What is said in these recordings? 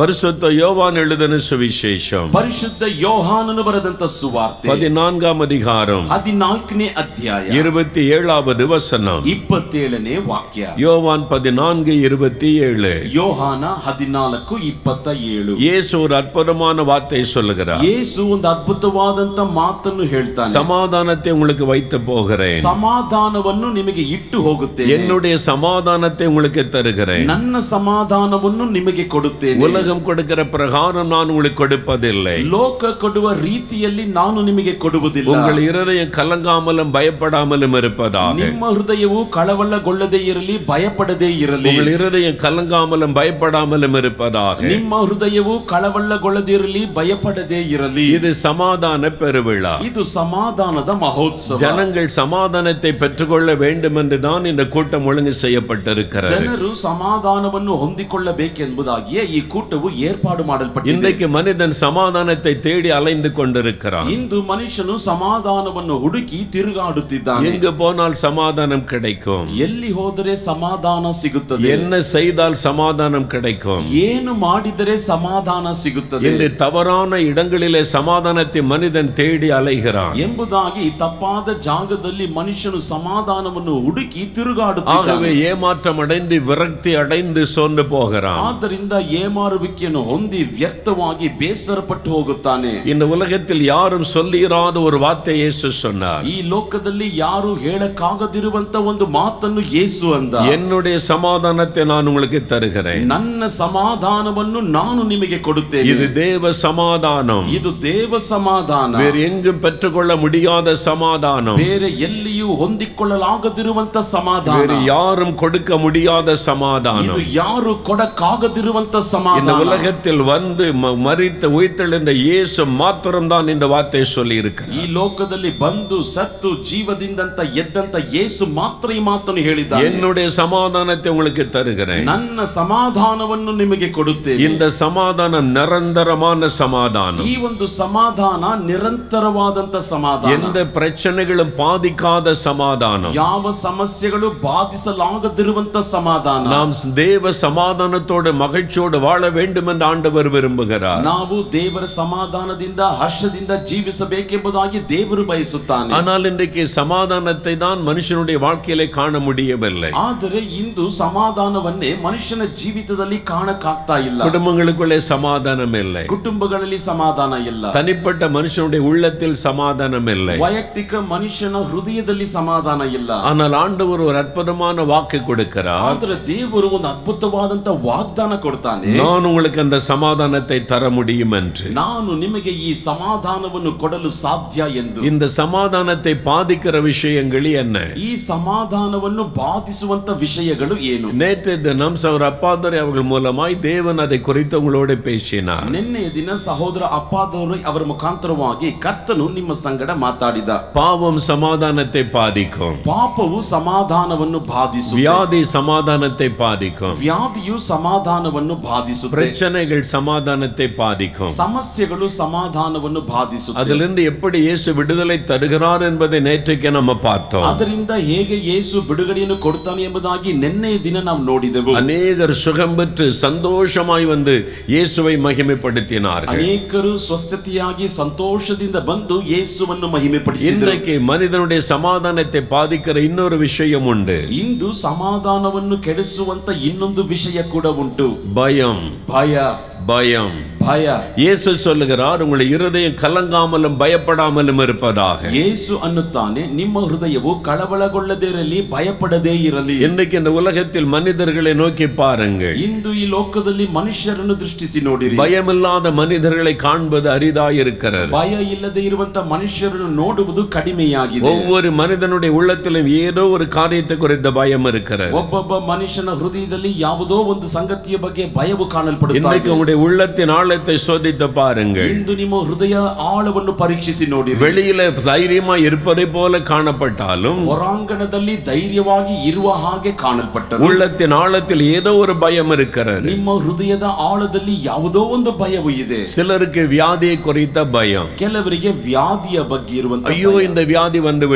பரிசுத்த யோவான் எழுதின சுவிசேஷம் ಪರಿಶುದ್ಧ ಯೋಹಾನನು ಬರೆದಂತ ಸುವಾರ್ತೆ பதினான்காம் அதிகாரம் ಹದಿನಾಲ್ಕನೇ ಅಧ್ಯಾಯ இருபத்தி ஏழாவது வசனம் ಇಪ್ಪತ್ತೇಳನೇ ವಾಕ್ಯ யோவான் பதினான்கு இருபத்தி ஏழு ಯೋಹಾನ ಹದಿನಾಲ್ಕು ಇಪ್ಪತ್ತ ಏಳು இயேசு ஒரு அற்புதமான வார்த்தை சொல்லுகிறார் ಯೇಸು ಒಂದು ಅದ್ಭುತವಾದಂತ ಮಾತನ್ನು ಹೇಳ್ತಾನೆ சமாதானத்தை உங்களுக்கு வைத்து போகிறேன் ಸಮಾಧಾನವನ್ನು ನಿಮಗೆ ಇಟ್ಟು ಹೋಗುತ್ತೇನೆ என்னுடைய சமாதானத்தை உங்களுக்கு தருகிறேன் ನನ್ನ ಸಮಾಧಾನವನ್ನು ನಿಮಗೆ ಕೊಡುತ್ತೇನೆ உலகம் கொடுக்கிற பிரகாரம் நான் உங்களுக்கு கொடுப்பதில்லை ಲೋಕ ಕೊಡುವ ರೀತಿಯಲ್ಲಿ ನಾನು ನಿಮಗೆ ಕೊಡುವುದಿಲ್ಲ உங்கள் இருதயம் கலங்காமலும் பயப்படாமலும் இருப்பதாக ನಿಮ್ಮ ಹೃದಯವು ಕಳವಳಗೊಳ್ಳದೇ ಇರಲಿ ಭಯಪಡದೇ ಇರಲಿ உங்கள் இருதயம் கலங்காமலும் பயப்படாமலும் இருப்பதாக ನಿಮ್ಮ ಹೃದಯವು ಕಳವಳಗೊಳ್ಳದಿರಲಿ ಭಯಪಡದೇ ಇರಲಿ இது சமாதான பெருவிழா ಇದು ಸಮಾಧಾನದ ಮಹೋತ್ಸವ ஜனங்கள் சமாதானத்தை பெற்றுக்கொள்ள வேண்டும் என்று தான் இந்த கூட்டம் ஒழுங்கு செய்யப்பட்டிருக்கிறது ಜನರು ಸಮಾಧಾನವನ್ನು ಹೊಂದಿಕೊಳ್ಳಬೇಕೆಂಬುದಾಗಿಯೇ ಈ ಕೂಟವು ಏರ್ಪಾಡು ಮಾಡಲ್ಪಟ್ಟಿದೆ இன்றைக்கு மனிதன் சமாதானத்தை தேடி அலைந்து கொண்டிருக்கிறான் ಇಂದು ಮನುಷ್ಯನು ಸಮಾಧಾನವನ್ನು ಹುಡುಕಿ ತಿರುಗಾಡುತ್ತಿದ್ದಾನೆ எங்கு போனால் சமாதானம் கிடைக்கும் ಎಲ್ಲಿ ಹೋದರೆ ಸಮಾಧಾನ ಸಿಗುತ್ತದೆ என்ன செய்தால் சமாதானம் கிடைக்கும் ಏನು ಮಾಡಿದರೆ ಸಮಾಧಾನ ಸಿಗುತ್ತದೆ என்று தவறான இடங்களிலே சமாதானத்தை மனிதன் தேடி அலைகிறான் ಎಂಬುದಾಗಿ ತಪ್ಪಾದ ಜಾಗದಲ್ಲಿ ಮನುಷ್ಯನು ಸಮಾಧಾನವನ್ನು ಹುಡುಕಿ ತಿರುಗಾಡುತ್ತಾನೆ ஆகவே ஏமாற்றம் அடைந்து விரக்தி அடைந்து சோர்ந்து போகிறான் ಆದ್ದರಿಂದ ಏಮಾರುವಿಕೆಯನ್ನು ಹೊಂದಿ ವ್ಯರ್ಥವಾಗಿ ಬೇಸರಪಟ್ಟು ಹೋಗುತ್ತಾನೆ இந்த உலகத்தில் யாரும் சொல்லிராத ஒரு வார்த்தை இயேசு சொன்னார் ಈ ಲೋಕದಲ್ಲಿ ಯಾರು ಹೇಳಕ್ಕಾಗದಿರುವಂತ ಒಂದು ಮಾತನ್ನು ಯೇಸು ಅಂದ என்னுடைய சமாதானத்தை நான் உங்களுக்கு தருகிறேன் ನನ್ನ ಸಮಾಧಾನವನ್ನು ನಾನು ನಿಮಗೆ ಕೊಡುತ್ತೇನೆ இது தேவ சமாதானம் ಇದು ದೇವ ಸಮಾಧಾನ வேறு எங்கும் பெற்றுக்கொள்ள முடியாத சமாதானம் ಬೇರೆ ಎಲ್ಲಿಯೂ ಹೊಂದಿಕೊಳ್ಳಲಾಗದಿರುವಂತ ಸಮಾಧಾನ வேறு யாரும் கொடுக்க முடியாத ಇದು சமாதானம் ಯಾರು ಕೊಡಕ್ಕಾಗದಿರುವಂತ இந்த ಸಮಾಧಾನ உலகத்தில் வந்து ம- மரித்த உயிர்த்தெழுந்த இயேசு மாத்திரம்தான் இந்த வார்த்தையை சொல்லி இருக்கிறார் ಈ ಲೋಕದಲ್ಲಿ ಬಂದು ಸತ್ತು ಜೀವದಿಂದಂತ ಎದ್ದಂತ ಯೇಸು ಮಾತ್ರ ಈ ಮಾತನ್ನು ಹೇಳಿದ್ದಾನೆ என்னுடைய சமாதானத்தை உங்களுக்கு தருகிறேன் ನನ್ನ ಸಮಾಧಾನವನ್ನು ನಿಮಗೆ ಕೊಡುತ್ತೇನೆ இந்த சமாதானம் நிரந்தரமான சமாதானம் ಈ ಒಂದು ಸಮಾಧಾನ ನಿರಂತರವಾದಂತ ಸಮಾಧಾನ எந்த பிரச்சனைகளும் பாதிக்காத சமாதானம் ಯಾವ ಸಮಸ್ಯೆಗಳು ಬಾಧಿಸಲಾಗದಿರುವಂತ ಸಮಾಧಾನ நாம் தேவ சமாதானத்தோடு மகிழ்ச்சியோடு வாழ வேண்டும் என்று ஆண்டவர் விரும்புகிறார் ನಾವು ದೇವರ ಸಮಾಧಾನದಿಂದ ಹರ್ಷದಿಂದ ಜೀವಿಸಬೇಕೆಂಬುದಾಗಿ ದೇವರು ಬಯಸುತ್ತಾನೆ ஆனால் இன்றைக்கு சமாதானத்தை தான் மனுஷனுடைய வாழ்க்கையிலே காண முடியவில்லை ಆದರೆ ಇಂದು ಸಮಾಧಾನವನ್ನೇ ಮನುಷ್ಯನ ಜೀವಿತದಲ್ಲಿ ಕಾಣಕ್ಕಾಗ್ತಾ ಇಲ್ಲ குடும்பங்களுக்குள்ளே சமாதானம் இல்லை ಕುಟುಂಬಗಳಲ್ಲಿ ಸಮಾಧಾನ ಇಲ್ಲ தனிப்பட்ட மனுஷனுடைய உள்ளத்தில் சமாதானம் இல்லை ವೈಯಕ್ತಿಕ ಮನುಷ್ಯನ ಹೃದಯದಲ್ಲಿ ಸಮಾಧಾನ ಇಲ್ಲ ஆனால் ஆண்டவர் ஒரு அற்புதமான வாக்கு கொடுக்கிறார் ಆದ್ರೆ ದೇವರು ಒಂದು ಅದ್ಭುತವಾದಂತ ವಾಗ್ದಾನ ಕೊಡ್ತಾನೆ நான் உங்களுக்கு அந்த சமாதானத்தை தர முடியும் என்று ನಾನು ನಿಮಗೆ ಈ ಸಮಾಧಾನವನ್ನು ಕೊಡಲು ಸಾಧ್ಯ ಎಂದು இந்த சமாதானத்தை பாதிக்கிற விஷயங்கள் என்ன ಈ ಸಮಾಧಾನವನ್ನು ಬಾಧಿಸುವಂತ ವಿಷಯಗಳು ಏನು நேற்று தினம் சவர் அப்பாதுரை அவர்கள் மூலமாய் தேவன் அதை குறித்து உங்களோடு பேசினார் ನಿನ್ನೆಯ ದಿನ ಸಹೋದರ ಅಪ್ಪಾದವರು ಅವರ ಮುಖಾಂತರವಾಗಿ ಕರ್ತನು ನಿಮ್ಮ ಸಂಗಡ ಮಾತಾಡಿದ பாவம் சமாதானத்தை பாதிக்கும் ಪಾಪವು ಸಮಾಧಾನವನ್ನು ಬಾಧಿಸು வியாதி சமாதானத்தை பாதிக்கும் ವ್ಯಾಧಿಯು ಸಮಾಧಾನವನ್ನು ಬಾಧಿಸುತ್ತೆ பிரச்சனைகள் சமாதானத்தை பாதிக்கும் ಸಮಸ್ಯೆಗಳು ಸಮಾಧಾನವನ್ನು ಬಾಧಿಸುತ್ತೆ அதிலிருந்து எப்படி இயேசு விடுதலை தருகிறார் என்பதை நேற்றைக்கு நம்ம பார்த்தோம் ಅದರಿಂದ ಹೇಗೆ ಯೇಸು ಬಿಡುಗಡೆಯನ್ನು ಕೊಡ್ತಾನೆ ಎಂಬುದಾಗಿ ನಿನ್ನೆಯ ದಿನ ನಾವು ನೋಡಿದೆವು அநேகர் சுகம் பெற்று சந்தோஷமாய் வந்து இயேசுவை மகிமைப்படுத்தினார்கள் ಅನೇಕರು ಸ್ವಸ್ಥತೆಯಾಗಿ ಸಂತೋಷದಿಂದ ಬಂದು ಯೇಸುವನ್ನು ಮಹಿಮೆಪಡಿಸಿದರು இன்றைக்கு மனிதனுடைய சமாதானத்தை பாதிக்கிற இன்னொரு விஷயம் உண்டு ಇಂದು ಸಮಾಧಾನವನ್ನು ಕೆಡಿಸುವಂತ ಇನ್ನೊಂದು ವಿಷಯ ಕೂಡ ಉಂಟು பயம் ಭಯ பயம் ಭಯ இயேசு சொல்லுகிறார் உங்கள் இருதயம் கலங்காமலும் பயப்படாமலும் இருப்பதாக ಯೇಸು ಅನ್ನುತ್ತಾನೆ ನಿಮ್ಮ ಹೃದಯವು ಕಳವಳಗೊಳ್ಳದೇ ಇರಲಿ ಭಯಪಡದೇ ಇರಲಿ இன்னைக்கு இந்த உலகத்தில் மனிதர்களை நோக்கி பாருங்கள் ಇಂದು ಈ ಲೋಕದಲ್ಲಿ ಮನುಷ್ಯರನ್ನು ದೃಷ್ಟಿಸಿ ನೋಡಿರಿ பயமில்லாத மனிதர்களை காண்பது அரிதாயிருக்கிறது ಭಯ ಇಲ್ಲದೆ ಇರುವಂತ ಮನುಷ್ಯರನ್ನು ನೋಡುವುದು ಕಡಿಮೆಯಾಗಿದೆ ஒவ்வொரு மனிதனுடைய உள்ளத்திலும் ஏதோ ஒரு காரியத்தை குறித்த பயம் இருக்கிறது ಒಬ್ಬೊಬ್ಬ ಮನುಷ್ಯನ ಹೃದಯದಲ್ಲಿ ಯಾವುದೋ ಒಂದು ಸಂಗತಿಯ ಬಗ್ಗೆ ಭಯವು ಕಾಣಲ್ಪಡುತ್ತಾ இன்றைக்கு ಇದೆ உங்களுடைய உள்ளத்தின் ஆழத்தை சோதித்து பாருங்கள் ಇಂದು ನಿಮ್ಮ ಹೃದಯ ಆಳವನ್ನು ಪರೀಕ್ಷಿಸಿ ನೋಡಿರಿ வெளியில தைரியமா இருப்பதை போல காணப்பட்டாலும் ಹೊರಾಂಗಣದಲ್ಲಿ ಧೈರ್ಯವಾಗಿ ಇರುವ ಹಾಗೆ ಕಾಣಲ್ಪಟ್ಟರು உள்ளத்தின் ஆழத்தில் ஏதோ ஒரு பயம் இருக்கிறது ನಿಮ್ಮ ಹೃದಯದ ಆಳದಲ್ಲಿ ಯಾವುದೋ ಒಂದು ಭಯವು ಇದೆ சிலருக்கு வியாதியை குறித்த பயம் ಕೆಲವರಿಗೆ ವ್ಯಾಧಿಯ ಬಗ್ಗೆ ಇರುವಂತ ஐயோ இந்த வியாதி வந்து விட்டது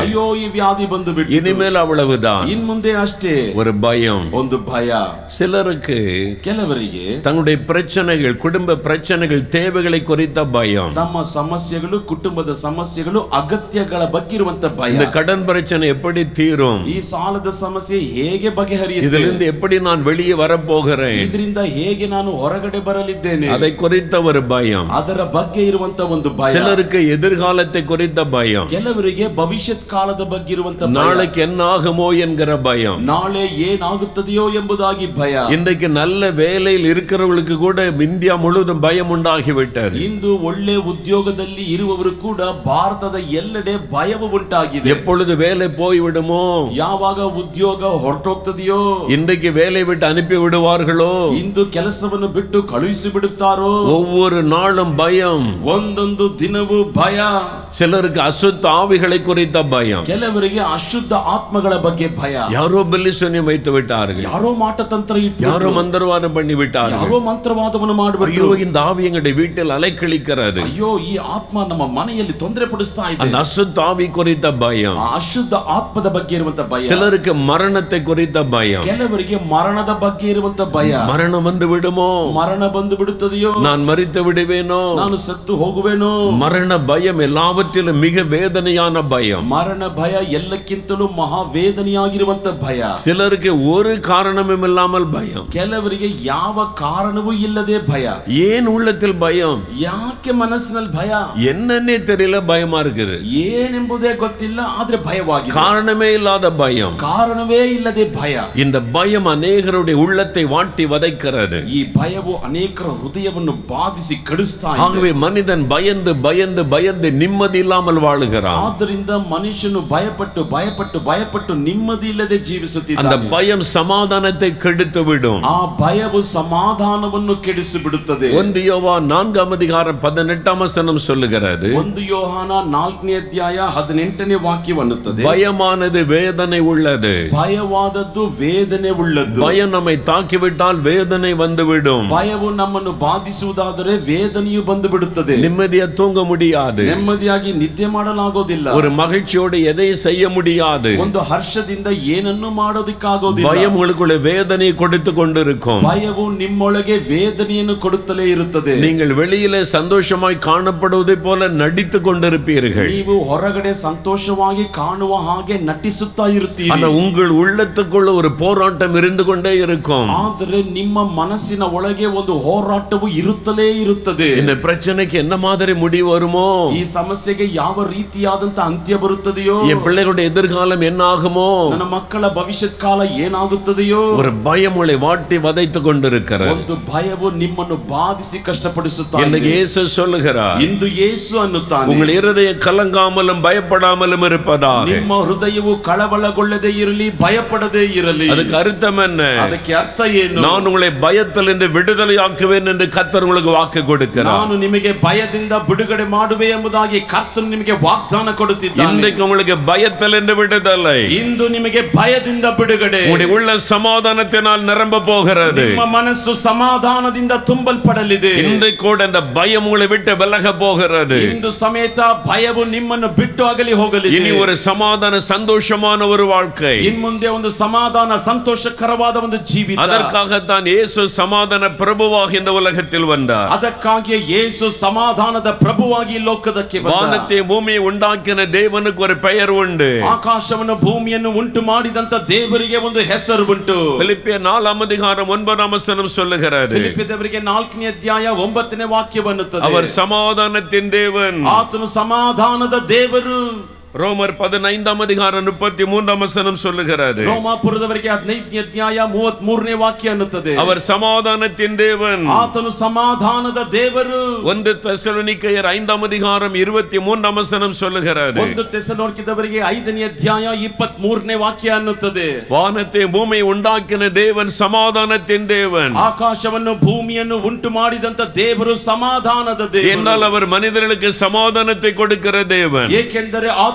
ಅಯ್ಯೋ ಈ ವ್ಯಾಧಿ ಬಂದು ಬಿಟ್ಟು இனிமேல் அவ்வளவுதான் ಇನ್ ಮುಂದೆ ಅಷ್ಟೇ ஒரு பயம் ಒಂದು ಭಯ சிலருக்கு ಕೆಲವರಿಗೆ தங்களுடைய பிரச்சனைகள் குடும்ப பிரச்சனைகள் தேவைகளை குறித்த பயம் ತಮ್ಮ ಸಮಸ್ಯೆಗಳು ಕುಟುಂಬದ ಸಮಸ್ಯೆಗಳು ಅಗತ್ಯಗಳ ಬಗ್ಗೆ ಇರುವಂತ ಭಯ இந்த கடன் பிரச்சனை எப்படி தீரும் ಈ ಸಾಲದ ಸಮಸ್ಯೆ ಹೇಗೆ ಬಗೆಹರಿಯುತ್ತೆ இதிலிருந்து எப்படி நான் வெளியே வரப்போகிறேன் ಇದರಿಂದ ಹೇಗೆ ನಾನು ಹೊರಗಡೆ ಬರಲಿದ್ದೇನೆ அதை குறித்த ஒரு பயம் ಅದರ ಬಗ್ಗೆ ಇರುವಂತ ಒಂದು ಭಯ சிலருக்கு எதிர்காலத்தை குறித்த பயம் ಕೆಲವರಿಗೆ ಭವಿಷ್ಯತ್ ಕಾಲದ ಬಗ್ಗೆ ಇರುವಂತ ಭಯ நாளைக்கு என்ன ஆகுமோ என்கிற பயம் ನಾಳೆ ಏನಾಗುತ್ತದೆಯೋ ಎಂಬುದಾಗಿ ಭಯ இன்றைக்கு நல்ல வேலையில் இருக்கிறவர்களுக்கு கூட இந்தியா முழுவதும் பயம் உண்டாகிவிட்டது ಇಂದು ಒಳ್ಳೆ ಉದ್ಯೋಗದಲ್ಲಿ ಇರುವವರು ಕೂಡ ಭಾರತದ ಎಲ್ಲೆಡೆ ಭಯವು ಉಂಟಾಗಿದೆ எப்பொழுது வேலை போய்விடுமோ ಯಾವಾಗ ಉದ್ಯೋಗ ಹೊರಟೋಗ್ತದೆಯೋ இன்றைக்கு வேலை விட்டு அனுப்பி விடுவார்களோ ಇಂದು ಕೆಲಸವನ್ನು ಬಿಟ್ಟು ಕಳುಹಿಸಿ ಬಿಡುತ್ತಾರೋ ஒவ்வொரு நாளும் பயம் ಒಂದೊಂದು ದಿನವೂ ಭಯ சிலருக்கு அசுத்த ஆவிகளை குறித்த பயம் ಕೆಲವರಿಗೆ ಅಶುದ್ಧ ಆತ್ಮಗಳ ಬಗ್ಗೆ ಭಯ யாரோ பில்லிசூன்யம் வைத்து விட்டார்கள் ಯಾರೋ ಮಾಟತಂತ್ರ ಇಟ್ಟು யாரோ மந்திரவாதம் பண்ணி விட்டார்கள் ಯಾರೋ ಮಂತ್ರವಾದವನ್ನು ಮಾಡಬೇಕು ஐயோ இந்த ஆவி எங்களுடைய வீட்டில் அலைக்கழிக்கிறது ಅಯ್ಯೋ ಈ ಆತ್ಮ ನಮ್ಮ ಮನೆಯಲ್ಲಿ ತೊಂದರೆ ಪಡಿಸ್ತಾ ಇದೆ அந்த அசுத்த ஆவி குறித்த பயம் ಆ ಅಶುದ್ಧ ಆತ್ಮದ ಬಗ್ಗೆ ಇರುವಂತ ಭಯ சிலருக்கு மரணத்தை குறித்த பயம் ಕೆಲವರಿಗೆ ಮರಣದ ಬಗ್ಗೆ ಇರುವಂತ ಭಯ மரணம் வந்து விடுமோ ಮರಣ ಬಂದು ಬಿಡುತ್ತದೆಯೋ நான் மறித்து விடுவேனோ ನಾನು ಸತ್ತು ಹೋಗುವೆನೋ மரண பயம் எல்லாவற்றிலும் மிக வேதனையான பயம் ಮರಣ ಭಯ ಎಲ್ಲಕ್ಕಿಂತಲೂ ಮಹಾವೇದನೆಯಾಗಿರುವಂತ ಭಯ சிலருக்கு ஒரு காரணமும் இல்லாமல் பயம் ಕೆಲವರಿಗೆ ಯಾವ ಕಾರಣವೂ ಇಲ್ಲದೆ ಭಯ ஏன் உள்ளத்தில் பயம் ಯಾಕೆ ಮನಸ್ಸಿನಲ್ಲಿ ಭಯ என்னன்னே தெரியல பயமா இருக்குது ಏನೆಂಬುದೇ ಗೊತ್ತಿಲ್ಲ ಆದ್ರೆ ಭಯವಾಗಿದೆ காரணமே இல்லாத பயம் ಕಾರಣವೇ ಇಲ್ಲದೆ ಭಯ இந்த பயம் அநேகருடைய உள்ளத்தை வாட்டி வதைக்கிறது ಈ ಭಯವು ಅನೇಕರ ಹೃದಯವನ್ನು ಬಾಧಿಸಿ ಕಡಿಸ್ತಾ ಇದೆ ஆகவே மனிதன் பயந்து பயந்து பயந்து நிம்மதி இல்லாமல் வாழுகிறான் ಆದ್ದರಿಂದ ಮನುಷ್ಯನು ಭಯಪಟ್ಟು ಭಯಪಟ್ಟು ಭಯಪಟ್ಟು ನೆಮ್ಮದಿ ಇಲ್ಲದೆ அந்த ಜೀವಿಸುತ್ತಿದ್ದಾನೆ பயம் சமாதானத்தை கெடுத்து விடும் ಆ ಭಯವು ಸಮಾಧಾನವನ್ನು ಕೆಡಿಸಿ ಬಿಡುತ್ತದೆ ஒன்று யோவா நான்காம் அதிகாரம் பதினெட்டாம் வசனம் சொல்லுகிறது ಒಂದು ಯೋಹಾನ ನಾಲ್ಕನೇ ಅಧ್ಯಾಯ ಹದಿನೆಂಟನೇ ವಾಕ್ಯವನ್ನುತ್ತದೆ பயமானது வேதனை உள்ளது ಭಯವಾದದ್ದು ವೇದನೆ ಉಳ್ಳದ್ದು பயம் நம்மை தாக்கிவிட்டால் வேதனை வந்துவிடும் ಭಯವು ನಮ್ಮನ್ನು ಬಾಧಿಸುವುದಾದರೆ ವೇದನೆಯು ಬಂದು ಬಿಡುತ್ತದೆ நிம்மதியா தூங்க முடியாது ನೆಮ್ಮದಿಯಾಗಿ ನಿದ್ದೆ ಮಾಡಲಾಗೋದಿಲ್ಲ ஒரு மகிழ்ச்சியோடு எதையும் செய்ய முடியாது ಒಂದು ಹರ್ಷದಿಂದ ಏನನ್ನು ಮಾಡೋದಿಕ್ಕಾಗೋದಿಲ್ಲ பயம் உங்களுக்குள்ள வேதனை கொடுத்து கொண்டிருக்கும் ಭಯವು ನಿಮ್ಮೊಳಗೆ ವೇದನೆಯನ್ನು ಕೊಡುತ್ತಲೇ ಇರುತ್ತದೆ நீங்கள் வெளியில சந்தோஷமாய் காணப்படுவதை போல நடித்து கொண்டிருப்பீர்கள் ನೀವು ಹೊರಗಡೆ ಸಂತೋಷವಾಗಿ ಕಾಣುವ ಹಾಗೆ ನಟಿಸುತ್ತಾ ಇರುತ್ತೀರಿ ஆனா உங்கள் உள்ளத்துக்குள்ள ஒரு போராட்டம் இருந்து கொண்டே இருக்கும் ಆದರೆ ನಿಮ್ಮ ಮನಸ್ಸಿನ ಒಳಗೆ ಒಂದು ಹೋರಾಟವು ಇರುತ್ತಲೇ ಇರುತ್ತದೆ இந்த பிரச்சனைக்கு என்ன மாதிரி முடிவு வருமோ ಈ ಸಮಸ್ಯೆಗೆ ಯಾವ ರೀತಿಯಾದಂತ ಅಂತ್ಯ ಬರುತ್ತದೆಯೋ என் பிள்ளைகளுடைய எதிர்காலம் என்ன ஆகுமோ ನನ್ನ ಮಕ್ಕಳ ಭವಿಷ್ಯತ್ ಕಾಲ ಏನಾಗುತ್ತದೆಯೋ ஒரு பயம் உங்களை வாட்டி வதைத்து கொண்டிருக்கிறது ಒಂದು ಭಯವು ನಿಮ್ಮನ್ನು ಬಾಧಿಸಿ ಕಷ್ಟಪಡಿಸುತ್ತಾ இன்னைக்கு ಇದೆ. இயேசு சொல்லுகிறார் ಇಂದು ಯೇಸು ಅನ್ನುತ್ತಾನೆ உங்கள் இருதயம் கலங்காமலும் பயப்படாமலும் இருப்பதாக ನಿಮ್ಮ ಹೃದಯವು ಕಳವಳಗೊಳ್ಳದೆ ಇರಲಿ ಭಯಪಡದೆ ಇರಲಿ அதுக்கு அர்த்தம் என்ன ಅದಕ್ಕೆ ಅರ್ಥ ಏನು நான் உங்களை பயத்திலிருந்து விடுதலையாக்குவேன் என்று கத்தர் உங்களுக்கு வாக்கு கொடுக்கிறார் ನಾನು ನಿಮಗೆ ಭಯದಿಂದ ಬಿಡುಗಡೆ ಮಾಡುವೆ ಎಂಬುದಾಗಿ ಕರ್ತನು ನಿಮಗೆ ವಾಗ್ದಾನ ಕೊಡುತ್ತಿದ್ದಾನೆ இன்றைக்கு உங்களுக்கு பயத்திலிருந்து விடுதலை ಇಂದು ನಿಮಗೆ ಭಯದಿಂದ ಬಿಡುಗಡೆ உங்களுடைய உள்ள சமாதானத்தினால் நிரம்ப போகிறது ನಿಮ್ಮ ಮನಸ್ಸು ಸಮಾಧಾನದಿಂದ ತುಂಬಲ್ಪಡಲಿದೆ இன்றைக்கு கூட அந்த பயம் உங்களை விட்டு விலக போகிறது ಇಂದು ಸಮೇತ ಭಯವು ನಿಮ್ಮನ್ನು ಬಿಟ್ಟು ಅಗಲಿ ಹೋಗಲಿದೆ இனி ஒரு சமாதான சந்தோஷமான ஒரு வாழ்க்கை ಇನ್ ಮುಂದೆ ಒಂದು ಸಮಾಧಾನ ಸಂತೋಷಕರವಾದ ಒಂದು ಜೀವಿತ அதற்காகத்தான் இயேசு சமாதான பிரபுவாக இந்த உலகத்தில் வந்தார் ಅದಕ್ಕಾಗಿಯೇ ಯೇಸು ಸಮಾಧಾನದ ಪ್ರಭುವಾಗಿ ಈ ಲೋಕದಕ್ಕೆ ಬಂದ வானத்தை பூமியை உண்டாக்கின தேவனுக்கு ஒரு பெயர் உண்டு ಆಕಾಶವನ್ನು ಭೂಮಿಯನ್ನು ಉಂಟು ಮಾಡಿದಂತ ದೇವರಿಗೆ ಒಂದು ಹೆಸರು ಉಂಟು பிலிப்பிய நாலாம் அதிகாரம் ஒன்பதாம் வசனம் சொல்லுகிறது ಫಿಲಿಪ್ಪಿದವರಿಗೆ ನಾಲ್ಕನೇ ಅಧ್ಯಾಯ ಒಂಬತ್ತನೇ ವಾಕ್ಯವನ್ನುತ್ತದೆ அவர் சமாதானத்தின் தேவன் ಆತನು ಸಮಾಧಾನದ ದೇವರು ரோமர் பதினைந்தாம் அதிகாரம் முப்பத்தி மூன்றாம் வசனம் சொல்லுகிறது ರೋಮಾಪುರದವರಿಗೆ ಹದಿನೈದನೇ ಅಧ್ಯಾಯ ಮೂವತ್ ಮೂರನೇ ವಾಕ್ಯ ಅನ್ನುತ್ತದೆ அவர் சமாதானத்தின் தேவன் ಆತನು ಸಮಾಧಾನದ ದೇವರು ஒன்று தெசலோனிக்கேயர் ஐந்தாம் அதிகாரம் இருபத்தி மூன்றாம் வசனம் சொல்லுகிறது ಒಂದು ತೆಸಲೋನಿಕದವರಿಗೆ ಐದನೇ ಅಧ್ಯಾಯ ಇಪ್ಪತ್ ಮೂರನೇ ವಾಕ್ಯ ಅನ್ನುತ್ತದೆ வானத்தை பூமி உண்டாக்கின தேவன் சமாதானத்தின் தேவன் ಆಕಾಶವನ್ನು ಭೂಮಿಯನ್ನು ಉಂಟು ಮಾಡಿದಂತ ದೇವರು ಸಮಾಧಾನದ ದೇವರು என்னால் அவர் மனிதர்களுக்கு சமாதானத்தை கொடுக்கிற தேவன் ಏಕೆಂದರೆ ಆತನು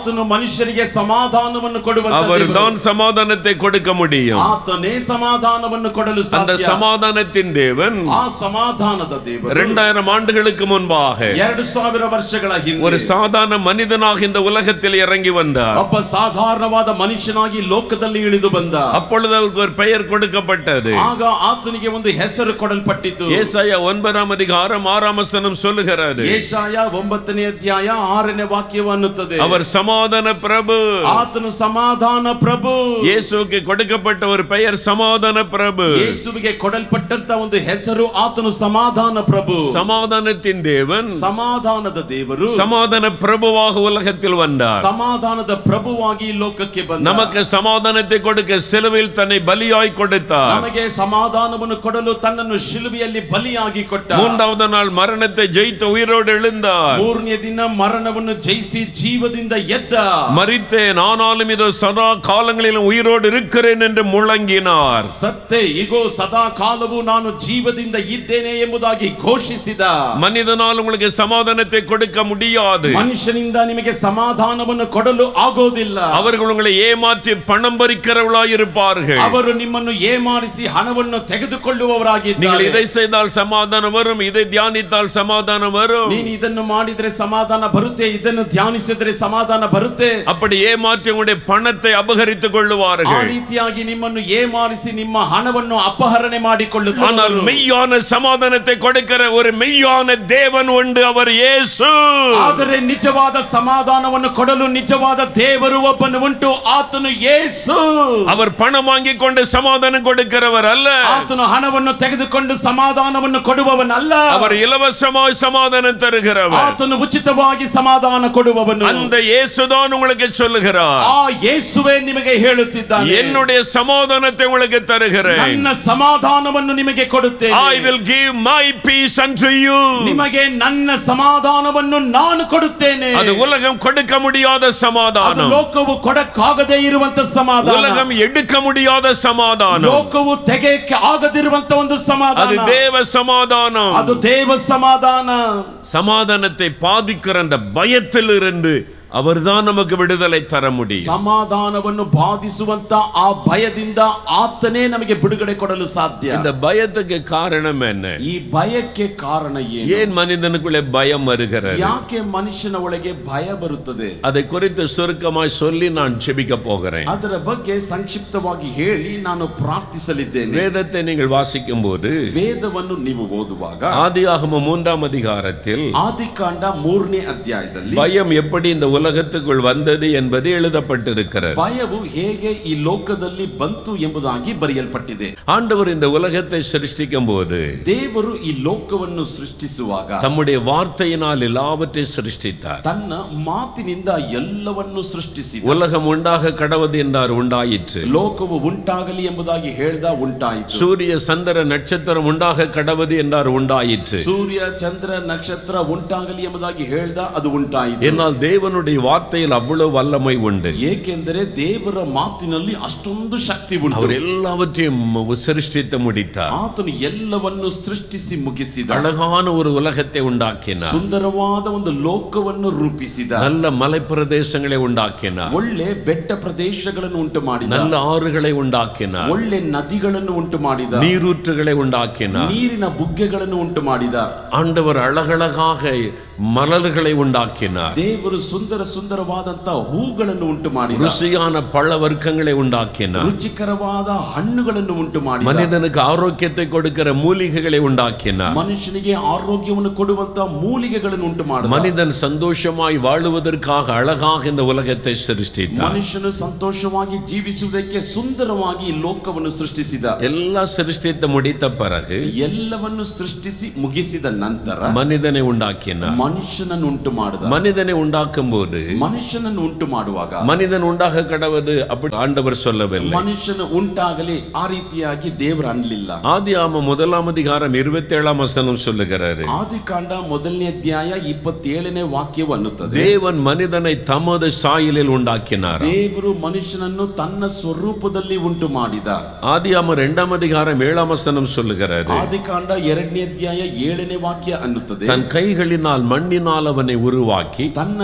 ಆತನು ಮನುಷ್ಯರಿಗೆ ಸಮಾಧಾನವನ್ನು ಕೊಡುವಂತ அவர் ದೇವರು. தான் சமாதானத்தை கொடுக்க முடியும் ಆತನೇ ಸಮಾಧಾನವನ್ನು ಕೊಡಲು அந்த ಸಾಧ್ಯ சமாதானத்தின் தேவன் ಆ ಸಮಾಧಾನದ ದೇವರು இரண்டாயிரம் ஆண்டுகளுக்கு முன்பாக ಎರಡು ಸಾವಿರ ವರ್ಷಗಳ ஒரு ಹಿಂದೆ சாதாரண மனிதனாக இந்த உலகத்தில் இறங்கி வந்தார் ಒಬ್ಬ ಸಾಧಾರಣವಾದ ಮನುಷ್ಯನಾಗಿ ಲೋಕದಲ್ಲಿ ಇಳಿದು ಬಂದ அப்பொழுது அவருக்கு ஒரு பெயர் கொடுக்கப்பட்டது ಆಗ ಆತನಿಗೆ ಒಂದು ಹೆಸರು ಕೊಡಲ್ಪಟ್ಟಿತು ஏசாயா ஒன்பதாம் அதிகாரம் ஆறாம் வசனம் சொல்லுகிறாரு ಏಷಾಯ ಒಂಬತ್ತನೇ ಅಧ್ಯಾಯ ಆರನೇ ವಾಕ್ಯವು ಅನ್ನುತ್ತದೆ அவர் சமாதான பிரபு ಆತನು ಸಮಾಧಾನ ಪ್ರಭು இயேசுவுக்கு கொடுக்கப்பட்ட ஒரு பெயர் சமாதான பிரபு ಯೇಸುವಿಗೆ ಕೊಡಲ್ಪಟ್ಟಂತ ಒಂದು ಹೆಸರು ಆತನು ಸಮಾಧಾನ ಪ್ರಭು சமாதானத்தின் தேவன் ಸಮಾಧಾನದ ದೇವರು சமாதான பிரபுவாக உலகத்தில் வந்தார் ಸಮಾಧಾನದ ಪ್ರಭುವಾಗಿ ಈ ಲೋಕಕ್ಕೆ ಬಂದ நமக்கு சமாதானத்தை கொடுக்க சிலுவையில் தன்னை பலியாய் கொடுத்தார் ನಮಗೆ ಸಮಾಧಾನವನ್ನು ಕೊಡಲು ತನ್ನನ್ನು ಶಿಲುಬೆಯಲ್ಲಿ ಬಲಿಯಾಗಿ ಕೊಟ್ಟ மூன்றாவது நாள் மரணத்தை ஜெயித்த உயிரோடு எழுந்தார் ಮೂರನೇ ದಿನ ಮರಣವನ್ನು ಜಯಿಸಿ ಜೀವದಿಂದ ಎದ್ದ மரித்தேன் ஆனாலும் இதோ சதா காலங்களிலும் உயிரோடு இருக்கிறேன் என்று முழங்கினார் ಸತ್ತೆ ಈಗೋ ಸದಾ ಕಾಲವು ನಾನು ಜೀವದಿಂದ ಇದ್ದೇನೆ ಎಂಬುದಾಗಿ ಘೋಷಿಸಿದ மனிதனால் உங்களுக்கு சமாதானத்தை கொடுக்க முடியாது ಮನುಷ್ಯನಿಂದ ನಿಮಗೆ ಸಮಾಧಾನವನ್ನು ಕೊಡಲು ಆಗೋದಿಲ್ಲ அவர்கள் உங்களை ஏமாற்றி பணம் பறிக்கிறவர்களாய் இருப்பார்கள் ಅವರು ನಿಮ್ಮನ್ನು ಏಮಾರಿಸಿ ಹಣವನ್ನು நீங்கள் ತೆಗೆದುಕೊಳ್ಳುವವರಾಗಿದ್ದಾರೆ இதை செய்தால் சமாதானம் வரும் இதை தியானித்தால் சமாதானம் வரும் ನೀನು ಇದನ್ನು ಮಾಡಿದ್ರೆ ಸಮಾಧಾನ ಬರುತ್ತೆ ಇದನ್ನು ಧ್ಯಾನಿಸಿದ್ರೆ ಸಮಾಧಾನ ಬರುತ್ತೆ அப்படி ஏமாற்றி உங்களுடைய பணத்தை அபகரித்துக் ಆ கொள்ளுவார்கள் ರೀತಿಯಾಗಿ ನಿಮ್ಮನ್ನು ಏಮಾರಿಸಿ ನಿಮ್ಮ ಹಣವನ್ನು ಅಪಹರಣೆ ஆனால் ಮಾಡಿಕೊಳ್ಳುತ್ತಾರೆ மெய்யான சமாதானத்தை கொடுக்கிற ஒரு மெய்யான தேவன் உண்டு அவர் இயேசு ಆದರೆ ನಿಜವಾದ ಸಮಾಧಾನವನ್ನು ಕೊಡಲು ನಿಜವಾದ ದೇವರು ಒಬ್ಬನು ಉಂಟು ಆತನು ಯೇಸು அவர் பணம் வாங்கி கொண்டு சமாதானம் கொடுக்கிறவர் அல்ல ಆತನು ಹಣವನ್ನು ತೆಗೆದುಕೊಂಡು ಸಮಾಧಾನವನ್ನು ಕೊಡುವವನಲ್ಲ அவர் இலவசமாய் சமாதானம் தருகிறவர் ಆತನು ಉಚಿತವಾಗಿ ಸಮಾಧಾನ ಕೊಡುವವನು அந்த இயேசுதான் உங்களுக்கு சொல்லுகிறார் ಆ ಯೇಸುವೆ ನಿಮಗೆ ಹೇಳುತ್ತಿದ್ದಾನೆ என்னுடைய சமாதானத்தை உங்களுக்கு தருகிறேன் ನನ್ನ ಸಮಾಧಾನವನ್ನು ನಿಮಗೆ ಕೊಡುತ್ತೇನೆ I will give my peace unto you ನಿಮಗೆ ನನ್ನ ಸಮಾಧಾನವನ್ನು ನಾನು ಕೊಡುತ್ತೇನೆ அது உலகம் கொடுக்க முடியாத ಅದು சமாதானம் ಲೋಕವು ಕೊಡಕ್ಕಾಗದೇ ಇರುವಂತ ಸಮಾಧಾನ உலகம் எடுக்க முடியாத சமாதானம் ಲೋಕವು ತೆಗೆಯಕ್ಕೆ ಆಗದಿರುವಂತ ಒಂದು அது ಸಮಾಧಾನ தேவ சமாதானம் ಅದು ದೇವ ಸಮಾಧಾನ சமாதானத்தை பாதிக்கிற அந்த பயத்திலிருந்து அவர்தான் நமக்கு விடுதலை தர முடியும் ಸಮಾಧಾನವನ್ನು ಬಾಧಿಸುವಂತ ಆ ಭಯದಿಂದ ಆತನೇ ನಮಗೆ ಬಿಡುಗಡೆ ಕೊಡಲು ಸಾಧ್ಯ இந்த பயத்துக்கு காரணம் என்ன ಈ ಭಯಕ್ಕೆ ಕಾರಣ ಏನು ஏன் மனிதனுக்குள்ளே பயம் வருகிறது ಯಾಕೆ ಮನುಷ್ಯನ ಒಳಗೆ ಭಯ ಬರುತ್ತದೆ அதை குறித்து சுருக்கமாய் சொல்லி நான் செபிக்க போகிறேன் ಅದರ ಬಗ್ಗೆ ಸಂಕ್ಷಿಪ್ತವಾಗಿ ಹೇಳಿ ನಾನು ಪ್ರಾರ್ಥಿಸಲಿದ್ದೇನೆ வேதத்தை நீங்கள் வாசிக்கும் போது ವೇದವನ್ನು ನೀವು ಓದುವಾಗ ஆதியாகம மூன்றாம் அதிகாரத்தில் ಆದಿಕಾಂಡ ಮೂರನೇ ಅಧ್ಯಾಯದಲ್ಲಿ பயம் எப்படி இந்த உலகத்துக்குள் வந்தது என்பது எழுதப்பட்டிருக்கிறது ಭಯವು ಹೇಗೆ ಈ ಲೋಕದಲ್ಲಿ ಬಂತು ಎಂಬುದಾಗಿ ಬರೆಯಲ್ಪಟ್ಟಿದೆ ஆண்டவர் இந்த உலகத்தை சிருஷ்டிக்கும் போது ದೇವರು ಈ ಲೋಕವನ್ನು ಸೃಷ್ಟಿಸುವಾಗ தம்முடைய வார்த்தையினால் எல்லாவற்றையும் சிருஷ்டித்தார் ತನ್ನ ಮಾತಿನಿಂದ ಎಲ್ಲವನ್ನು ಸೃಷ್ಟಿಸಿದ உலகம் உண்டாக கடவுது என்றார் உண்டாயிற்று ಲೋಕವು ಉಂಟಾಗಲಿ ಎಂಬುದಾಗಿ ಹೇಳ್ದ ಉಂಟಾಯಿತು சூரிய சந்திர நட்சத்திரம் உண்டாக கடவுது என்றார் உண்டாயிற்று ಸೂರ್ಯ ಚಂದ್ರ ನಕ್ಷತ್ರ ಉಂಟಾಗಲಿ ಎಂಬುದಾಗಿ ಹೇಳ್ದ ಅದು ಉಂಟಾಯಿತು என்னால் தேவனுடைய வார்த்தையில் அவ்வளவு வல்லமை உண்டு ಏಕೆಂದರೆ ದೇವರ ಮಾತಿನಲ್ಲಿ ಅಷ್ಟೊಂದು ಶಕ್ತಿ ಉಂಟು அவர் எல்லாவற்றையும் சிருஷ்டித்து முடித்தார் ಆತನು ಎಲ್ಲವನ್ನು ಸೃಷ್ಟಿಸಿ ಮುಗಿಸಿದ அழகான ஒரு உலகத்தை உண்டாக்கினார் ಸುಂದರವಾದ ಒಂದು ಲೋಕವನ್ನು ರೂಪಿಸಿದ நல்ல மலைப்பிரதேசங்களை உண்டாக்கினார் ಒಳ್ಳೆ ಬೆಟ್ಟ ಪ್ರದೇಶಗಳನ್ನು ಉಂಟು ಮಾಡಿದ நல்ல ஆறுகளை உண்டாக்கினார் ಒಳ್ಳೆ ನದಿಗಳನ್ನು ಉಂಟು ಮಾಡಿದ நீரூற்றுகளை உண்டாக்கினார் ನೀರಿನ ಬುಗ್ಗೆಗಳನ್ನು ಉಂಟು ಮಾಡಿದ ஆண்டவர் அழகழகாக மலர்களை உண்டாக்கினார் ದೇವರು ಸುಂದರ ಸುಂದರವಾದಂತ ಹೂಗಳನ್ನು ಉಂಟು ಮಾಡಿದ ருசியான பழ வர்க்கங்களை உண்டாக்கினார் ರುಚಿಕರವಾದ ಹಣ್ಣುಗಳನ್ನು ಉಂಟು ಮಾಡಿದ மனிதனுக்கு ஆரோக்கியத்தை கொடுக்கிற மூலிகைகளை உண்டாக்கினார் ಮನುಷ್ಯನಿಗೆ ಆರೋಗ್ಯವನ್ನು ಕೊಡುವಂತ ಮೂಲಿಗೆಗಳನ್ನು ಉಂಟು ಮಾಡಿದ மனிதன் சந்தோஷமாய் வாழுவதற்காக அழகாக இந்த உலகத்தை சிருஷ்டித்தார் ಮನುಷ್ಯನು ಸಂತೋಷವಾಗಿ ಜೀವಿಸುವುದಕ್ಕೆ ಸುಂದರವಾಗಿ ಈ ಲೋಕವನ್ನು ಸೃಷ್ಟಿಸಿದ எல்லாம் சிருஷ்டித்து முடித்த பிறகு ಎಲ್ಲವನ್ನು ಸೃಷ್ಟಿಸಿ ಮುಗಿಸಿದ ನಂತರ மனிதனை உண்டாக்கினார் ಮನುಷ್ಯನನ್ನು ಉಂಟು ಮಾಡಿದ மனிதனை உண்டாக்கும் போது ಮನುಷ್ಯನನ್ನು ಉಂಟು ಮಾಡುವಾಗ மனிதன் உண்டாக கடவுது அப்படி ஆண்டவர் சொல்லவில்லை ಮನುಷ್ಯನು ಉಂಟಾಗಲಿ ಆ ರೀತಿಯಾಗಿ ದೇವರು ಅನ್ಲಿಲ್ಲ ஆதியாம முதலாம் அதிகாரம் இருபத்தி ஏழாம் வசனம் சொல்லுகிறாரு ಆದಿಕಾಂಡ ಮೊದಲನೇ ಅಧ್ಯಾಯ ಇಪ್ಪತ್ತೇಳನೇ ವಾಕ್ಯವು ಅನ್ನುತ್ತದೆ தேவன் மனிதனை தமது சாயலில் உண்டாக்கினார் ದೇವರು ಮನುಷ್ಯನನ್ನು ತನ್ನ ಸ್ವರೂಪದಲ್ಲಿ ಉಂಟು ಮಾಡಿದ ஆதியாம இரண்டாம் அதிகாரம் ஏழாம் வசனம் சொல்லுகிறாரு ಆದಿಕಾಂಡ ಎರಡನೇ ಅಧ್ಯಾಯ ಏಳನೇ ವಾಕ್ಯ ಅನ್ನುತ್ತದೆ தன் கைகளினால் மண்ணினால் அவனை உருவாக்கி ತನ್ನ ಕೈಗಳ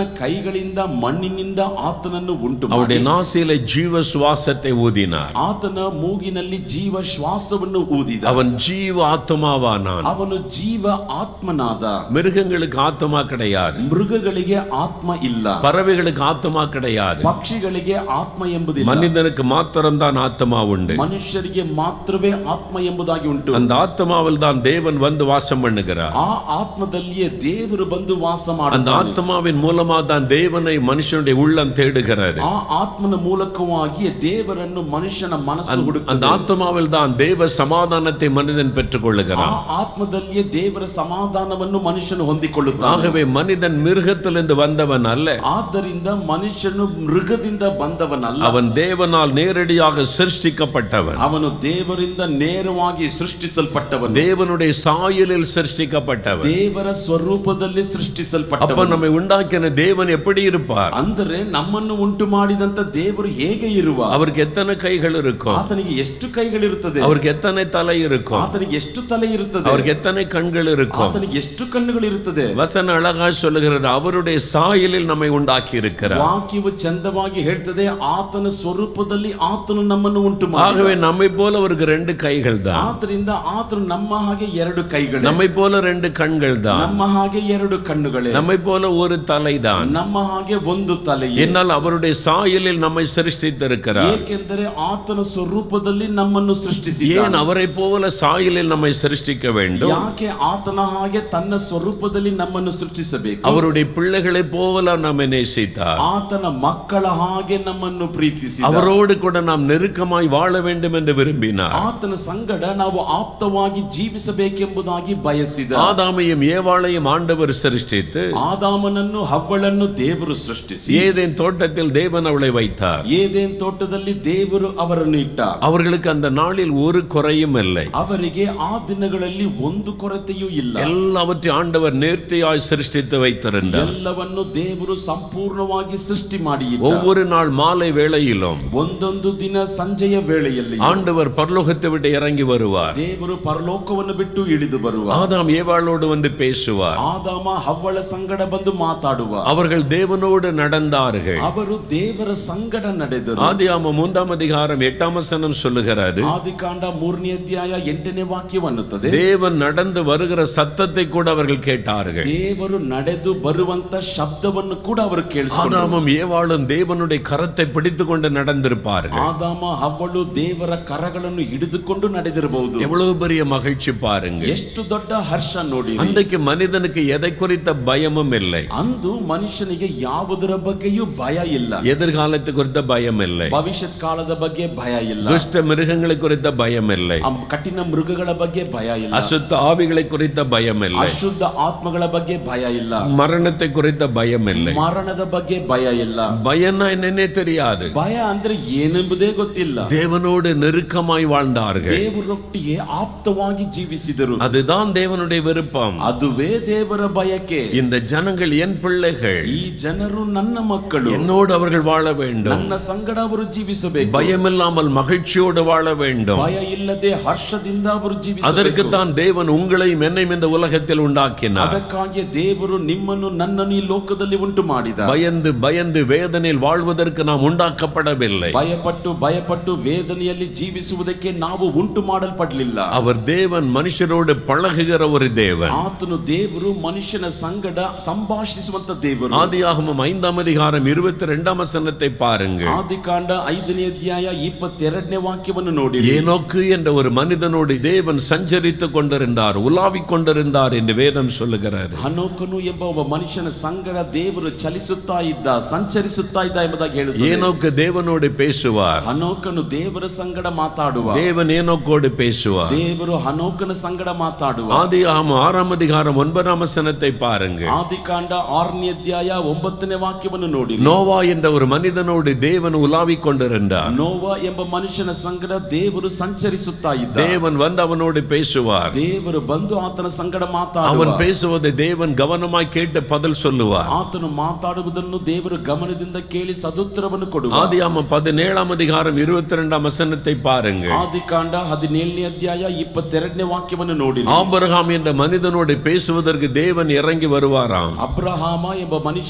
ಕೈಗಳಿಂದ ಮಣ್ಣಿನಿಂದ ಆತನನ್ನು ಉಂಟು ಮಾಡಿ அவருடைய நாசியில ஜீவ சுவாசத்தை ஊதினார் ಆತನ ಮೂಗಿನಲ್ಲಿ ಜೀವ ಶ್ವಾಸವನ್ನು ಊದಿದ அவன் ஜீவ ஆத்மாவானான் ಅವನು ಜೀವ ಆತ್ಮನಾದ மிருகங்களுக்கு ஆத்மா கிடையாது ಮೃಗಗಳಿಗೆ ಆತ್ಮ ಇಲ್ಲ பறவைகளுக்கு ஆத்மா கிடையாது ಪಕ್ಷಿಗಳಿಗೆ ಆತ್ಮ ಎಂಬುದಿಲ್ಲ மனிதனுக்கு மாத்திரம்தான் ஆத்மா உண்டு ಮನುಷ್ಯರಿಗೆ ಮಾತ್ರವೇ ಆತ್ಮ ಎಂಬುದಾಗಿ ಉಂಟು அந்த ஆத்மாவில் தான் தேவன் வந்து வாசம் பண்ணுகிறார் ಆ ಆತ್ಮದಲ್ಲಿಯೇ ದೇವರು ಬಂದು ವಾಸ அந்த ಮಾಡುತ್ತಾನೆ ஆத்மாவின் மூலமா தான் தேவனை மனுஷனுடைய உள்ளம் தேடுகிறது ಆ ಆತ್ಮನ ಮೂಲಕವಾಗಿಯೇ ದೇವರನ್ನು ಮನುಷ್ಯನ ಮನಸ್ಸು அந்த ಹುಡುಕುತ್ತದೆ ஆத்மாவில் தான் தேவ சமாதானத்தை மனிதன் ಆ பெற்றுக்கொள்ளுகிறான் ಆತ್ಮದಲ್ಲಿಯೇ ದೇವರ ಸಮಾಧಾನವನ್ನು ಮನುಷ್ಯನು ಹೊಂದಿಕೊಳ್ಳುತ್ತಾನೆ ஆகவே மனிதன் மிருகத்திலிருந்து வந்தவன் அல்ல ಆದ್ದರಿಂದ ಮನುಷ್ಯನು ಮೃಗದಿಂದ ಬಂದವನಲ್ಲ அவன் தேவனால் நேரடியாக சிருஷ்டிக்கப்பட்டவன் ಅವನು ದೇವರಿಂದ ನೇರವಾಗಿ ಸೃಷ್ಟಿಸಲ್ಪಟ್ಟವನು தேவனுடைய சாயலில் சிருஷ்டிக்கப்பட்டவன் ದೇವರ ಸ್ವರೂಪದಲ್ಲಿ அப்ப ಸೃಷ್ಟಿಸಲ್ಪಟ್ಟವನು நம்மை உண்டாக்கின தேவன் எப்படி இருப்பார் ಅಂದರೆ ನಮ್ಮನ್ನು ಉಂಟು ಮಾಡಿದಂತ ದೇವರು ಹೇಗೆ ಇರುವ அவருக்கு எத்தனை கைகள் இருக்கும் ಆತನಿಗೆ ಎಷ್ಟು ಕೈಗಳಿರುತ್ತದೆ அவருக்கு எத்தனை தலை இருக்கும் ಆತನಿಗೆ ಎಷ್ಟು ತಲೆ ಇರುತ್ತದೆ அவருக்கு எத்தனை கண்கள் இருக்கும் ಆತನಿಗೆ ಎಷ್ಟು ಕಣ್ಣುಗಳಿರುತ್ತದೆ வசன அழகா சொல்லுகிறது அவருடைய சாயலில் நம்மை உண்டாக்கி இருக்கிறார் ವಾಕ್ಯವು ಚಂದವಾಗಿ ಹೇಳ್ತದೆ ಆತನ ಸ್ವರೂಪದಲ್ಲಿ ಆತನು ನಮ್ಮನ್ನು ಉಂಟು ಮಾಡಿ ஆகவே நம்மை போல அவருக்கு ரெண்டு கைகள் தான் ಆತರಿಂದ ಆತನು ನಮ್ಮ ಹಾಗೆ ಎರಡು ಕೈಗಳು நம்மை போல ரெண்டு கண்கள் தான் ನಮ್ಮ ಹಾಗೆ ಎರಡು ಕಣ್ಣುಗಳೇ நம்மை போல ஒரு தலை தான் ನಮ್ಮ ಹಾಗೆ ಒಂದು ತಲೆಯೇ என்னால் அவருடைய சாயலில் நம்மை சிருஷ்டித்திருக்கிறார் ಏಕೆಂದರೆ ಆತನ ಸ್ವರೂಪದಲ್ಲಿ ನಮ್ಮನ್ನು ಸೃಷ್ಟಿಸಿ ஏன் அவரை போல சாயலில் நம்மை சிருஷ்டிக்க வேண்டும் ಯಾಕೆ ಆತನ ಹಾಗೆ ತನ್ನ ಸ್ವರೂಪದಲ್ಲಿ ನಮ್ಮನ್ನು ಸೃಷ್ಟಿಸಬೇಕು அவருடைய பிள்ளைகளை போல நம்மை நேசித்தார் ಆತನ ಮಕ್ಕಳ ಹಾಗೆ ನಮ್ಮನ್ನು ಪ್ರೀತಿಸಿ அவரோடு கூட நாம் நெருக்கமாய் வாழ வேண்டும் என்று விரும்பினார் ಆತನ ಸಂಗಡ ನಾವು ಆಪ್ತವಾಗಿ ಜೀವಿಸಬೇಕೆಂಬುದಾಗಿ ಬಯಸಿದ ஆதாமையும் ஏவாளையும் ஆண்டவர் சிருஷ்டித்து ಆದಾಮನನ್ನು ಹವ್ವಳನ್ನು ದೇವರು ಸೃಷ್ಟಿಸಿ ஏதேன் தோட்டத்தில் தேவன் அவளை வைத்தார் ಏದೇನ್ ತೋಟದಲ್ಲಿ ದೇವರು ಅವರನ್ನು ಇಟ್ಟ அவர்களுக்கு அந்த நாளில் ஒரு குறையும் இல்லை ಅವರಿಗೆ ಆ ದಿನಗಳಲ್ಲಿ ಒಂದು ಕೊರತೆಯೂ ಇಲ್ಲ எல்லாவற்றையும் ஆண்டவர் நேர்த்தியாய் சிருஷ்டித்து வைத்திருந்தார் ಎಲ್ಲವನ್ನು ದೇವರು ಸಂಪೂರ್ಣವಾಗಿ ಸೃಷ್ಟಿ ಮಾಡಿ ಇಟ್ಟ. ஒவ்வொரு நாள் மாலை வேளையிலும் ಒಂದೊಂದು ದಿನ ಸಂಜೆಯ ವೇಳೆಯಲ್ಲಿ ஆண்டவர் பரலோகத்தை விட்டு இறங்கி வருவார் ದೇವರು ಪರಲೋಕವನ್ನು ಬಿಟ್ಟು ಇಳಿದು ಬರುವ ஆதாம் ஏவாளோடு வந்து பேசுவார் ಆದಾಮ ಹವ್ವಳ ಸಂಗಡ ಬಂದು ಮಾತಾಡುವ அவர்கள் தேவனோடு நடந்தார்கள் ಅವರು ದೇವರ ಸಂಗಡ ನಡೆದರು ஆதியாம மூன்றாம் அதிகாரம் எட்டாம் வசனம் சொல்லுகிறாரு ಆದಿಕಾಂಡ ಮೂರನೇ ಅಧ್ಯಾಯ ಎಂಟನೇ ವಾಕ್ಯವನ್ನುತ್ತದೆ தேவன் நடந்து வருகிற சத்தத்தை கூட அவர்கள் கேட்டார்கள் ದೇವರು ನಡೆದು ಬರುವಂತ ಶಬ್ದವನ್ನು ಕೂಡ ಅವರು ಕೇಳಿಸಿಕೊಂಡರು ஆதாமும் ஏவாளும் தேவனுடைய கரத்தை பிடித்துக் கொண்டு நடந்திருப்பார்கள் ಆದಾಮ ಹವ್ವಳು ದೇವರ ಕರಗಳನ್ನು ಹಿಡಿದುಕೊಂಡು ನಡೆದಿರಬಹುದು எவ்வளவு பெரிய மகிழ்ச்சி பாருங்க ಎಷ್ಟು ದೊಡ್ಡ ಹರ್ಷ ನೋಡಿ அன்றைக்கு மனிதனுக்கு எதை குறித்த பயமும் இல்லை ಅಂದು ಮನುಷ್ಯನಿಗೆ ಯಾವುದರ ಬಗ್ಗೆಯೂ ಭಯ ಇಲ್ಲ எதிர்காலத்து குறித்த பயம் இல்லை ಭವಿಷ್ಯತ್ ಕಾಲದ ಬಗ್ಗೆ ಭಯ ಇಲ್ಲ துஷ்ட மிருகங்களை குறித்த பயம் இல்லை ಆ ಕಠಿಣ ಮೃಗಗಳ ಬಗ್ಗೆ ಭಯ ಇಲ್ಲ அசுத்த ஆவிகளை குறித்த பயம் இல்லை ಅಶುದ್ಧ ಆತ್ಮಗಳ ಬಗ್ಗೆ ಭಯ ಇಲ್ಲ மரணத்தை குறித்த பயம் இல்லை ಮರಣದ ಬಗ್ಗೆ ಭಯ ಇಲ್ಲ பயம்னா என்னன்னே தெரியாது ಭಯ ಅಂದ್ರೆ ಏನೆಂಬುದೇ ಗೊತ್ತಿಲ್ಲ தேவனோடு நெருக்கமாய் வாழ்ந்தார்கள் ದೇವರೊಟ್ಟಿಗೆ ಆಪ್ತವಾಗಿ ಜೀವಿಸಿದರು அதுதான் தேவனுடைய விருப்பம் ಅದುವೇ ದೇವರ ಬಯಕೆ இந்த ஜனங்கள் என் பிள்ளைகள் ಈ ಜನರು ನನ್ನ ಮಕ್ಕಳು என்னோடு அவர்கள் வாழ வேண்டும் ನನ್ನ ಸಂಗಡ ಅವರು ಜೀವಿಸಬೇಕು பயமில்லாமல் மகிழ்ச்சியோடு வாழ வேண்டும் ಭಯ ಇಲ್ಲದೆ ಹರ್ಷದಿಂದ ಅವರು ಜೀವಿಸಬೇಕು அதற்குத்தான் தேவன் உங்களையும் என்னையும் இந்த உலகத்தில் உண்டாக்கினார் ಅದಕ್ಕಾಗಿ ದೇವರು ನಿಮ್ಮನ್ನು ನನ್ನನ್ನು ಈ ಲೋಕದಲ್ಲಿ ಉಂಟು ಮಾಡಿದ பயந்து பயந்து வேதனையில் வாழ்வதற்கு நாம் உண்டாக்கப்படவில்லை ಭಯಪಟ್ಟು ಭಯಪಟ್ಟು ವೇದನೆಯಲ್ಲಿ ಜೀವಿಸುವುದಕ್ಕೆ ನಾವು ಉಂಟು ಮಾಡಲ್ಪಡಲಿಲ್ಲ அவர் தேவன் மனுஷரோடு பழகுகிற ஒரு தேவன் ಆತನು ದೇವರು ಮನುಷ್ಯನ ಸಂಗಡ ಸಂಭಾಷಿಸುವಂತ ದೇವರು ஆதியாகமம் ஐந்தாம் அதிகாரம் இருபத்தி ரெண்டாம் வசனத்தை பாருங்கள் ಆದಿಕಾಂಡ ಐದನೇ ಅಧ್ಯಾಯ ಇಪ್ಪತ್ತೆರಡನೇ ವಾಕ್ಯವನ್ನು ನೋಡಿ ஏனோக்கு என்ற ஒரு மனிதனோடு தேவன் சஞ்சரித்துக் கொண்டிருந்தார் உலாவிக் கொண்டிருந்தார் என்று வேதம் சொல்லுகிறார் ಹನೋಕನು ಎಂಬ ಒಬ್ಬ ಮನುಷ್ಯನ ಸಂಗಡ ದೇವರು ಚಲಿಸುತ್ತಾ ಇದ್ದ ಸಂಚರಿಸುತ್ತಾ ಇದ್ದ ಎಂಬುದಾಗಿ ಹೇಳುತ್ತದೆ ஏனோக்கு தேவனோடு பேசுவார் ಹನೋಕನು ದೇವರ ಸಂಗಡ ಮಾತಾಡುವ தேவன் ஏனோக்கோடு பேசுவார் ದೇವರು ಹನೋಕನ ಸಂಗಡ ಮಾತಾಡುವ ஆதியாகமம் ஆறாம் அதிகாரம் ஒன்பதாம் வசனத்தை பாருங்கள் ಆದಿಕಾಂಡ ಆರನೇ ಅಧ್ಯಾಯ ಒಂಬತ್ತನೇ ವಾಕ್ಯವನ್ನು ನೋಡಿ நோவா என்ற ஒரு மனிதனோடு தேவன் உலாவிக் கொண்டிருந்தார் ನೋವ ಎಂಬ ಮನುಷ್ಯನ ಸಂಗಡ ದೇವರು ಸಂಚರಿಸುತ್ತಾ ಇದ್ದ தேவன் வந்து அவனோடு பேசுவார் ದೇವರು ಬಂದು ಆತನ ಸಂಗಡ அவன் ಮಾತಾಡುವ பேசுவதை தேவன் கவனமாய் கேட்டு பதில் சொல்லுவார் ಆತನು ಮಾತಾಡುವುದನ್ನು ದೇವರು ಗಮನದಿಂದ ಕೇಳಿ ಸದುತ್ತರವನ್ನು ಕೊಡುವ ஆதியாமம் பதினேழாம் அதிகாரம் இருபத்தி ரெண்டாம் வசனத்தை பாருங்கள் ಆದಿಕಾಂಡ ಹದಿನೇಳನೇ ಅಧ್ಯಾಯ ಇಪ್ಪತ್ತೆರಡನೇ ವಾಕ್ಯವನ್ನು ನೋಡಿ ஆபிரகாம் என்ற மனிதனோடு பேசுவதற்கு தேவன் இறங்கி வருவாராம் ಅಬ್ರಹಾಮ ಎಂಬ ಮನುಷ್ಯನ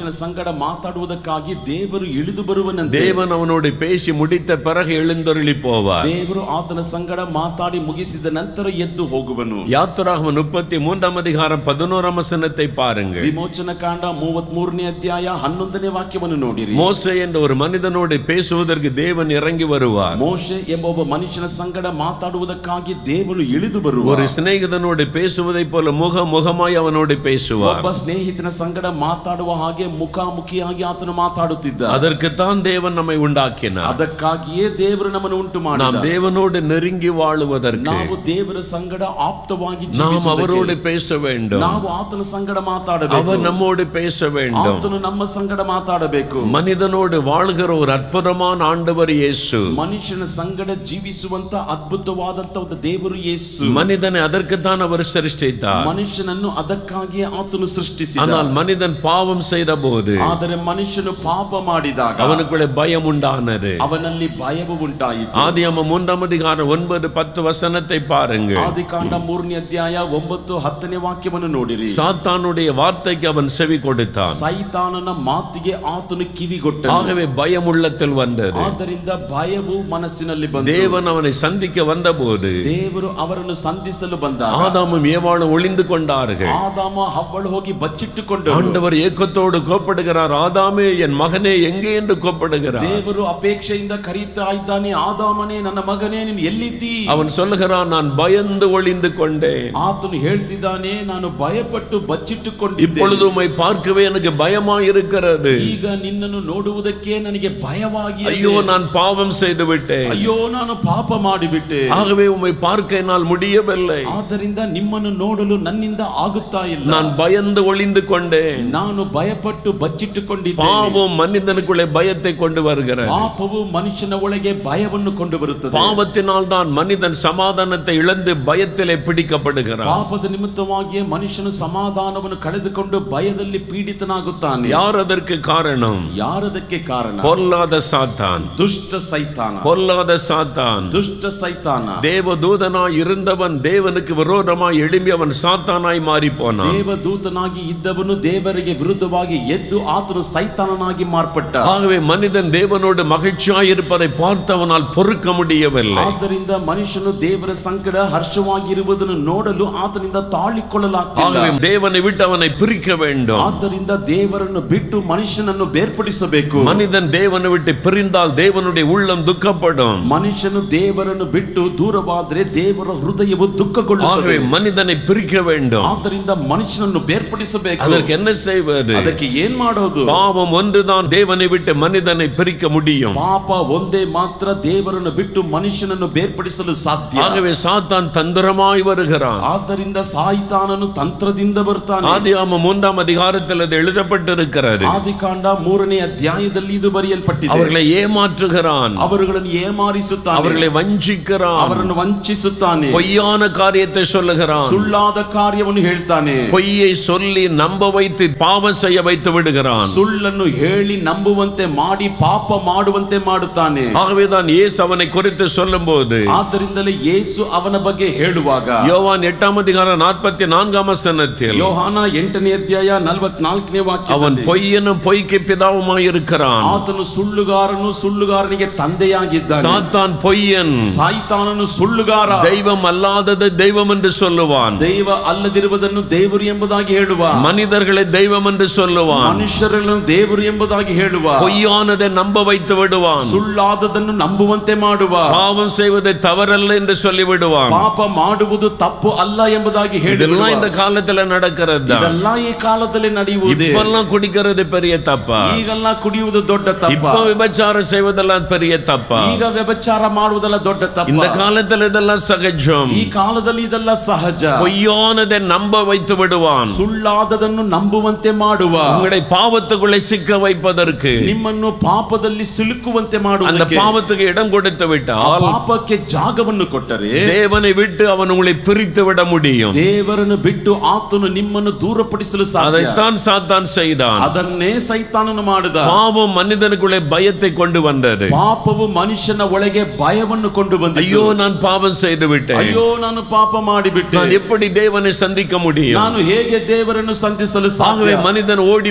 ಮನುಷ್ಯನ ಸಂಗಡ ಮಾತಾಡುವುದಕ್ಕಾಗಿ ದೇವರು ಇಳಿದು ಬರುವನಂತೆ தேவன் அவனோடு பேசி முடித்த பிறகு எழுந்தருளி போவார் ದೇವರು ಆತನ ಸಂಗಡ ಮಾತಾಡಿ ಮುಗಿಸಿದ ನಂತರ ಎದ್ದು ಹೋಗುವನು யாத்திராகம முப்பத்தி மூன்றாம் அதிகாரம் பதினோராம் வசனத்தை பாருங்கள் ವಿಮೋಚನ ಕಾಂಡ ಮೂವತ್ ಮೂರನೇ ಅಧ್ಯಾಯ ಹನ್ನೊಂದನೇ ವಾಕ್ಯವನ್ನು ನೋಡಿರಿ மோசே என்ற ஒரு மனிதனோடு பேசுவதற்கு தேவன் இறங்கி வருவார் ಮೋಶೆ ಎಂಬ ಒಬ್ಬ ಮನುಷ್ಯನ ಸಂಗಡ ಮಾತಾಡುವುದಕ್ಕಾಗಿ ದೇವರು ಇಳಿದು ಬರುವ ஒரு சிநேகிதனோடு பேசுவதைப் போல முக முகமாய் அவனோடு பேசுவார் ಒಬ್ಬ ಸ್ನೇಹಿತನ ಸಂಗಡ ಮಾತಾಡುವ ಹಾಗೆ ಮುಖಾಮುಖಿಯಾಗಿ ಆತನು ಮಾತಾಡುತ್ತಿದ್ದ அதற்குத்தான் தேவன் நம்மை உண்டாக்கினார் ಅದಕ್ಕಾಗಿಯೇ ದೇವರು ನಮ್ಮನ್ನು ಉಂಟು நாம் ಮಾಡಿದ தேவனோடு நெருங்கி வாழுவதற்கு ನಾವು ದೇವರ ಸಂಗಡ ಆಪ್ತವಾಗಿ நாம் ಜೀವಿಸುವುದಕ್ಕೆ அவரோடு பேச வேண்டும் ನಾವು ಆತನ ಸಂಗಡ ಮಾತಾಡಬೇಕು அவர் நம்மோடு பேச வேண்டும் ಆತನು ನಮ್ಮ ಸಂಗಡ ಮಾತಾಡಬೇಕು மனிதனோடு வாழ்கிற ஒரு அற்புதமான ஆண்டவர் இயேசு ಮನುಷ್ಯನ ಸಂಗಡ ಜೀವಿಸುವಂತ ಅದ್ಭುತವಾದಂತ ಒಂದು ದೇವರು ಯೇಸು மனிதனை அதற்குத்தான் அவர் சிருஷ்டித்தார் ಮನುಷ್ಯನನ್ನು ಅದಕ್ಕಾಗಿಯೇ ಆತನು ಸೃಷ್ಟಿಸಿದ ஆனால் மனிதன் பாவம் செய்த போது ಆದರೆ ಮನುಷ್ಯನು ಪಾಪ ಮಾಡಿದಾಗ அவனுக்குள்ளே பயம் உண்டானது ಅವನಲ್ಲಿ ಭಯವು ಉಂಟಾಯಿತು ஆதியாம மூன்றாம் அதிகாரம் ஒன்பது பத்து வசனத்தை பாருங்கள் ಆದಿಕಾಂಡ ಮೂರನೇ ಅಧ್ಯಾಯ ಒಂಬತ್ತು ಹತ್ತನೇ ವಾಕ್ಯವನ್ನು ನೋಡಿರಿ சாத்தானுடைய வார்த்தைக்கு அவன் செவி கொடுத்தான் ಸೈತಾನನ ಮಾತಿಗೆ ಆತನು ಕಿವಿಗೊಟ್ಟನು ஆகவே பயம் உள்ளத்தில் வந்தது ಆದ್ದರಿಂದ ಭಯವು ಮನಸ್ಸಿನಲ್ಲಿ ಬಂತು தேவன் அவனை சந்திக்க வந்தபோது ದೇವರು ಅವರನ್ನು ಸಂಧಿಸಲು ಬಂದಾಗ ஆதாமும் ஏவாளும் ஒளிந்து கொண்டார்கள் ಆದಾಮ ಹವ್ವಳು ಹೋಗಿ ಬಚ್ಚಿಟ್ಟುಕೊಂಡು ஆண்டவர் ஏக்கத்தோடு கோப்படுகிறார் ஆதாமே என் மகனே எங்கே என்று கோப்படுகிறார் ದೇವರು ಅಪೇಕ್ಷೆಯಿಂದ ಕರೀತಾ ಇದ್ದಾನೆ ಆದಾಮನೇ ನನ್ನ ಮಗನೇ ನೀನು ಎಲ್ಲಿದ್ದೀ அவன் சொல்லுகிறான் நான் பயந்து ஒளிந்து கொண்டேன் ಆತನು ಹೇಳ್ತಿದ್ದಾನೆ ನಾನು ಭಯಪಟ್ಟು ಬಚ್ಚಿಟ್ಟುಕೊಂಡಿದ್ದೆ இப்பொழுது உம்மை பார்க்கவே எனக்கு பயமா இருக்கிறது ಈಗ ನಿನ್ನನ್ನು ನೋಡುವುದಕ್ಕೆ ನನಗೆ ಭಯವಾಗಿ ஐயோ நான் பாவம் செய்து விட்டேன் ಅಯ್ಯೋ ನಾನು ಪಾಪ ಮಾಡಿಬಿಟ್ಟೆ ஆகவே உம்மை பார்க்க என்னால் முடியவில்லை ಆದ್ದರಿಂದ ನಿಮ್ಮನ್ನು ನೋಡಲು ನನ್ನಿಂದ ಆಗುತ್ತಾ ಇಲ್ಲ நான் பயந்து ஒளிந்து கொண்டேன் ನಾನು ಭಯಪಟ್ಟು ಬಚ್ಚಿಟ್ಟುಕೊಂಡಿದ್ದೆ பாவம் மனிதனுக்குள்ளே பயத்தை கொண்டு வருகிறது ಪಾಪವು ಮನುಷ್ಯನ ಒಳಗೆ ಭಯವನ್ನು ಕೊಂಡು ಬರುತ್ತದೆ பாவத்தினால் தான் மனிதன் சமாதானத்தை இழந்து பயத்திலே பிடிக்கப்படுகிறான் ಪಾಪದ ನಿಮಿತ್ತವಾಗಿಯೇ ಮನುಷ್ಯನು ಸಮಾಧಾನವನ್ನು ಕಳೆದುಕೊಂಡು ಭಯದಲ್ಲಿ ಪೀಡಿತನಾಗುತ್ತಾನೆ யார் அதற்கு காரணம் ಯಾರದಕ್ಕೆ ಕಾರಣ பொல்லாத சாத்தான் ದುಷ್ಟ ಸೈತಾನ பொல்லாத சாத்தான் ದುಷ್ಟ ಸೈತಾನ தேவதூதனாய் இருந்தவன் தேவனுக்கு விரோதமாய் எழும்பி அவன் சாத்தானாய் மாறி போனான் ದೇವದೂತನಾಗಿ ಇದ್ದವನು ದೇವರಿಗೆ ವಿರುದ್ಧವಾಗಿ ಎದ್ದು ಆತನು ಸೈತಾನನಾಗಿ ಮಾರ್ಪಟ್ಟ ஆகவே மனிதன் தேவனோடு மகிழ்ச்சியாய் இருப்பதை பார்த்தவனால் பொறுக்க முடியவில்லை ಆದ್ದರಿಂದ ಮನುಷ್ಯನು ದೇವರ ಸಂಕಟ ಹರ್ಷವಾಗಿರುವುದನ್ನು ನೋಡಲು ಆತನಿಂದ ತಾಳಿಕೊಳ್ಳಲಾಗ್ತಿಲ್ಲ ஆகவே தேவனை விட்டு அவனை பிரிக்க வேண்டும் ಆದ್ದರಿಂದ ದೇವರನ್ನು ಬಿಟ್ಟು ಮನುಷ್ಯನನ್ನು ಬೇರ್ಪಡಿಸಬೇಕು மனிதன் தேவனை விட்டு பிரிந்தால் தேவனுடைய உள்ளம் துக்கப்படும் ಮನುಷ್ಯನು ದೇವರನ್ನು ಬಿಟ್ಟು ದೂರವಾದರೆ ದೇವರ ಹೃದಯವು ದುಃಖಗೊಳ್ಳುತ್ತದೆ ஆகவே மனிதனை பிரிக்க வேண்டும் ಆದ್ದರಿಂದ ಮನುಷ್ಯನನ್ನು ಬೇರ್ಪಡಿಸಬೇಕು அதற்கு என்ன செய்வது ಅದಕ್ಕೆ ಏನ್ ಮಾಡೋದು பாவம் ஒன்றுதான் தேவனை விட்டு மனிதனை பிரிக்க முடியும் ಪಾಪ ಒಂದೇ ಮಾತ್ರ ದೇವರನ್ನು ಬಿಟ್ಟು ಮನುಷ್ಯನನ್ನು ಬೇರ್ಪಡಿಸಲು ಸಾಧ್ಯ ஆகவே சாத்தான் தந்திரமாய் வருகிறான் ಆದ್ದರಿಂದ ಸಾಯಿತಾನನು ತಂತ್ರದಿಂದ ಬರ್ತಾನೆ ஆதியாம மூன்றாம் அதிகாரத்தில் அது எழுதப்பட்டிருக்கிறது ಆದಿಕಾಂಡ ಮೂರನೇ ಅಧ್ಯಾಯದಲ್ಲಿ ಇದು ಬರೆಯಲ್ಪಟ್ಟಿದೆ அவர்களை ஏமாற்றுகிறான் ಅವರುಗಳನ್ನು ಏಮಾರಿಸುತ್ತಾನೆ அவர்களை வஞ்சிக்கிறான் ಅವರನ್ನು ವಂಚಿಸುತ್ತಾನೆ பொய்யான காரியத்தை சொல்லுகிறான் ಸುಳ್ಳಾದ ಕಾರ್ಯವನ್ನು ಹೇಳ್ತಾನೆ பொய்யை சொல்லி நம்ப வைத்து பாவம் செய்ய வைத்து விடுகிறான் ಸುಳ್ಳನ್ನು ಹೇಳಿ ನಂಬುವಂತೆ ಮಾಡಿ ಪಾಪ ಮಾಡುವಂತೆ ಮಾಡುತ್ತಾನೆ ஆகவேதான் இயேசு அவனை குறித்து சொல்லும்போது ಆದ್ದರಿಂದಲೇ ಯೇಸು ಅವನ ಬಗ್ಗೆ ಹೇಳುವಾಗ யோவான் எட்டாம் அதிகாரம் நாற்பத்தி நான்காம் வசனத்தில் ಯೋಹಾನ ಎಂಟನೇ ಅಧ್ಯಾಯ ನಲವತ್ನಾಲ್ಕನೇ ವಾಕ್ಯ அவன் பொய்யனும் பொய்க்கு பிதாவுமாய் இருக்கிறான் ಆತನು ಸುಳ್ಳುಗಾರನು ಸುಳ್ಳುಗಾರನಿಗೆ ತಂದೆಯಾಗಿದ್ದಾನೆ சாத்தான் பொய்யன் ಸಾಯಿತಾನನು ಸುಳ್ಳುಗಾರ தெய்வம் அல்லாதது தெய்வம் என்று சொல்லுவான் ದೈವ ಅಲ್ಲದಿರುವುದನ್ನು ದೇವರು ಎಂಬುದಾಗಿ ಹೇಳುವ மனிதர்களை தெய்வம் என்று சொல்லுவான் ಮನುಷ್ಯರನ್ನು ದೇವರು ಎಂಬುದಾಗಿ ಹೇಳುವ பொய்யானதை நம்ப வைத்து விடுவான் ಸುಳ್ಳಾದದನ್ನು ನಂಬುವಂತೆ ಮಾಡುವ பாவம் செய்வதை தவறல்ல என்று சொல்லி விடுவான் ಪಾಪ ಮಾಡುವುದು ತಪ್ಪು ಅಲ್ಲ ಎಂಬುದಾಗಿ ಹೇಳುವ இதெல்லாம் இந்த காலத்துல நடக்கிறது தான் ಇದೆಲ್ಲ ಈ ಕಾಲದಲ್ಲಿ ನಡೆಯುವುದೇ இப்பெல்லாம் குடிக்கிறது பெரிய தப்பா ಈಗೆಲ್ಲ ಕುಡಿಯುವುದು ದೊಡ್ಡ ತಪ್ಪ இப்ப விபச்சாரம் செய்வதெல்லாம் பெரிய தப்பா ಈಗ ವ್ಯಭಚಾರ ಮಾಡುವುದೆಲ್ಲ ದೊಡ್ಡ இந்த ತಪ್ಪ காலத்துல இதெல்லாம் சகஜம் ಈ ಕಾಲದಲ್ಲಿ ಇದೆಲ್ಲ ಸಹಜ பொய்யானதை நம்ப வைத்து விடுவான் ಸುಳ್ಳಾದದನ್ನು ನಂಬುವಂತೆ ಮಾಡುವ உங்களை பாவத்துக்குள்ளே சிக்க வைப்பதற்கு ನಿಮ್ಮನ್ನು ಪಾಪದಲ್ಲಿ ಸಿಲುಕುವಂತೆ அந்த ಮಾಡುವುದಕ್ಕೆ பாவத்துக்கு இடம் கொடுத்து ಆ விட்டால் ಪಾಪಕ್ಕೆ ಜಾಗವನ್ನು ಕೊಟ್ಟರೆ தேவனை விட்டு அவன் உங்களை பிரித்து விட முடியும் ದೇವರನ್ನು ಬಿಟ್ಟು ಆತನು ನಿಮ್ಮನ್ನು ದೂರಪಡಿಸಲು ಸಾಧ್ಯ அதைத்தான் சாத்தான் செய்தான் ಅದನ್ನೇ ಸೈತಾನನು ಮಾಡಿದ பாவம் மனிதனுக்குள்ளே பயத்தை கொண்டு வந்தது ಪಾಪವು ಮನುಷ್ಯನ ಒಳಗೆ ಭಯವನ್ನು ಕೊಂಡು ಬಂದಿತು ஐயோ நான் பாவம் செய்து விட்டேன் ಅಯ್ಯೋ ನಾನು ಪಾಪ ಮಾಡಿಬಿಟ್ಟೆ நான் எப்படி தேவனை சந்திக்க முடியும் ನಾನು ಹೇಗೆ ದೇವರನ್ನು ಸಂಧಿಸಲು ஆகவே ಸಾಧ್ಯ மனிதன் ஓடி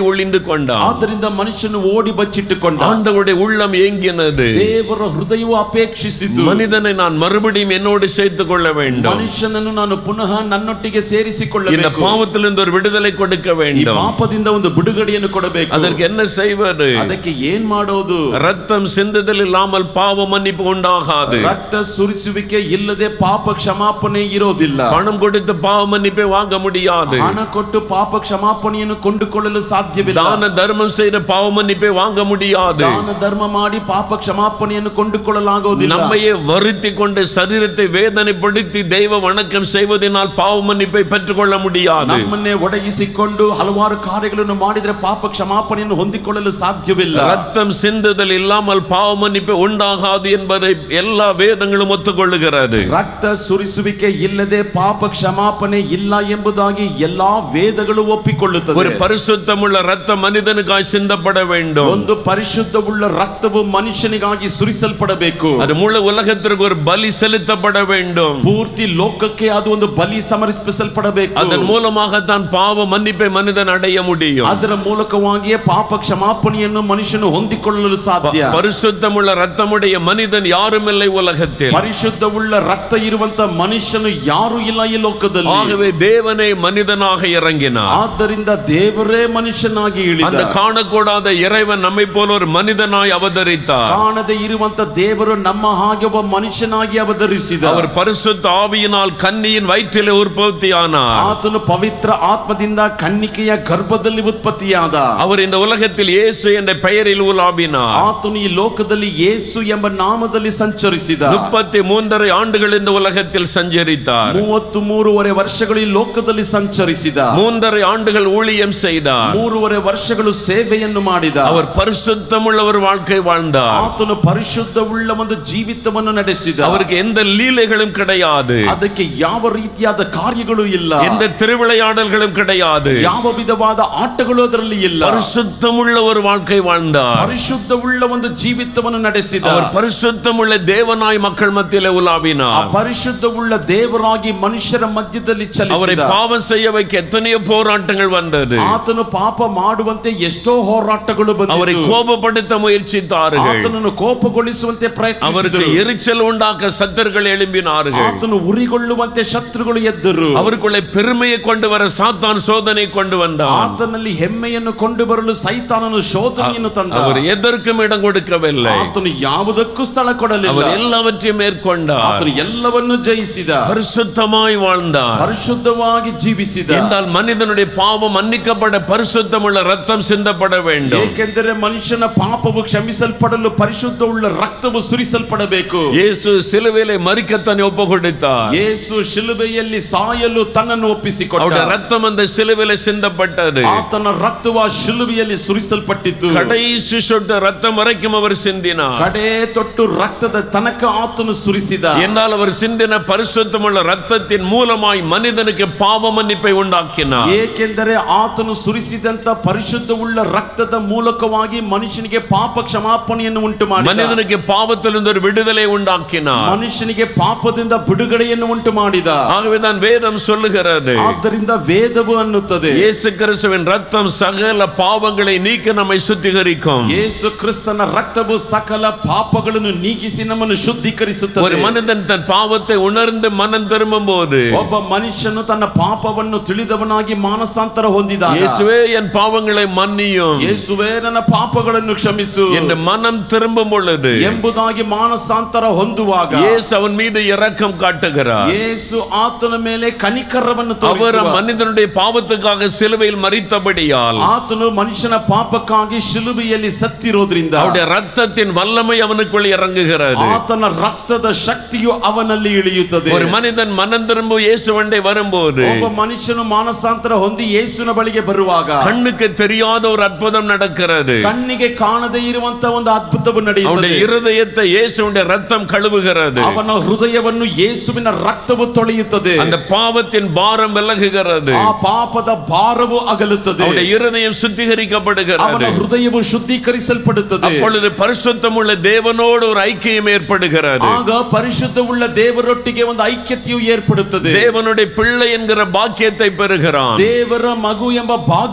ஒளிந்து கொண்டான் ಆದ್ದರಿಂದ ಮನುಷ್ಯನು ಓಡಿ ಬಚ್ಚಿಟ್ಟುಕೊಂಡ ஆண்டவருடைய உள்ளம் ஏங்கினது ದೇವರ ಹೃದಯವು ಅಪೇಕ್ಷಿಸಿತು மனிதனை நான் மறுபடியும் என்னோடு சேர்த்துக் கொள்ள வேண்டும் ಮನುಷ್ಯನನ್ನು ನಾನು ಪುನಃ ನನ್ನೊಟ್ಟಿಗೆ இந்த ಸೇರಿಸಿಕೊಳ್ಳಬೇಕು பாவத்திலிருந்து ஒரு விடுதலை கொடுக்க ಈ வேண்டும் ಪಾಪದಿಂದ ಒಂದು ಬಿಡುಗಡೆಯನ್ನು ಕೊಡಬೇಕು அதற்கு என்ன செய்வது ಅದಕ್ಕೆ ಏನ್ ಮಾಡೋದು ரத்தம் சிந்துதல் இல்லாமல் பாவ மன்னிப்பு உண்டாகாது ರಕ್ತ ಸುರಿಸುವಿಕೆ ಇಲ್ಲದೆ ಪಾಪ ಕ್ಷಮಾಪಣೆ ಇರೋದಿಲ್ಲ பணம் கொடுத்து பாவ மன்னிப்பை வாங்க முடியாது ಹಣ ಕೊಟ್ಟು ಪಾಪ ಕ್ಷಮಾಪಣೆಯನ್ನು ಕೊಂಡುಕೊಳ್ಳಲು ಸಾಧ್ಯವಿಲ್ಲ தான தர்மம் செய்த பாவ மன்னிப்பை வாங்க முடியாது ದಾನ ಧರ್ಮ ಮಾಡಿ ಪಾಪ ಕ್ಷಮಾಪಣೆಯನ್ನು ಕೊಂಡುಕೊಳ್ಳಲಾಗುವುದಿಲ್ಲ நம்மையே வருத்தி கொண்டு சரீரத்தை வேதனைப்படுத்தி தெய்வ வணக்கம் செய்வதனால் பாவ மன்னிப்பை பெற்றுக்கொள்ள முடியாது ನಮ್ಮನ್ನೇ ಒಡಗಿಸಿಕೊಂಡು ಹಲವಾರು ಕಾರ್ಯಗಳನ್ನು ಮಾಡಿದ್ರೆ ಪಾಪ ಕ್ಷಮಾಪಣೆಯನ್ನು ಹೊಂದಿಕೊಳ್ಳಲು ಸಾಧ್ಯವಿಲ್ಲ ரத்தம் சிந்துதல் இல்லாமல் பாவ மன்னிப்பு உண்டாகாது என்பதை எல்லா வேதங்களும் ஒத்துக்கொள்ளுகிறது ರಕ್ತ ಸುರಿಸುವಿಕೆ ಇಲ್ಲದೆ ಪಾಪ ಕ್ಷಮಾಪಣೆ ಇಲ್ಲ ಎಂಬುದಾಗಿ ಎಲ್ಲಾ ವೇದಗಳು ஒரு ಒಪ್ಪಿಕೊಳ್ಳುತ್ತದೆ பரிசுத்தமுள்ள ரத்தம் மனிதனுக்காய் சிந்தப்பட வேண்டும் ಒಂದು ಪರಿಶುದ್ಧವುಳ್ಳ ರಕ್ತವು ಮನುಷ್ಯನಿಗಾಗಿ ಸುರಿಸಲ್ಪಡಬೇಕು அது முழு உலகத்திற்கு ஒரு பலி செலுத்தப்பட வேண்டும் ಪೂರ್ತಿ ಲೋಕಕ್ಕೆ ಅದು ಒಂದು ಬಲಿ ಸಮರ್ಪಿಸಲ್ಪಡಬೇಕು அதன் மூலமாக தான் பாவ மன்னிப்பை மனிதன் அடைய முடியும் ಅದರ ಮೂಲಕವಾಗಿಯೇ ಪಾಪ ಕ್ಷಮಾಪಣೆಯನ್ನು ಮನುಷ್ಯನು ಹೊಂದಿಕೊಳ್ಳಲು ಸಾಧ್ಯ பரிசுத்தமுள்ள ரத்தமுடைய மனிதன் யாரும் இல்லை உலகத்தில் ಪರಿಶುದ್ಧವುಳ್ಳ ರಕ್ತ ಇರುವಂತ ಮನುಷ್ಯನು ಯಾರು ಇಲ್ಲ ಈ ಲೋಕದಲ್ಲಿ ஆகவே தேவனே மனிதனாக இறங்கினார் ಆದ್ದರಿಂದ ದೇವರೇ ಮನುಷ್ಯನಾಗಿ ಇಳಿದ அந்த காணக்கூடாத இறைவன் நம்மை போல ஒரு மனிதனாய் அவதரித்தார் ಕಾಣದೆ ಇರುವಂತ ದೇವರು ನಮ್ಮ ಹಾಗೆ ಒಬ್ಬ ಮನುಷ್ಯನಾಗಿ ಅವತರಿಸಿದ அவர் பரிசுத்த ஆவியினால் கன்னியின் வயிற்றிலே உற்பத்தியானார் ಆತನು ಪವಿತ್ರ ಆತ್ಮದಿಂದ ಕನ್ನಿಕೆಯ ಗರ್ಭದಲ್ಲಿ ಉತ್ಪತ್ತಿಯಾದ அவர் இந்த உலகத்தில் இயேசு என்ற பெயரில் உலாவினார் ಆತನು ಈ ಲೋಕದಲ್ಲಿ ಯೇಸು ಎಂಬ ನಾಮದಲ್ಲಿ ಸಂಚರಿಸಿದ முப்பத்தி மூன்றரை ஆண்டுகள் இந்த உலகத்தில் சஞ்சரித்தார் ಮೂವತ್ತು ಮೂರುವರೆ ವರ್ಷಗಳು ಈ ಲೋಕದಲ್ಲಿ ಸಂಚರಿಸಿದ மூன்றரை ஆண்டுகள் ஊழியம் செய்தார் ಮೂರುವರೆ ವರ್ಷಗಳು ಸೇವೆಯನ್ನು ಮಾಡಿದ அவர் பரிசுத்தமுள்ள ஒரு வாழ்க்கை வாழ்ந்தார் ಆತನು ಪರಿಶುದ್ಧವುಳ್ಳ ಒಂದು ಜೀವಿತವನ್ನು ನಡೆಸಿದ அவருக்கு எந்த லீலைகளும் கிடையாது ಅದಕ್ಕೆ ಯಾವ ರೀತಿಯಾದ ಕಾರ್ಯಗಳು ಇಲ್ಲ எந்த திருவிளையாடல்களும் கிடையாது ಯಾವ ವಿಧವಾದ ಆಟಗಳು ಅದರಲ್ಲಿ ಇಲ್ಲ பரிசுத்தமுள்ள ஒரு வாழ்க்கை வாழ்ந்தார் ಪರಿಶುದ್ಧವುಳ್ಳ ಒಂದು ಜೀವಿತವನ್ನು ನಡೆಸಿದ அவர் பரிசுத்தமுள்ள தேவனாய் மக்கள் மத்தியிலே ಆ உலாவினார் ಪರಿಶುದ್ಧವುಳ್ಳ ದೇವರಾಗಿ ಮನುಷ್ಯರ ಮಧ್ಯದಲ್ಲಿ அவரை ಚಲಿಸಿದ பாவம் செய்ய வைக்க எத்தனையோ போராட்டங்கள் வந்தது ಆತನು ಪಾಪ ಮಾಡುವಂತೆ ಎಷ್ಟೋ ಹೋರಾಟಗಳು அவரை ಬಂದಿತು கோபப்படுத்த முயற்சித்தார்கள் ಆತನನ್ನು ಕೋಪಗೊಳಿಸುವಂತೆ அவருக்கு ಪ್ರಯತ್ನಿಸಿದರು எரிச்சல் உண்டாக்க சத்தர்கள் எழும்பினார்கள் ಆತನು ಉರಿಗೊಳ್ಳುವಂತೆ ಶತ್ರುಗಳು ಎದ್ದರು அவருக்குள்ளே பெருமையை கொண்டு வர சாத்தான் சோதனை கொண்டு வந்தான் ಆತನಲ್ಲಿ ಹೆಮ್ಮೆಯನ್ನು ಕೊಂಡು ಬರಲು ಸೈತಾನನು ಶೋಧನೆಯನ್ನು ತಂದ அவர் எதற்கும் இடம் கொடுக்கவில்லை ಆತನು ಯಾವುದಕ್ಕೂ ಸ್ಥಳ ಕೊಡಲಿಲ್ಲ அவர் எல்லாவற்றையும் மேற்கொண்டார் ಆತನು ಎಲ್ಲವನ್ನು ಜಯಿಸಿದ பரிசுத்தமாய் வாழ்ந்தார் ಪರಿಶುದ್ಧವಾಗಿ ಜೀವಿಸಿದ என்றால் மனிதனுடைய பாவம் மன்னிக்கப்பட பரிசுத்தமுள்ள ரத்தம் சிந்தப்பட வேண்டும் ಏಕೆಂದರೆ ಮನುಷ್ಯನ ಪಾಪವು ಕ್ಷಮಿಸಲ್ಪಡಲು ಪರಿಶುದ್ಧವುಳ್ಳ ರಕ್ತವು ಸುರಿಸಲ್ಪಡಬೇಕು இயேசு சிலுவையிலே மறிக்கத்தனை ஒப்பு கொடுத்தார் ಯೇಸು ಶಿಲುಬೆಯಲ್ಲಿ ಸಾಯಲು ತನ್ನನ್ನು ಒಪ್ಪಿಸಿಕೊಟ್ಟ அவருடைய ரத்தம் அந்த சிலுவையிலே சிந்தப்பட்டது ಆತನ ರಕ್ತವು ಆ ಶಿಲುಬೆಯಲ್ಲಿ ಸುರಿಸಲ್ಪಟ್ಟಿತು கடைசி சொட்டு ரத்தம் வரைக்கும் அவர் சிந்தினார் ಕಡೆ ತೊಟ್ಟು ರಕ್ತದ ತನಕ ಆತನು ಸುರಿಸಿದ என்றால் அவர் சிந்தின பரிசுத்தமுள்ள ரத்தத்தின் மூலமாய் மனிதனுக்கு பாவ மன்னிப்பை உண்டாக்கினார் ಏಕೆಂದರೆ ಆತನು ಸುರಿಸಿದಂತ ಪರಿಶುದ್ಧವುಳ್ಳ ರಕ್ತದ ಮೂಲಕವಾಗಿ ಮನುಷ್ಯನಿಗೆ ಪಾಪ ಕ್ಷಮಾಪಣೆಯನ್ನು ಉಂಟು ಮಾಡಿದ மனிதனுக்கு பாவத்திலிருந்து ஒரு விடுதலை உண்டாக்கினார் ಮನುಷ್ಯನಿಗೆ ಪಾಪದಿಂದ ಬಿಡುಗಡೆಯನ್ನು ಉಂಟು ಮಾಡಿದ ஆகவேதான் வேதம் சொல்லுகிறது ಆದ್ದರಿಂದ ವೇದವು ಅನ್ನುತ್ತದೆ இயேசு கிறிஸ்துவின் ரத்தம் சகல பாவங்களை நீக்க நம்மை சுத்திகரிக்கும் ಯೇಸು ಕ್ರಿಸ್ತನ ರಕ್ತವು ಸಕಲ ಪಾಪಗಳನ್ನು ನೀಗಿಸಿ ನಮ್ಮನ್ನು ஒரு ಶುದ್ಧೀಕರಿಸುತ್ತದೆ மனிதன் தன் பாவத்தை உணர்ந்து மனம் திரும்பும் போது ಒಬ್ಬ ಮನುಷ್ಯನು ತನ್ನ ಪಾಪವನ್ನು ತಿಳಿದವನಾಗಿ ಮಾನಸಾಂತರ ಹೊಂದಿದಾಗ இயேசுவே என் பாவங்களை மன்னியும் ಯೇಸುವೇ ನನ್ನ ಪಾಪಗಳನ್ನು ಕ್ಷಮಿಸು என்று மனம் திரும்பும் பொழுது ಎಂಬುದಾಗಿ ಮಾನಸಾಂತರ ಹೊಂದುವಾಗ இயேசு அவன் மீது இரக்கம் காட்டுகிறார் ಯೇಸು ಆತನ ಮೇಲೆ ಕನಿಕರವನ್ನು அவர் ತೋರಿಸುವ மனிதனுடைய பாவத்துக்காக சிலுவையில் மறித்தபடியால் ಆತನು ಮನುಷ್ಯನ ಪಾಪಕ್ಕಾಗಿ ಶಿಲುಬೆಯಲ್ಲಿ ಸತ್ತಿರೋದ್ರಿಂದ அவருடைய ரத்தத்தின் வல்லமை அவனுக்குள் இறங்குகிறது ಆತನ ರಕ್ತದ ಶಕ್ತಿಯು ಅವನಲ್ಲಿ ಇಳಿಯುತ್ತದೆ ஒரு மனிதன் மனம் திரும்ப இயேசுவண்டை வரும்போது ಒಬ್ಬ ಮನುಷ್ಯನು ಮಾನಸಾಂತರ ಹೊಂದಿ ಯೇಸುವಿನ ಬಳಿಗೆ ಬರುವಾಗ கண்ணுக்கு தெரியாத ஒரு அற்புதம் நடக்கிறது ಕಣ್ಣಿಗೆ ಕಾಣದೇ ಇರುವಂತ ಒಂದು ಅದ್ಭುತವು அவனுடைய ನಡೆಯುತ್ತದೆ இருதயத்தை இயேசுடைய ரத்தம் கழுவுகிறது ಅವನ ಹೃದಯವನ್ನು ಯೇಸುವಿನ ರಕ್ತವು ತೊಳೆಯುತ್ತದೆ அந்த பாவத்தின் பாரம் விலகுகிறது ಆ ಪಾಪದ ಭಾರವು ಅಗಲುತ್ತದೆ அவருடைய இருதயம் ಅವನ சுத்திகரிக்கப்படுகிறது ಹೃದಯವು ಶುದ್ಧೀಕರಿಸಲ್ಪಡುತ್ತದೆ அப்பொழுது பரிசுத்தமுள்ள தேவனோடு ஒரு ஐக்கியம் ஏற்படுகிறது ಆಗ ಪರಿಶುದ್ಧವುಳ್ಳ ದೇವರೊಟ್ಟಿಗೆ ಒಂದು ಐಕ್ಯತೆಯು ಏರ್ಪಡುತ್ತದೆ தேவனுடைய பிள்ளை என்கிற பாக்கியத்தை பெறுகிறான் ದೇವರ ಮಗು ಎಂಬ ಭಾಗ್ಯತೆಯನ್ನು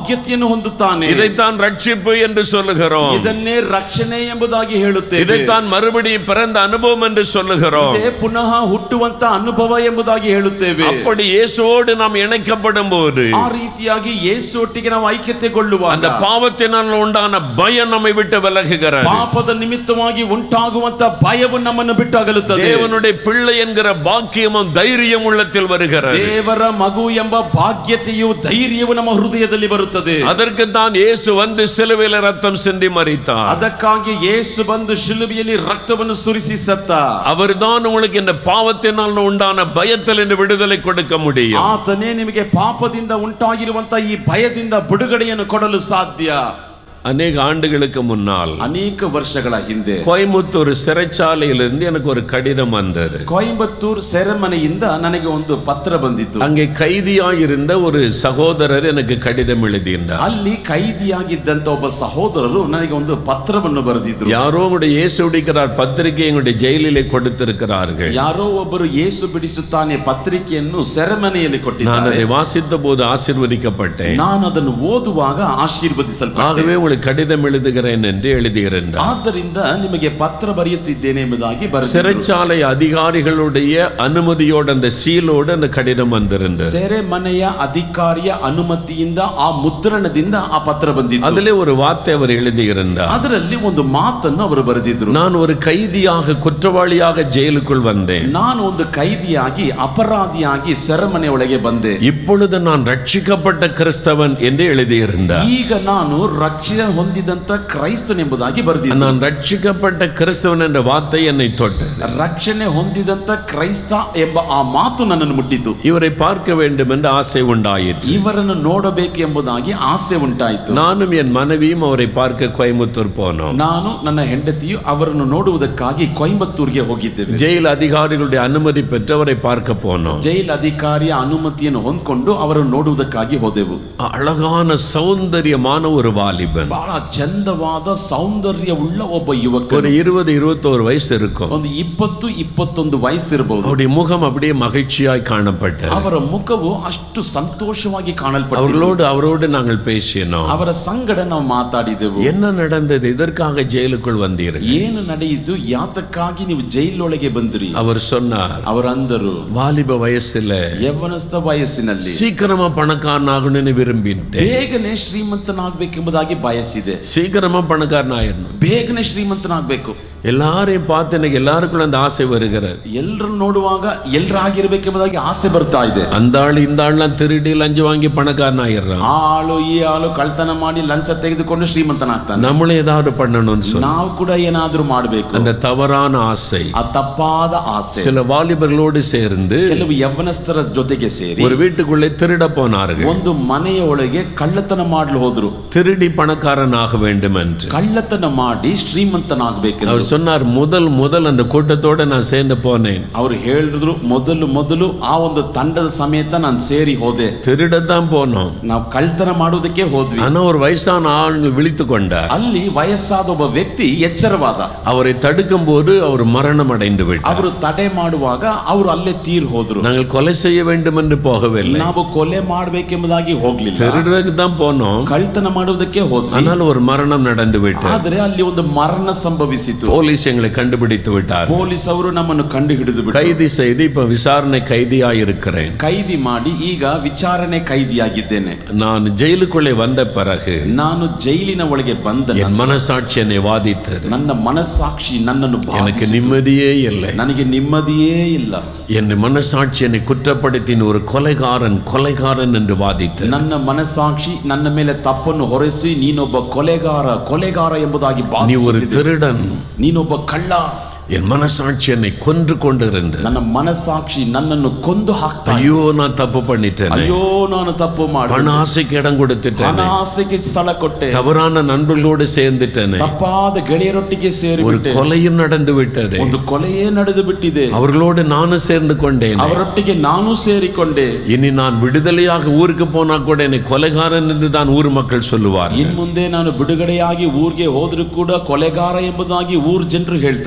ನೆಮ್ಮದಿಯನ್ನು ಹೊಂದುತ್ತಾನೆ இதைத்தான் ரட்சிப்பு என்று சொல்லுகிறோம் ಇದನ್ನೇ ರಕ್ಷಣೆ ಎಂಬುದಾಗಿ ಹೇಳುತ್ತೇವೆ இதைத்தான் மறுபடியும் பிறந்த அனுபவம் என்று சொல்லுகிறோம் ಇದೇ ಪುನಃ ಹುಟ್ಟುವಂತ ಅನುಭವ ಎಂಬುದಾಗಿ ಹೇಳುತ್ತೇವೆ அப்படி இயேசுவோடு நாம் இணைக்கப்படும் போது ಆ ರೀತಿಯಾಗಿ ಯೇಸುವೊಟ್ಟಿಗೆ ನಾವು ಐಕ್ಯತೆಗೊಳ್ಳುವಾಗ அந்த பாவத்தினால் உண்டான பயம் நம்மை விட்டு விலகுகிறது ಪಾಪದ ನಿಮಿತ್ತವಾಗಿ ಉಂಟಾಗುವಂತ ಭಯವು ನಮ್ಮನ್ನು ಬಿಟ್ಟು ಅಗಲುತ್ತದೆ தேவனுடைய பிள்ளை என்கிற பாக்கியமும் தைரியம் உள்ளத்தில் வருகிறது ದೇವರ ಮಗು ಎಂಬ ಭಾಗ್ಯತೆಯು ಧೈರ್ಯವು ನಮ್ಮ ಹೃದಯದಲ್ಲಿ ಬರುತ್ತದೆ அதற்கு தான் இயேசு வந்து சிலுவையில ரத்தம் சிந்தி மறித்தார் ಅದಕ್ಕಾಗಿ ಯೇಸು ಬಂದು ಶಿಲುಬೆಯಲ್ಲಿ ರಕ್ತವನ್ನು ಸುರಿಸಿ ಸತ್ತ அவர்தான் உங்களுக்கு இந்த பாவத்தினால் உண்டான பயத்தில் இருந்து விடுதலை கொடுக்க முடியும் ಆತನೇ ನಿಮಗೆ ಪಾಪದಿಂದ ಉಂಟಾಗಿರುವಂತ ಈ ಭಯದಿಂದ ಬಿಡುಗಡೆಯನ್ನು ಕೊಡಲು ಸಾಧ್ಯ அநேக ஆண்டுகளுக்கு முன்னால் ಅನೇಕ ವರ್ಷಗಳ ಹಿಂದೆ கோயம்புத்தூர் சிறைச்சாலையிலிருந்து எனக்கு ஒரு கடிதம் வந்தது ಕೊಯಂಬತ್ತೂರ್ ಸೆರೆಮನೆಯಿಂದ ನನಗೆ ಒಂದು ಪತ್ರ ಬಂದಿತ್ತು அங்கே கைதியாயிருந்த ஒரு சகோதரர் எனக்கு கடிதம் எழுதியிருந்தார் ಅಲ್ಲಿ ಕೈದಿಯಾಗಿದ್ದಂತ ಒಬ್ಬ ಸಹೋದರರು ನನಗೆ ಒಂದು ಪತ್ರವನ್ನು ಬರೆದಿದ್ರು யாரோ உங்களுடைய இயேசு உடிக்கிறார் பத்திரிகை எங்களுடைய ஜெயிலிலே கொடுத்திருக்கிறார்கள் ಯಾರೋ ಒಬ್ಬರು ಯೇಸು ಬಿಡಿಸುತ್ತಾನೆ ಪತ್ರಿಕೆಯನ್ನು ಸೆರೆಮನೆಯಲ್ಲಿ நான் ಕೊಟ್ಟಿದ್ದಾರೆ அதை வாசித்த போது ஆசீர்வதிக்கப்பட்டேன் ನಾನು ಅದನ್ನು ಓದುವಾಗ ಆಶೀರ್ವದಿಸಲ್ಪಟ್ಟೆ ஆகவே உங்களுக்கு கடிதம் எழுதுகிறேன் என்று எழுதியிருந்தார் ಆದ್ದರಿಂದ ನಿಮಗೆ ಪತ್ರ ಬರೆಯುತ್ತಿದ್ದೇನೆ ಎಂಬುದಾಗಿ ಬರೆದಿದ್ರು சிறைச்சாலை அதிகாரிகளுடைய அனுமதியோடு அந்த சீலோடு அந்த கடிதம் வந்திருந்தது ಸೆರೆಮನೆಯ ಅಧಿಕಾರಿಯ ಅನುಮತಿಯಿಂದ ಆ ಮುದ್ರಣದಿಂದ ಆ ಪತ್ರ ಬಂದಿತ್ತು அதிலே ஒரு வார்த்தை அவர் எழுதியிருந்தார் ಅದರಲ್ಲಿ ಒಂದು ಮಾತನ್ನು ಅವರು ಬರೆದಿದ್ರು நான் ஒரு கைதியாக குற்றவாளியாக ஜெயிலுக்குள் வந்தேன் ನಾನು ಒಂದು ಕೈದಿಯಾಗಿ ಅಪರಾಧಿಯಾಗಿ ಸೆರೆಮನೆ ಒಳಗೆ ಬಂದೆ இப்பொழுது நான் ரட்சிக்கப்பட்ட கிறிஸ்தவன் என்று எழுதியிருந்தார் ಈಗ ನಾನು ರಕ್ಷಣೆ ಹೊಂದಿದಂತ ಕ್ರೈಸ್ತನೆಂಬುದಾಗಿ ಬರೆದಿದ್ದೆ நான் ரட்சிக்கப்பட்ட கிறிஸ்தவன் என்ற வார்த்தை என்னை தொட்டது ರಕ್ಷಣೆ ಹೊಂದಿದಂತ ಕ್ರೈಸ್ತ ಎಂಬ ಆ ಮಾತು ನನ್ನನ್ನು ಮುಟ್ಟಿತು இவரை பார்க்க வேண்டும் என்று ஆசை உண்டாயிற்று ಇವರನ್ನು ನೋಡಬೇಕು ಎಂಬುದಾಗಿ ಆಸೆ ಉಂಟಾಯಿತು நானும் என் மனைவியும் அவரை பார்க்க கோயம்புத்தூர் போனோம் ನಾನು ನನ್ನ ಹೆಂಡತಿಯು ಅವರನ್ನು ನೋಡುವುದಕ್ಕಾಗಿ ಕೊಯಂಬತ್ತೂರಿಗೆ ಹೋಗಿದ್ದೇವೆ ஜெயில் அதிகாரிகளுடைய அனுமதி பெற்று அவரை பார்க்க போனோம் ಜೈಲ್ ಅಧಿಕಾರಿಯ ಅನುಮತಿಯನ್ನು ಹೊಂದ್ಕೊಂಡು ಅವರನ್ನು ನೋಡುವುದಕ್ಕಾಗಿ ಹೋದೆವು அழகான சௌந்தரியமான ஒரு வாலிபன் ಬಹಳ ಚಂದವಾದ ಸೌಂದರ್ಯವುಳ್ಳ ಒಬ್ಬ ಯುವಕ ஒரு இருபது இருபத்தோரு வயசு இருக்கும் ಒಂದು ಇಪ್ಪತ್ತು ಇಪ್ಪತ್ತೊಂದು ವಯಸ್ಸಿರಬಹುದು அவருடைய முகம் அப்படியே மகிழ்ச்சியாய் காணப்பட்டது ಅವರ ಮುಖವು ಅಷ್ಟು ಸಂತೋಷವಾಗಿ ಕಾಣಲ್ಪಟ್ಟಿತು அவர்களோடு அவரோடு நாங்கள் பேசினோம் ಅವರ ಸಂಗಡ ನಾವು ಮಾತಾಡಿದೆವು என்ன நடந்தது இதற்காக ஜெயிலுக்குள் வந்தீர்கள் ಏನು ನಡೆಯಿತು ಯಾತಕ್ಕಾಗಿ ನೀವು ಜೈಲೊಳಗೆ ಬಂದ್ರಿ அவர் சொன்னார் ಅವರಂದರು வாலிப வயசுல ಯೌವನಸ್ಥ ವಯಸ್ಸಿನಲ್ಲಿ சீக்கிரமா பணக்காரனாகணும்னு விரும்பிட்டேன் ಬೇಗನೆ ಶ್ರೀಮಂತನಾಗ್ಬೇಕೆಂಬುದಾಗಿ ಬಯಸಿದೆ சீக்கிரமா பணக்காரன் ஆயிடணும் ಬೇಗನೆ ಶ್ರೀಮಂತನಾಗ್ಬೇಕು எல்லாரையும் பார்த்து எனக்கு எல்லாருக்குள்ள அந்த ஆசை வருகிறது ಎಲ್ರನ್ನ ನೋಡುವಾಗ ಎಲ್ರಾಗಿರ್ಬೇಕೆಂಬುದಾಗಿ ಆಸೆ ಬರ್ತಾ ಇದೆ அந்த ஆள் இந்த ஆள்லாம் திருடி லஞ்சு வாங்கி பணக்காரன் ஆயிடுறான் ಆ ಆಳು ಈ ಆಳು ಕಳ್ತನ ಮಾಡಿ ಲಂಚ ತೆಗೆದುಕೊಂಡು ಶ್ರೀಮಂತನಾಗ್ತಾನೆ நம்மளும் ஏதாவது பண்ணணும்னு சொல்லி ನಾವು ಕೂಡ ಏನಾದ್ರೂ ಮಾಡ್ಬೇಕು அந்த தவறான ஆசை ಆ ತಪ್ಪಾದ ಆಸೆ சில வாலிபர்களோடு சேர்ந்து ಕೆಲವು ಯವ್ವನಸ್ಥರ ಜೊತೆಗೆ ಸೇರಿ ஒரு வீட்டுக்குள்ளே திருட போனார்கள் ಒಂದು ಮನೆಯ ಒಳಗೆ ಕಳ್ಳತನ ಮಾಡಲು ಹೋದ್ರು திருடி பணக்காரன் ஆக வேண்டும் என்று ಕಳ್ಳತನ ಮಾಡಿ ಶ್ರೀಮಂತನಾಗ್ಬೇಕೆಂದು அவர் சொன்னார் முதல் முதல் அந்த கூட்டத்தோட நான் சேர்ந்து போனேன் ಅವ್ರು ಹೇಳಿದ್ರು ಮೊದಲು ಮೊದಲು ಆ ಒಂದು ತಂಡದ ಸಮೇತ ನಾನು ಸೇರಿ ಹೋದೆ திருடத்தான் போனோம் ನಾವು ಕಳ್ತನ ಮಾಡುವುದಕ್ಕೆ ಹೋದ್ವಿ ஆனா ஒரு வயசான ஆள் விழித்து கொண்டார் ಅಲ್ಲಿ ವಯಸ್ಸಾದ ಒಬ್ಬ ವ್ಯಕ್ತಿ ಎಚ್ಚರವಾದ அவரை தடுக்கும் போது அவர் மரணம் அடைந்து விட்டார் ಅವರು ತಡೆ ಮಾಡುವಾಗ ಅವರು ಅಲ್ಲೇ ತೀರ್ ಹೋದ್ರು நாங்கள் கொலை செய்ய வேண்டும் என்று போகவில்லை ನಾವು ಕೊಲೆ ಮಾಡ್ಬೇಕೆಂಬುದಾಗಿ ಹೋಗ್ಲಿಲ್ಲ திருடுறதுக்கு தான் போனோம் ಕಳ್ತನ ಮಾಡುವುದಕ್ಕೆ ಹೋದ್ವಿ ஆனால் ஒரு மரணம் நடந்து விட்டார் ಆದರೆ ಅಲ್ಲಿ ಒಂದು ಮರಣ ಸಂಭವಿಸಿತು போலீஸ் எங்களை கண்டுபிடித்து விட்டார் ಪೊಲೀಸ್ ಅವರು ನಮ್ಮನ್ನು ಕಂಡು ಹಿಡಿದು ಬಿಟ್ಟು கைது செய்து இப்ப விசாரணை கைதியாய் இருக்கிறேன் ಕೈದಿ ಮಾಡಿ ಈಗ ವಿಚಾರಣೆ ಕೈದಿಯಾಗಿದ್ದೇನೆ நான் ஜெயிலுக்குள்ளே வந்த பிறகு ನಾನು ಜೈಲಿನ ಒಳಗೆ ಬಂದ என் மனசாட்சி என்னை வாதித்தது ನನ್ನ ಮನಸ್ಸಾಕ್ಷಿ ನನ್ನನ್ನು எனக்கு ಬಾಧಿಸಿತು. நிம்மதியே இல்லை ನನಗೆ ನೆಮ್ಮದಿಯೇ ಇಲ್ಲ என் மனசாட்சி என்னை குற்றப்படுத்தின ஒரு கொலைகாரன் கொலைகாரன் என்று வாதித்தது ನನ್ನ ಮನಸ್ಸಾಕ್ಷಿ ನನ್ನ ಮೇಲೆ ತಪ್ಪನ್ನು ಹೊರಿಸಿ ನೀನೊಬ್ಬ ಕೊಲೆಗಾರ ಕೊಲೆಗಾರ ಎಂಬುದಾಗಿ நீ ஒரு ಬಾಧಿಸುತ್ತಿದೆ. திருடன் ನೀನೊಬ್ಬ ಕಳ್ಳ என் மனசாட்சி என்னை கொன்று கொண்டிருந்தது ನನ್ನ ಮನಸ್ಸಾಕ್ಷಿ ನನ್ನನ್ನು ಕೊಂದು ಹಾಕ್ತಾ ಇದೆ. ஐயோ நான் தப்பு பண்ணிட்டேன் ಅಯ್ಯೋ ನಾನು ತಪ್ಪು ಮಾಡಿ பண ஆசைக்கு இடம் கொடுத்துட்டேன் ಹಣ ಆಸೆಗೆ ಸ್ಥಳ ಕೊಟ್ಟೆ தவறான நண்பர்களோடு சேர்ந்துட்டேனே ತಪ್ಪಾದ ಗೆಳೆಯರೊಟ್ಟಿಗೆ ஒரு ಸೇರಿಬಿಟ್ಟೆ கொலையும் நடந்து விட்டது ಒಂದು ಕೊಲೆಯೇ ನಡೆದು ಬಿಟ್ಟಿದೆ அவர்களோடு நானும் சேர்ந்து கொண்டேன் ಅವರೊಟ್ಟಿಗೆ ನಾನು ಸೇರಿಕೊಂಡೆ இனி நான் விடுதலையாக ஊருக்கு போனா கூட என்னை கொலைகாரன் என்று தான் ஊர் மக்கள் சொல்லுவார் ಇನ್ ಮುಂದೆ ನಾನು ಬಿಡುಗಡೆಯಾಗಿ ಊರಿಗೆ ಹೋದ್ರೂ ಕೂಡ ಕೊಲೆಗಾರ ಎಂಬುದಾಗಿ ಊರ್ ಜನರು ಹೇಳ್ತಾರೆ நான்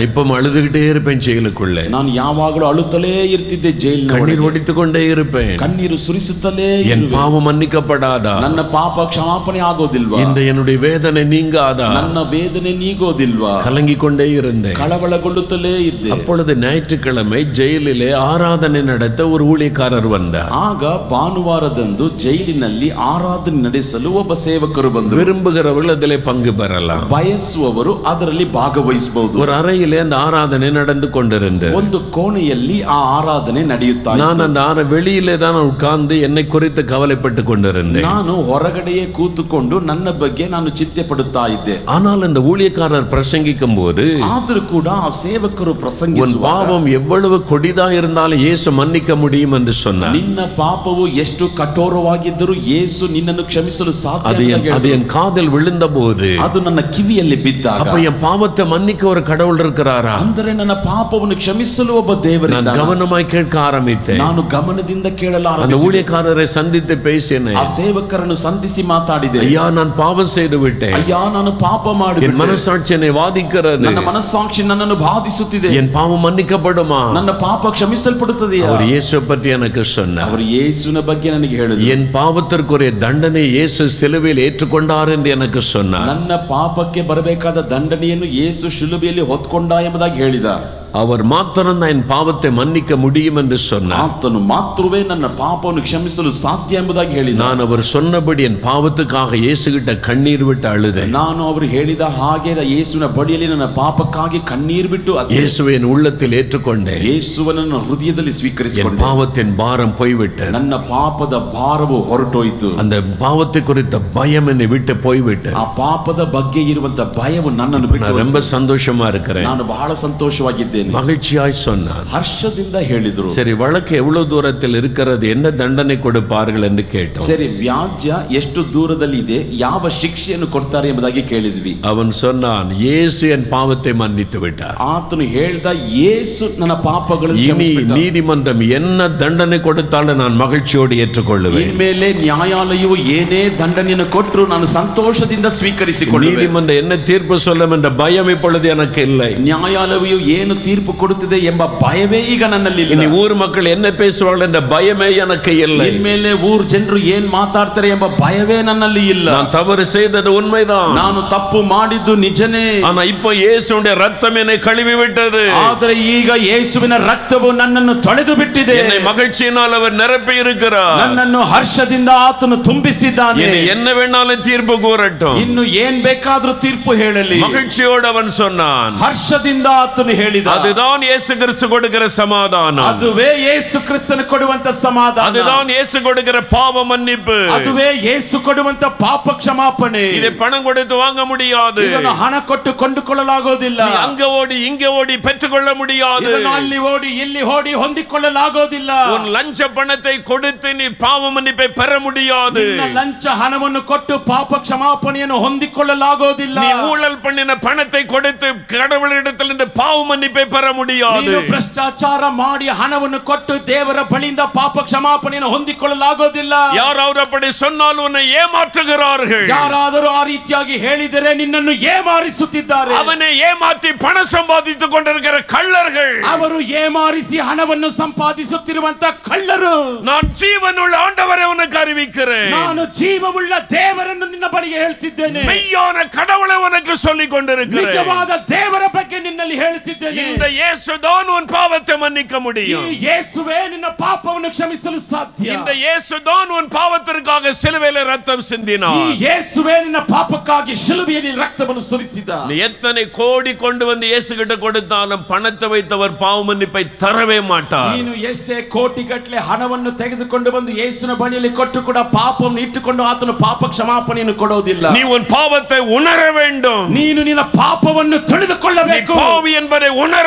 எப்பவும் அழுதுகிட்டே இருப்பேன் செயலுக்குள்ள ನಾನು ಯಾವಾಗಲೂ ಅಳುತ್ತಲೇ ಇರ್ತಿದ್ದೆ ಜೈಲಿನ கண்ணீர் ஒடித்துக் கொண்டே இருப்பேன் ಕಣ್ಣೀರು ಸುರಿಸುತ್ತಲೇ என் ಇರುವೆ. பாவம் மன்னிக்கப்படாதா ನನ್ನ ಪಾಪ ಕ್ಷಮಾಪಣೆ ಆಗೋದಿಲ್ವಾ இந்த என்னுடைய வேதனை நீங்காதா ನನ್ನ ವೇದನೆ ನೀಗೋದಿಲ್ವಾ கலங்கிக் கொண்டே இருந்தேன் ಕಳವಳಗೊಳ್ಳುತ್ತಲೇ ಇದ್ದೆ அப்பொழுது ஞாயிற்றுக்கிழமை ஜெயிலிலே ஆராதனை நடத்த ஒரு ஊழியக்காரர் வந்தார் ಆಗ ಭಾನುವಾರದಂದು ಜೈಲಿನಲ್ಲಿ ಆರಾಧನೆ ನಡೆಸಲು ಒಬ್ಬ ಸೇವಕರು ಬಂದರು விரும்புகிறவர்கள் அதிலே பங்கு பெறலாம் ಬಯಸುವವರು ಅದರಲ್ಲಿ ಭಾಗವಹಿಸಬಹುದು ஒரு அறையிலே அந்த ஆராதனை நடந்து கொண்டிருந்தது ಒಂದು ಕೋಣೆಯಲ್ಲಿ ಆ ಆರಾಧನೆ ನಡೆಯುತ್ತಾ ಇತ್ತು. நான் அந்த ஆற வெளியிலே தான் உட்கார்ந்து என்னை குறித்து கவலைப்பட்டு கொண்டிருந்தேன் ನಾನು ಹೊರಗಡೆಯೇ ಕೂತುಕೊಂಡು ನನ್ನ ಬಗ್ಗೆ ನಾನು ಚಿಂತೆ ಪಡುತ್ತಾ ಇದ್ದೆ ஆனால் அந்த ஊழியக்காரர் பிரசங்கிக்கும் போது ಆದರೂ ಕೂಡ ಆ ಸೇವಕರು உன் ಪ್ರಸಂಗಿಸುವ பாவம் எவ்வளவு கொடிதா இருந்தாலும் இயேசு மன்னிக்க முடியும் என்று சொன்னார் ನಿನ್ನ ಪಾಪವು ಎಷ್ಟು ಕಠೋರವಾಗಿದ್ದರೂ ಯೇಸು ನಿನ್ನನ್ನು ಕ್ಷಮಿಸಲು ಸಾಧ್ಯ அது ಅಂತ என் அது ಹೇಳಿದ್ರು. என் காதில் விழுந்த போது ಅದು ನನ್ನ ಕಿವಿಯಲ್ಲಿ ಬಿದ್ದಾಗ அப்ப என் பாவத்தை மன்னிக்க ஒரு கடவுள் இருக்கிறாரா ಅಂದರೆ ನನ್ನ ಪಾಪವನ್ನು ಕ್ಷಮಿಸಲು ಒಬ್ಬ நான் ದೇವರಿದ್ದಾನೆ கவனமாய் கேட்க ஆரம்பித்தேன் ನಾನು ಗಮನದಿಂದ ಕೇಳಲು அந்த ಆರಂಭಿಸಿದೆ. ஊழியக்காரரை சந்தித்து பேசினேன் ಆ ಸೇವಕರನ್ನು ಸಂಧಿಸಿ ಮಾತಾಡಿದೆ ஐயா நான் பாவம் செய்து விட்டேன் ಅಯ್ಯ ನಾನು ಪಾಪ என் ಮಾಡಿ மனசாட்சி என்னை வாதிக்கிறது ನನ್ನ ಮನಸ್ಸಾಕ್ಷಿ ನನ್ನನ್ನು ಬಾಧಿಸುತ್ತಿದೆ என் பாவம் மன்னிக்கப்படுமா ನನ್ನ ಪಾಪ ಕ್ಷಮಿಸಲ್ಪಡುತ್ತದೆಯಾ அவர் இயேசுவை பற்றி எனக்கு சொன்னார் ಅವರು ಯೇಸುವಿನ ಬಗ್ಗೆ ನನಗೆ ಹೇಳಿದ್ರು என் பாவத்திற்குரிய தண்டனை இயேசு சிலுவையில் ஏற்றுக்கொண்டார் என்று எனக்கு சொன்னார் ನನ್ನ ಪಾಪಕ್ಕೆ ಬರಬೇಕಾದ ದಂಡನೆಯನ್ನು ಯೇಸು ಶಿಲುಬೆಯಲ್ಲಿ ಹೊತ್ಕೊಂಡ ಎಂಬುದಾಗಿ ಹೇಳಿದ அவர் மாத்திரம்தான் என் பாவத்தை மன்னிக்க முடியும் என்று சொன்னார் ಆತನು ಮಾತ್ರವೇ ನನ್ನ ಪಾಪವನ್ನು ಕ್ಷಮಿಸಲು ಸಾಧ್ಯ ಎಂಬುದಾಗಿ ಹೇಳಿದ நான் அவர் சொன்னபடி என் பாவத்துக்காக இயேசுகிட்ட கண்ணீர் விட்டு அழுதேன் ನಾನು ಅವರು ಹೇಳಿದ ಹಾಗೆ ಯೇಸುವಿನ ಬಳಿಯಲ್ಲಿ ನನ್ನ ಪಾಪಕ್ಕಾಗಿ ಕಣ್ಣೀರು ಬಿಟ್ಟು ಅತ್ತೆ இயேசுவை என் உள்ளத்தில் ஏற்றுக்கொண்டேன் ಯೇಸುವನನ್ನು ಹೃದಯದಲ್ಲಿ என் ಸ್ವೀಕರಿಸಿಕೊಂಡೆ பாவத்தின் பாரம் போய்விட்டது ನನ್ನ ಪಾಪದ ಭಾರವು ಹೊರಟೋಯ್ತು அந்த பாவத்தை குறித்த பயம் என்னை விட்டு போய்விட்டது ಆ ಪಾಪದ ಬಗ್ಗೆ ಇರುವಂತ ಭಯವು ನನ್ನನ್ನು நான் ಬಿಟ್ಟು ரொம்ப சந்தோஷமா இருக்கிறேன் ನಾನು ಬಹಳ ಸಂತೋಷವಾಗಿದ್ದೇನೆ மகிழ்ச்சியாய் சொன்னார் ಹರ್ಷದಿಂದ ಹೇಳಿದ್ರು சரி வழக்கு எவ்வளவு தூரத்தில் இருக்கிறது என்ன தண்டனை கொடுப்பார்கள் என்று கேட்டோம் ಸರಿ ವ್ಯಾಜ್ಯ ಎಷ್ಟು ದೂರದಲ್ಲಿದೆ ಯಾವ ಶಿಕ್ಷೆಯನ್ನು ಕೊಡ್ತಾರೆ ಎಂಬುದಾಗಿ ಕೇಳಿದ್ವಿ அவன் சொன்னான் இயேசு என் பாவத்தை மன்னித்து விட்டார் ಆತನು ಹೇಳ್ದ ಯೇಸು ನನ್ನ ಪಾಪಗಳನ್ನು இனி ಕ್ಷಮಿಸಿಬಿಟ್ಟ. நீதிமன்றம் என்ன தண்டனை கொடுத்தாலும் நான் மகிழ்ச்சியோடு ஏற்றுக்கொள்ளுவேன் ಇನ್ಮೇಲೆ ನ್ಯಾಯಾಲಯವು ಏನೇ ದಂಡನೆಯನ್ನು ಕೊಟ್ಟರು ನಾನು ಸಂತೋಷದಿಂದ ಸ್ವೀಕರಿಸಿಕೊಳ್ಳುವೆ நீதிமன்றம் என்ன தீர்ப்பு சொல்லும் என்ற பயம் இப்பொழுது எனக்கு இல்லை ನ್ಯಾಯಾಲಯವು ಏನು ತೀರ್ಪು ಕೊಡುತ್ತಿದೆ ಎಂಬ ಭಯವೇ ಈಗ ನನ್ನಲ್ಲಿ இனி ಇಲ್ಲ ஊர் மக்கள் என்ன பேசுவார்கள் என்ற பயமே எனக்கு இல்லை ಇನ್ಮೇಲೆ ಊರ್ ಜನರು ಏನ್ ಮಾತಾಡ್ತಾರೆ ಎಂಬ ಭಯವೇ ನನ್ನಲ್ಲಿ ಇಲ್ಲ நான் தவறு செய்தது உண்மைதான் ನಾನು ತಪ್ಪು ಮಾಡಿದ್ದು ನಿಜನೇ ஆனா இப்போ இயேசுடைய ரத்தம் என்னை கழுவி விட்டது ಆದರೆ ಈಗ ಯೇಸುವಿನ ರಕ್ತವು ನನ್ನನ್ನು ತೊಳೆದು ಬಿಟ್ಟಿದೆ என்னை மகிழ்ச்சியினால் அவர் நிரப்பி இருக்கிறார் ನನ್ನನ್ನು ಹರ್ಷದಿಂದ ಆತನು ತುಂಬಿಸಿದ್ದಾನೆ இனி என்ன வேணாலும் தீர்ப்பு கூறட்டும் ಇನ್ನು ಏನ್ ಬೇಕಾದ್ರೂ ತೀರ್ಪು ಹೇಳಲಿ மகிழ்ச்சியோடு அவன் சொன்னான் ಹರ್ಷದಿಂದ ಆತನು ಹೇಳಿದ அதுதான் இயேசு கிறிஸ்து கொடுக்கிற சமாதானம் ಅದುವೇ ಯೇಸು ಕ್ರಿಸ್ತನು ಕೊಡುವಂತ ಸಮಾಧಾನ அதுதான் இயேசு கொடுக்கிற பாவ மன்னிப்பு ಅದುವೇ ಯೇಸು ಕೊಡುವಂತ ಪಾಪ ಕ್ಷಮಾಪಣೆ இதை பணம் கொடுத்து வாங்க முடியாது ಇದನ್ನು ಹಣ ಕೊಟ್ಟು ಕೊಂಡುಕೊಳ್ಳಲಾಗೋದಿಲ್ಲ நீ அங்க ஓடி இங்க ஓடி பெற்றுக்கொள்ள முடியாது ಇದನ್ನು ಅಲ್ಲಿ ಓಡಿ ಇಲ್ಲಿ ಓಡಿ ಹೊಂದಿಕೊಳ್ಳಲಾಗೋದಿಲ್ಲ உன் லஞ்ச பணத்தை கொடுத்து நீ பாவ மன்னிப்பை பெற முடியாது ನಿನ್ನ ಲಂಚ ಹಣವನ್ನು ಕೊಟ್ಟು ಪಾಪ ಕ್ಷಮಾಪಣೆಯನ್ನು ಹೊಂದಿಕೊಳ್ಳಲಾಗೋದಿಲ್ಲ நீ ஊழல் பண்ணின பணத்தை கொடுத்து கடவுளிடத்தில் இந்த பாவ மன்னிப்பை பெற முடியாது ನೀನು ಭ್ರಷ್ಟಾಚಾರ ಮಾಡಿ ಹಣವನ್ನು ಕೊಟ್ಟು ದೇವರ ಬಳಿಯಿಂದ ಪಾಪ ಕ್ಷಮಾಪಣೆಯನ್ನು ಹೊಂದಿಕೊಳ್ಳಲಾಗೋದಿಲ್ಲ யாராவது அப்படி சொன்னால் உன்னை ஏமாற்றுகிறார்கள் ಯಾರಾದರೂ ಆ ರೀತಿಯಾಗಿ ಹೇಳಿದರೆ ನಿನ್ನನ್ನು ಏಮಾರಿಸುತ್ತಿದ್ದಾರೆ அவனை ஏமாற்றி பணம் சம்பாதித்துக் கொண்டிருக்கிற கள்ளர்கள் ಅವರು ಏಮಾರಿಸಿ ಹಣವನ್ನು ಸಂಪಾದಿಸುತ್ತಿರುವಂತ ಕಳ್ಳರು நான் ஜீவனுள்ள ஆண்டவரை உனக்கு அறிவிக்கிறேன் ನಾನು ಜೀವವುಳ್ಳ ದೇವರನ್ನು ನಿನ್ನ ಬಳಿಗೆ ಹೇಳ್ತಿದ್ದೇನೆ மெய்யான கடவுளை உனக்கு சொல்லிக் கொண்டிருக்கிறேன் ನಿಜವಾದ ದೇವರ ಬಗ್ಗೆ ನಿನ್ನಲ್ಲಿ ಹೇಳುತ್ತಿದ್ದೇನೆ இந்த இயேசுதான் உன் பாவத்தை மன்னிக்க ಈ முடியும் ಯೇಸುವೆ ನಿನ್ನ ಪಾಪವನ್ನು ಕ್ಷಮಿಸಲು ಸಾಧ್ಯ இந்த இயேசுதான் உன் பாவத்திற்காக சிலுவையில ரத்தம் ಈ சிந்தினார் ಯೇಸುವೆ ನಿನ್ನ ಪಾಪಕ್ಕಾಗಿ ಶಿಲುಬೆಯಲ್ಲಿ ರಕ್ತವನ್ನು ಸುರಿಸಿದ நீ எத்தனை கோடி கொண்டு வந்து இயேசு கிட்ட கொடுத்தாலும் பணத்தை வைத்தவர் பாவ மன்னிப்பை தரவே மாட்டார் ನೀನು ಎಷ್ಟೇ ಕೋಟಿಗಟ್ಟಲೆ ಹಣವನ್ನು ತೆಗೆದುಕೊಂಡು ಬಂದು ಯೇಸುನ ಬಳಿಯಲ್ಲಿ ಕೊಟ್ಟು ಕೂಡ ಪಾಪವನ್ನು ಇಟ್ಟುಕೊಂಡು ಆತನು ಪಾಪ ಕ್ಷಮಾಪಣೆಯನ್ನು ಕೊಡೋದಿಲ್ಲ நீ உன் பாவத்தை உணர வேண்டும் ನೀನು ನಿನ್ನ ಪಾಪವನ್ನು நீ ತಿಳಿದುಕೊಳ್ಳಬೇಕು பாவி என்பதை உணர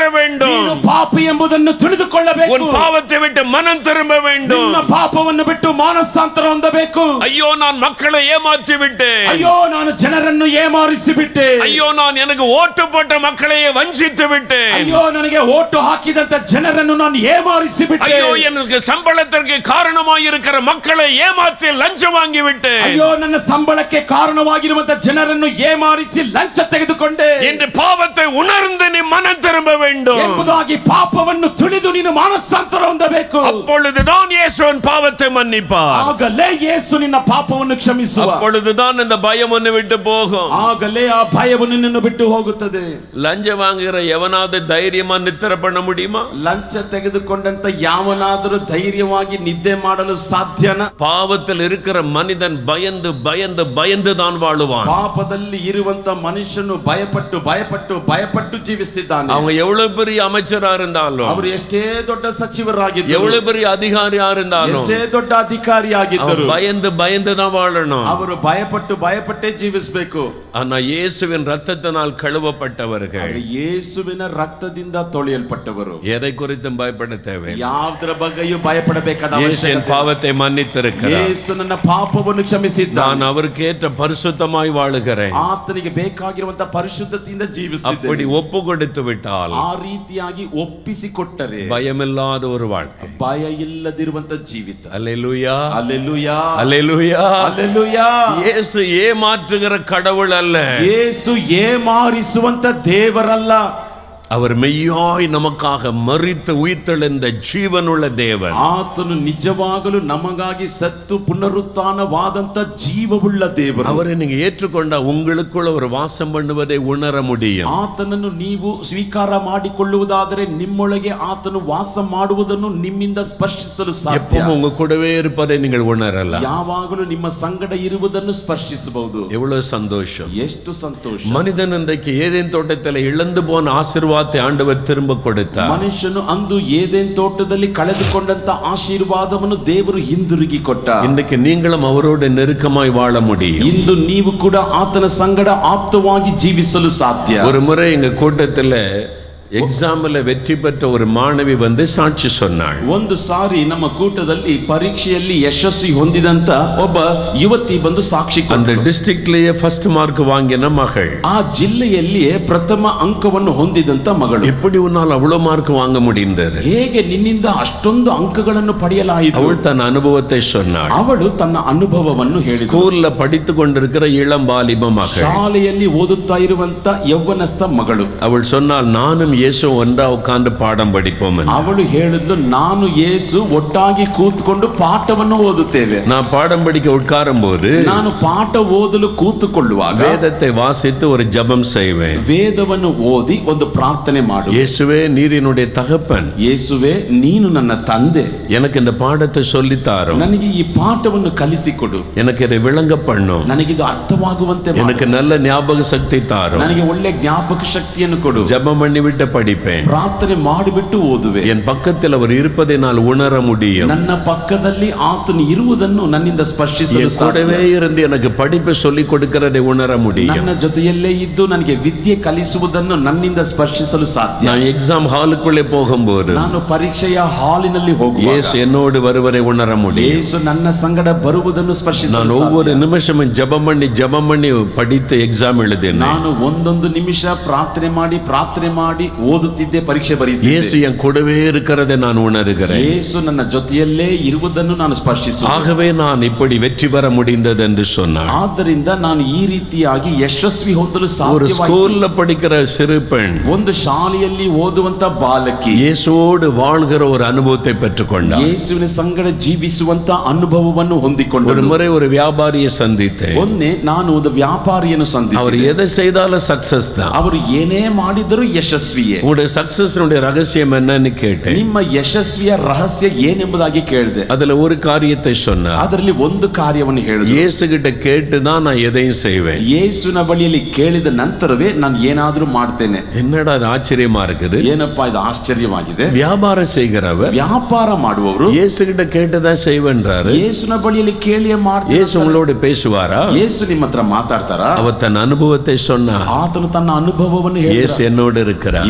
வேண்டும் ನೀನು ಪಾಪಿ ಎಂಬುದನ್ನು ತಿಳಿದುಕೊಳ್ಳಬೇಕು உன் பாவத்தை விட்டு மனம் திரும்ப வேண்டும் ನಿನ್ನ ಪಾಪವನ್ನು ಬಿಟ್ಟು ಮಾನಸಾಂತರ ಹೊಂದಬೇಕು ஐயோ நான் மக்களை ஏமாற்றி விட்டேன் ಅಯ್ಯೋ ನಾನು ಜನರನ್ನು ಏಮಾರಿಸಿ ಬಿಟ್ಟೆ ஐயோ நான் எனக்கு ஓட்டு போட்ட மக்களையே வஞ்சித்து விட்டேன் ಅಯ್ಯೋ ನನಗೆ ಓಟು ಹಾಕಿದಂತ ಜನರನ್ನು ನಾನು ಏಮಾರಿಸಿ ಬಿಟ್ಟೆ ஐயோ எனக்கு சம்பளத்திற்கு காரணமாயிருக்கிற மக்களை ஏமாற்றி லஞ்சம் வாங்கி விட்டேன் ಅಯ್ಯೋ ನನ್ನ ಸಂಬಳಕ್ಕೆ ಕಾರಣವಾಗಿರುವಂತ ಜನರನ್ನು ಏಮಾರಿಸಿ ಲಂಚ ತೆಗೆದುಕೊಂಡೆ என்று பாவத்தை உணர்ந்து நீ மனம் திரும்ப வேண்டும் ಎಂಬುದಾಗಿ ಪಾಪವನ್ನು ತಿಳಿದು ನೀನು ಮಾನಸಾಂತರ ಹೊಂದಬೇಕು அப்பொழுதுதான் இயேசுவின் பாவத்தை மன்னிப்பார் ಆಗಲೇ ಯೇಸು ನಿನ್ನ ಪಾಪವನ್ನು ಕ್ಷಮಿಸುವ அப்பொழுதுதான் இந்த பயம் ஒன்னு விட்டு போகும் ಆಗಲೇ ಆ ಭಯವು ನಿನ್ನನ್ನು ಬಿಟ್ಟು ಹೋಗುತ್ತದೆ லஞ்சம் வாங்குகிற எவனாவது தைரியமா நித்திர பண்ண முடியுமா ಲಂಚ ತೆಗೆದುಕೊಂಡಂತ ಯಾವನಾದರೂ ಧೈರ್ಯವಾಗಿ ನಿದ್ದೆ ಮಾಡಲು ಸಾಧ್ಯನ பாவத்தில் இருக்கிற மனிதன் பயந்து பயந்து பயந்து தான் வாழுவான் ಪಾಪದಲ್ಲಿ ಇರುವಂತ ಮನುಷ್ಯನು ಭಯಪಟ್ಟು ಭಯಪಟ್ಟು ಭಯಪಟ್ಟು ಜೀವಿಸ್ತಿದ್ದಾನೆ அவங்க எவ்வளவு பெரிய அமைச்சரா இருந்தாலும் ಅವರು ಎಷ್ಟೇ ದೊಡ್ಡ ಸಚಿವರಾಗಿದ್ದರು எவ்வளவு பெரிய அதிகாரியா இருந்தாலும் ಎಷ್ಟೇ ದೊಡ್ಡ ಅಧಿಕಾರಿಯಾಗಿದ್ದರು அவன் பயந்து பயந்து தான் வாழணும் ಅವರು ಭಯಪಟ್ಟು ಭಯಪಟ್ಟೇ ಜೀವಿಸಬೇಕು ஆனா இயேசுவின் ரத்தத்தினால் கழுவப்பட்டவர்கள் ಆದ್ರೆ ಯೇಸುವಿನ ರಕ್ತದಿಂದ ತೊಳೆಯಲ್ಪಟ್ಟವರು எதை குறித்தும் பயப்பட தேவை ಯಾವ್ದ್ರ ಬಗ್ಗೆಯೂ ಭಯಪಡಬೇಕಾದ இயேசு என் ಅವಶ್ಯಕತೆ பாவத்தை மன்னித்திருக்கிறார் ಯೇಸು ನನ್ನ ಪಾಪವನ್ನು ಕ್ಷಮಿಸಿದ್ದ நான் அவருக்கு ஏற்ற பரிசுத்தமாய் வாழுகிறேன் ಆತನಿಗೆ ಬೇಕಾಗಿರುವಂತ ಪರಿಶುದ್ಧತೆಯಿಂದ அப்படி ಜೀವಿಸ್ತಿದ್ದೇನೆ ஒப்பு கொடுத்து விட்டால் ಆ ರೀತಿಯಾಗಿ ಒಪ್ಪಿಸಿಕೊಟ್ಟರೆ பயமில்லாத ஒரு வாழ்க்கை ಭಯ ಇಲ್ಲದಿರುವಂತ ಜೀವಿತ அல்லேலூயா ಅಲ್ಲೆಲ್ಲುಯಾ அல்லேலூயா ಅಲ್ಲೆಲ್ಲುಯಾ இயேசு ஏமாற்றுகிற கடவுள் அல்ல ಯೇಸು ಏಮಾರಿಸುವಂತ ದೇವರಲ್ಲ அவர் மெய்யாய் நமக்காக மறித்து உயிர்த்தெழுந்த ஜீவனுள்ள தேவன் ಆತನು ನಿಜವಾಗಲು ನಮಗಾಗಿ ಸತ್ತು ಪುನರುತ್ಥಾನವಾದಂತ ಜೀವವುಳ್ಳ ದೇವರು அவரை நீங்க ஏற்றுக்கொண்டா உங்களுக்குள்ள ஒரு வாசம் பண்ணுவதை உணர முடியும் ಆತನನ್ನು ನೀವು ಸ್ವೀಕಾರ ಮಾಡಿಕೊಳ್ಳುವುದಾದರೆ ನಿಮ್ಮೊಳಗೆ ಆತನು ವಾಸ ಮಾಡುವುದನ್ನು ನಿಮ್ಮಿಂದ ಸ್ಪರ್ಶಿಸಲು ಸಾಧ್ಯ எப்பவும் உங்க கூடவே இருப்பதை நீங்கள் உணரலாம் ಯಾವಾಗಲೂ ನಿಮ್ಮ ಸಂಗಡ ಇರುವುದನ್ನು ಸ್ಪರ್ಶಿಸಬಹುದು எவ்வளவு சந்தோஷம் ಎಷ್ಟು ಸಂತೋಷ மனிதன் இன்றைக்கு ஏதேன் தோட்டத்தில் இழந்து போன ஆசீர்வாதத்தை ஆண்டவர் திரும்ப கொடுத்தார் ಮನುಷ್ಯನು ಅಂದು ಏದೇನ್ ತೋಟದಲ್ಲಿ ಕಳೆದುಕೊಂಡಂತ ಆಶೀರ್ವಾದವನ್ನು ದೇವರು ಹಿಂದಿರುಗಿ ಕೊಟ್ಟ இன்றைக்கு நீங்களும் அவரோடு நெருக்கமாய் வாழ முடியும் ಇಂದು ನೀವು ಕೂಡ ಆತನ ಸಂಗಡ ಆಪ್ತವಾಗಿ ಜೀವಿಸಲು ಸಾಧ್ಯ ஒரு முறை எங்க கூட்டத்துல எக்ஸாம்ல வெற்றி பெற்ற ஒரு மாணவி வந்து சாட்சி சொன்னாள் ಒಂದು ಸಾರಿ ನಮ್ಮ ಕೂಟದಲ್ಲಿ ಪರೀಕ್ಷೆಯಲ್ಲಿ ಯಶಸ್ವಿ ಹೊಂದಿದಂತ ಒಬ್ಬ ಯುವತಿ ಬಂದು ಸಾಕ್ಷಿ அந்த ಕೊಟ್ಟಳು. டிஸ்ட்ரிக்ட்லயே ஃபர்ஸ்ட் மார்க் வாங்கின மகள் ಆ ಜಿಲ್ಲೆಯಲ್ಲಿಯೇ ಪ್ರಥಮ ಅಂಕವನ್ನು ಹೊಂದಿದಂತ ಮಗಳು எப்படி உன்னால் அவ்வளவு மார்க் வாங்க முடிந்தது ಹೇಗೆ ನಿನ್ನಿಂದ ಅಷ್ಟೊಂದು ಅಂಕಗಳನ್ನು ಪಡೆಯಲಾಯಿತು அவள் தன் அனுபவத்தை சொன்னாள் ಅವಳು ತನ್ನ ಅನುಭವವನ್ನು ಹೇಳಿದಳು ஸ்கூல்ல படித்து கொண்டிருக்கிற இளம் வாலிப மகள் ಶಾಲೆಯಲ್ಲಿ ಓದುತ್ತಾ ಇರುವಂತ ಯೌವನಸ್ಥ ಮಗಳು அவள் சொன்னால் நானும் இயேசு ஒன்றா உட்கார்ந்து பாடம் படிப்போம் என்று. ಅವಳು ಹೇಳಿದ್ಲು ನಾನು ಯೇಸು ಒಟ್ಟಾಗಿ ಕೂತ್ಕೊಂಡು ಪಾಠವನ್ನು ಓದುತ್ತೇವೆ நான் பாடம் படிக்க உட்காரும் போது ನಾನು ಪಾಠ ಓದಲು ಕೂತುಕೊಳ್ಳುವಾಗ வேதத்தை வாசித்து ஒரு ஜெபம் செய்வேன் ವೇದವನ್ನು ಓದಿ ಒಂದು ಪ್ರಾರ್ಥನೆ ಮಾಡು இயேசுவே நீர் என்னுடைய தகப்பன் ಯೇಸುವೆ ನೀನು ನನ್ನ ತಂದೆ எனக்கு இந்த பாடத்தை சொல்லித்தாரும் ನನಗೆ ಈ ಪಾಠವನ್ನು ಕಲಿಸಿಕೊಡು எனக்கு இதை விளங்க பண்ணும் ನನಗಿದು ಅರ್ಥವಾಗುವಂತೆ ಮಾಡು. எனக்கு நல்ல ஞாபக சக்தி தாரும் ನನಗೆ ಒಳ್ಳೆ ಜ್ಞಾಪಕ ಶಕ್ತಿಯನ್ನು ಕೊಡು ஜெபம் பண்ணி விட்டு படிப்பேன் ಪ್ರಾರ್ಥನೆ ಮಾಡಿಬಿಟ್ಟು ಓದುವೆ என் பக்கத்தில் அவர் இருப்பதை நான் உணர முடியும் ನನ್ನ ಪಕ್ಕದಲ್ಲಿ ಆತನು ಇರುವುದನ್ನು ನನ್ನಿಂದ ಸ್ಪರ್ಶಿಸಲು என் ಸಾಧ್ಯ கூடவே இருந்து எனக்கு படிப்பை சொல்லிக் கொடுக்கிறதை உணர முடியும் ನನ್ನ ಜೊತೆಯಲ್ಲೇ ಇದ್ದು ನನಗೆ ವಿದ್ಯೆ ಕಲಿಸುವುದನ್ನು ನನ್ನಿಂದ ಸ್ಪರ್ಶಿಸಲು ಸಾಧ್ಯ நான் எக்ஸாம் ஹாலுக்குள்ளே போகும்போது ನಾನು ಪರೀಕ್ಷೆಯ ಹಾಲಿನಲ್ಲಿ ಹೋಗುವ இயேசு என்னோடு வருவதை உணர முடியும் ಯೇಸು ನನ್ನ ಸಂಗಡ ಬರುವುದನ್ನು நான் ಸ್ಪರ್ಶಿಸಲು ஒவ்வொரு ಸಾಧ್ಯ. நிமிஷமும் ஜெபம் பண்ணி ஜெபம் பண்ணி படித்து எக்ஸாம் எழுதினேன் ನಾನು ಒಂದೊಂದು ನಿಮಿಷ ಪ್ರಾರ್ಥನೆ ಮಾಡಿ ಪ್ರಾರ್ಥನೆ ಮಾಡಿ ಓದುತ್ತಿದ್ದೆ ಪರೀಕ್ಷೆ இயேசு ಬರೀತಿದ್ದೆ என் கூடவே இருக்கிறதை நான் உணர்கிறேன் ಯೇಸು ನನ್ನ ಜೊತೆಯಲ್ಲೇ ಇರುವುದನ್ನು ನಾನು ಸ್ಪರ್ಶಿಸು ஆகவே நான் இப்படி வெற்றி பெற முடிந்தது என்று சொன்னார் ಆದ್ದರಿಂದ ನಾನು ಈ ರೀತಿಯಾಗಿ ಯಶಸ್ವಿ ಹೊಂದಲು ஒரு ಸಾಧ್ಯವಾಯಿತು ஸ்கூல்ல படிக்கிற சிறு பெண் ಒಂದು ಶಾಲೆಯಲ್ಲಿ ಓದುವಂತ ಬಾಲಕಿ இயேசுவோடு வாழ்கிற ஒரு அனுபவத்தை பெற்றுக்கொண்டார் ಯೇಸುವಿನ ಸಂಗಡ ಜೀವಿಸುವಂತ ಅನುಭವವನ್ನು ஒரு ಹೊಂದಿಕೊಂಡರು முறை ஒரு வியாபாரியை சந்தித்தேன் ಒನ್ನೆ ನಾನು ಒಂದು ವ್ಯಾಪಾರಿಯನ್ನು அவர் ಸಂಧಿಸಿದೆ எதை செய்தாலும் சக்சஸ் தான் ಅವರು ಏನೇ ಮಾಡಿದರೂ ಯಶಸ್ವಿಯೇ உங்களுடைய சக்சஸ்னுடைய ரகசியம் என்னன்னு கேட்டேன் ನಿಮ್ಮ ಯಶಸ್ವಿಯ ರಹಸ್ಯ ಏನೆಂಬುದಾಗಿ ಕೇಳಿದೆ அதுல ஒரு காரியத்தை சொன்னார் ಅದರಲ್ಲಿ ಒಂದು ಕಾರ್ಯವನ್ನು ಹೇಳಿದೆ இயேசு கிட்ட கேட்டு தான் நான் எதையும் செய்வேன் ಯೇಸುವಿನ ಬಳಿಯಲ್ಲಿ ಕೇಳಿದ ನಂತರವೇ ನಾನು ಏನಾದ್ರೂ ಮಾಡ್ತೇನೆ என்னடா இது ஆச்சரியமா இருக்குது ಏನಪ್ಪಾ ಇದು ಆಶ್ಚರ್ಯವಾಗಿದೆ வியாபாரம் செய்கிறவர் ವ್ಯಾಪಾರ ಮಾಡುವವರು இயேசு கிட்ட கேட்டுதான் செய்வேன்றாரு ಯೇಸುನ ಬಳಿಯಲ್ಲಿ ಕೇಳಿಯೇ ಮಾಡ್ತಾರೆ இயேசு உங்களோட பேசுவாரா ಯೇಸು ನಿಮ್ಮ ಹತ್ರ ಮಾತಾಡ್ತಾರ அவர் தன் அனுபவத்தை சொன்னார் ಆತನು ತನ್ನ ಅನುಭವವನ್ನು ಹೇಳಿದ இயேசு என்னோடு இருக்கிறார்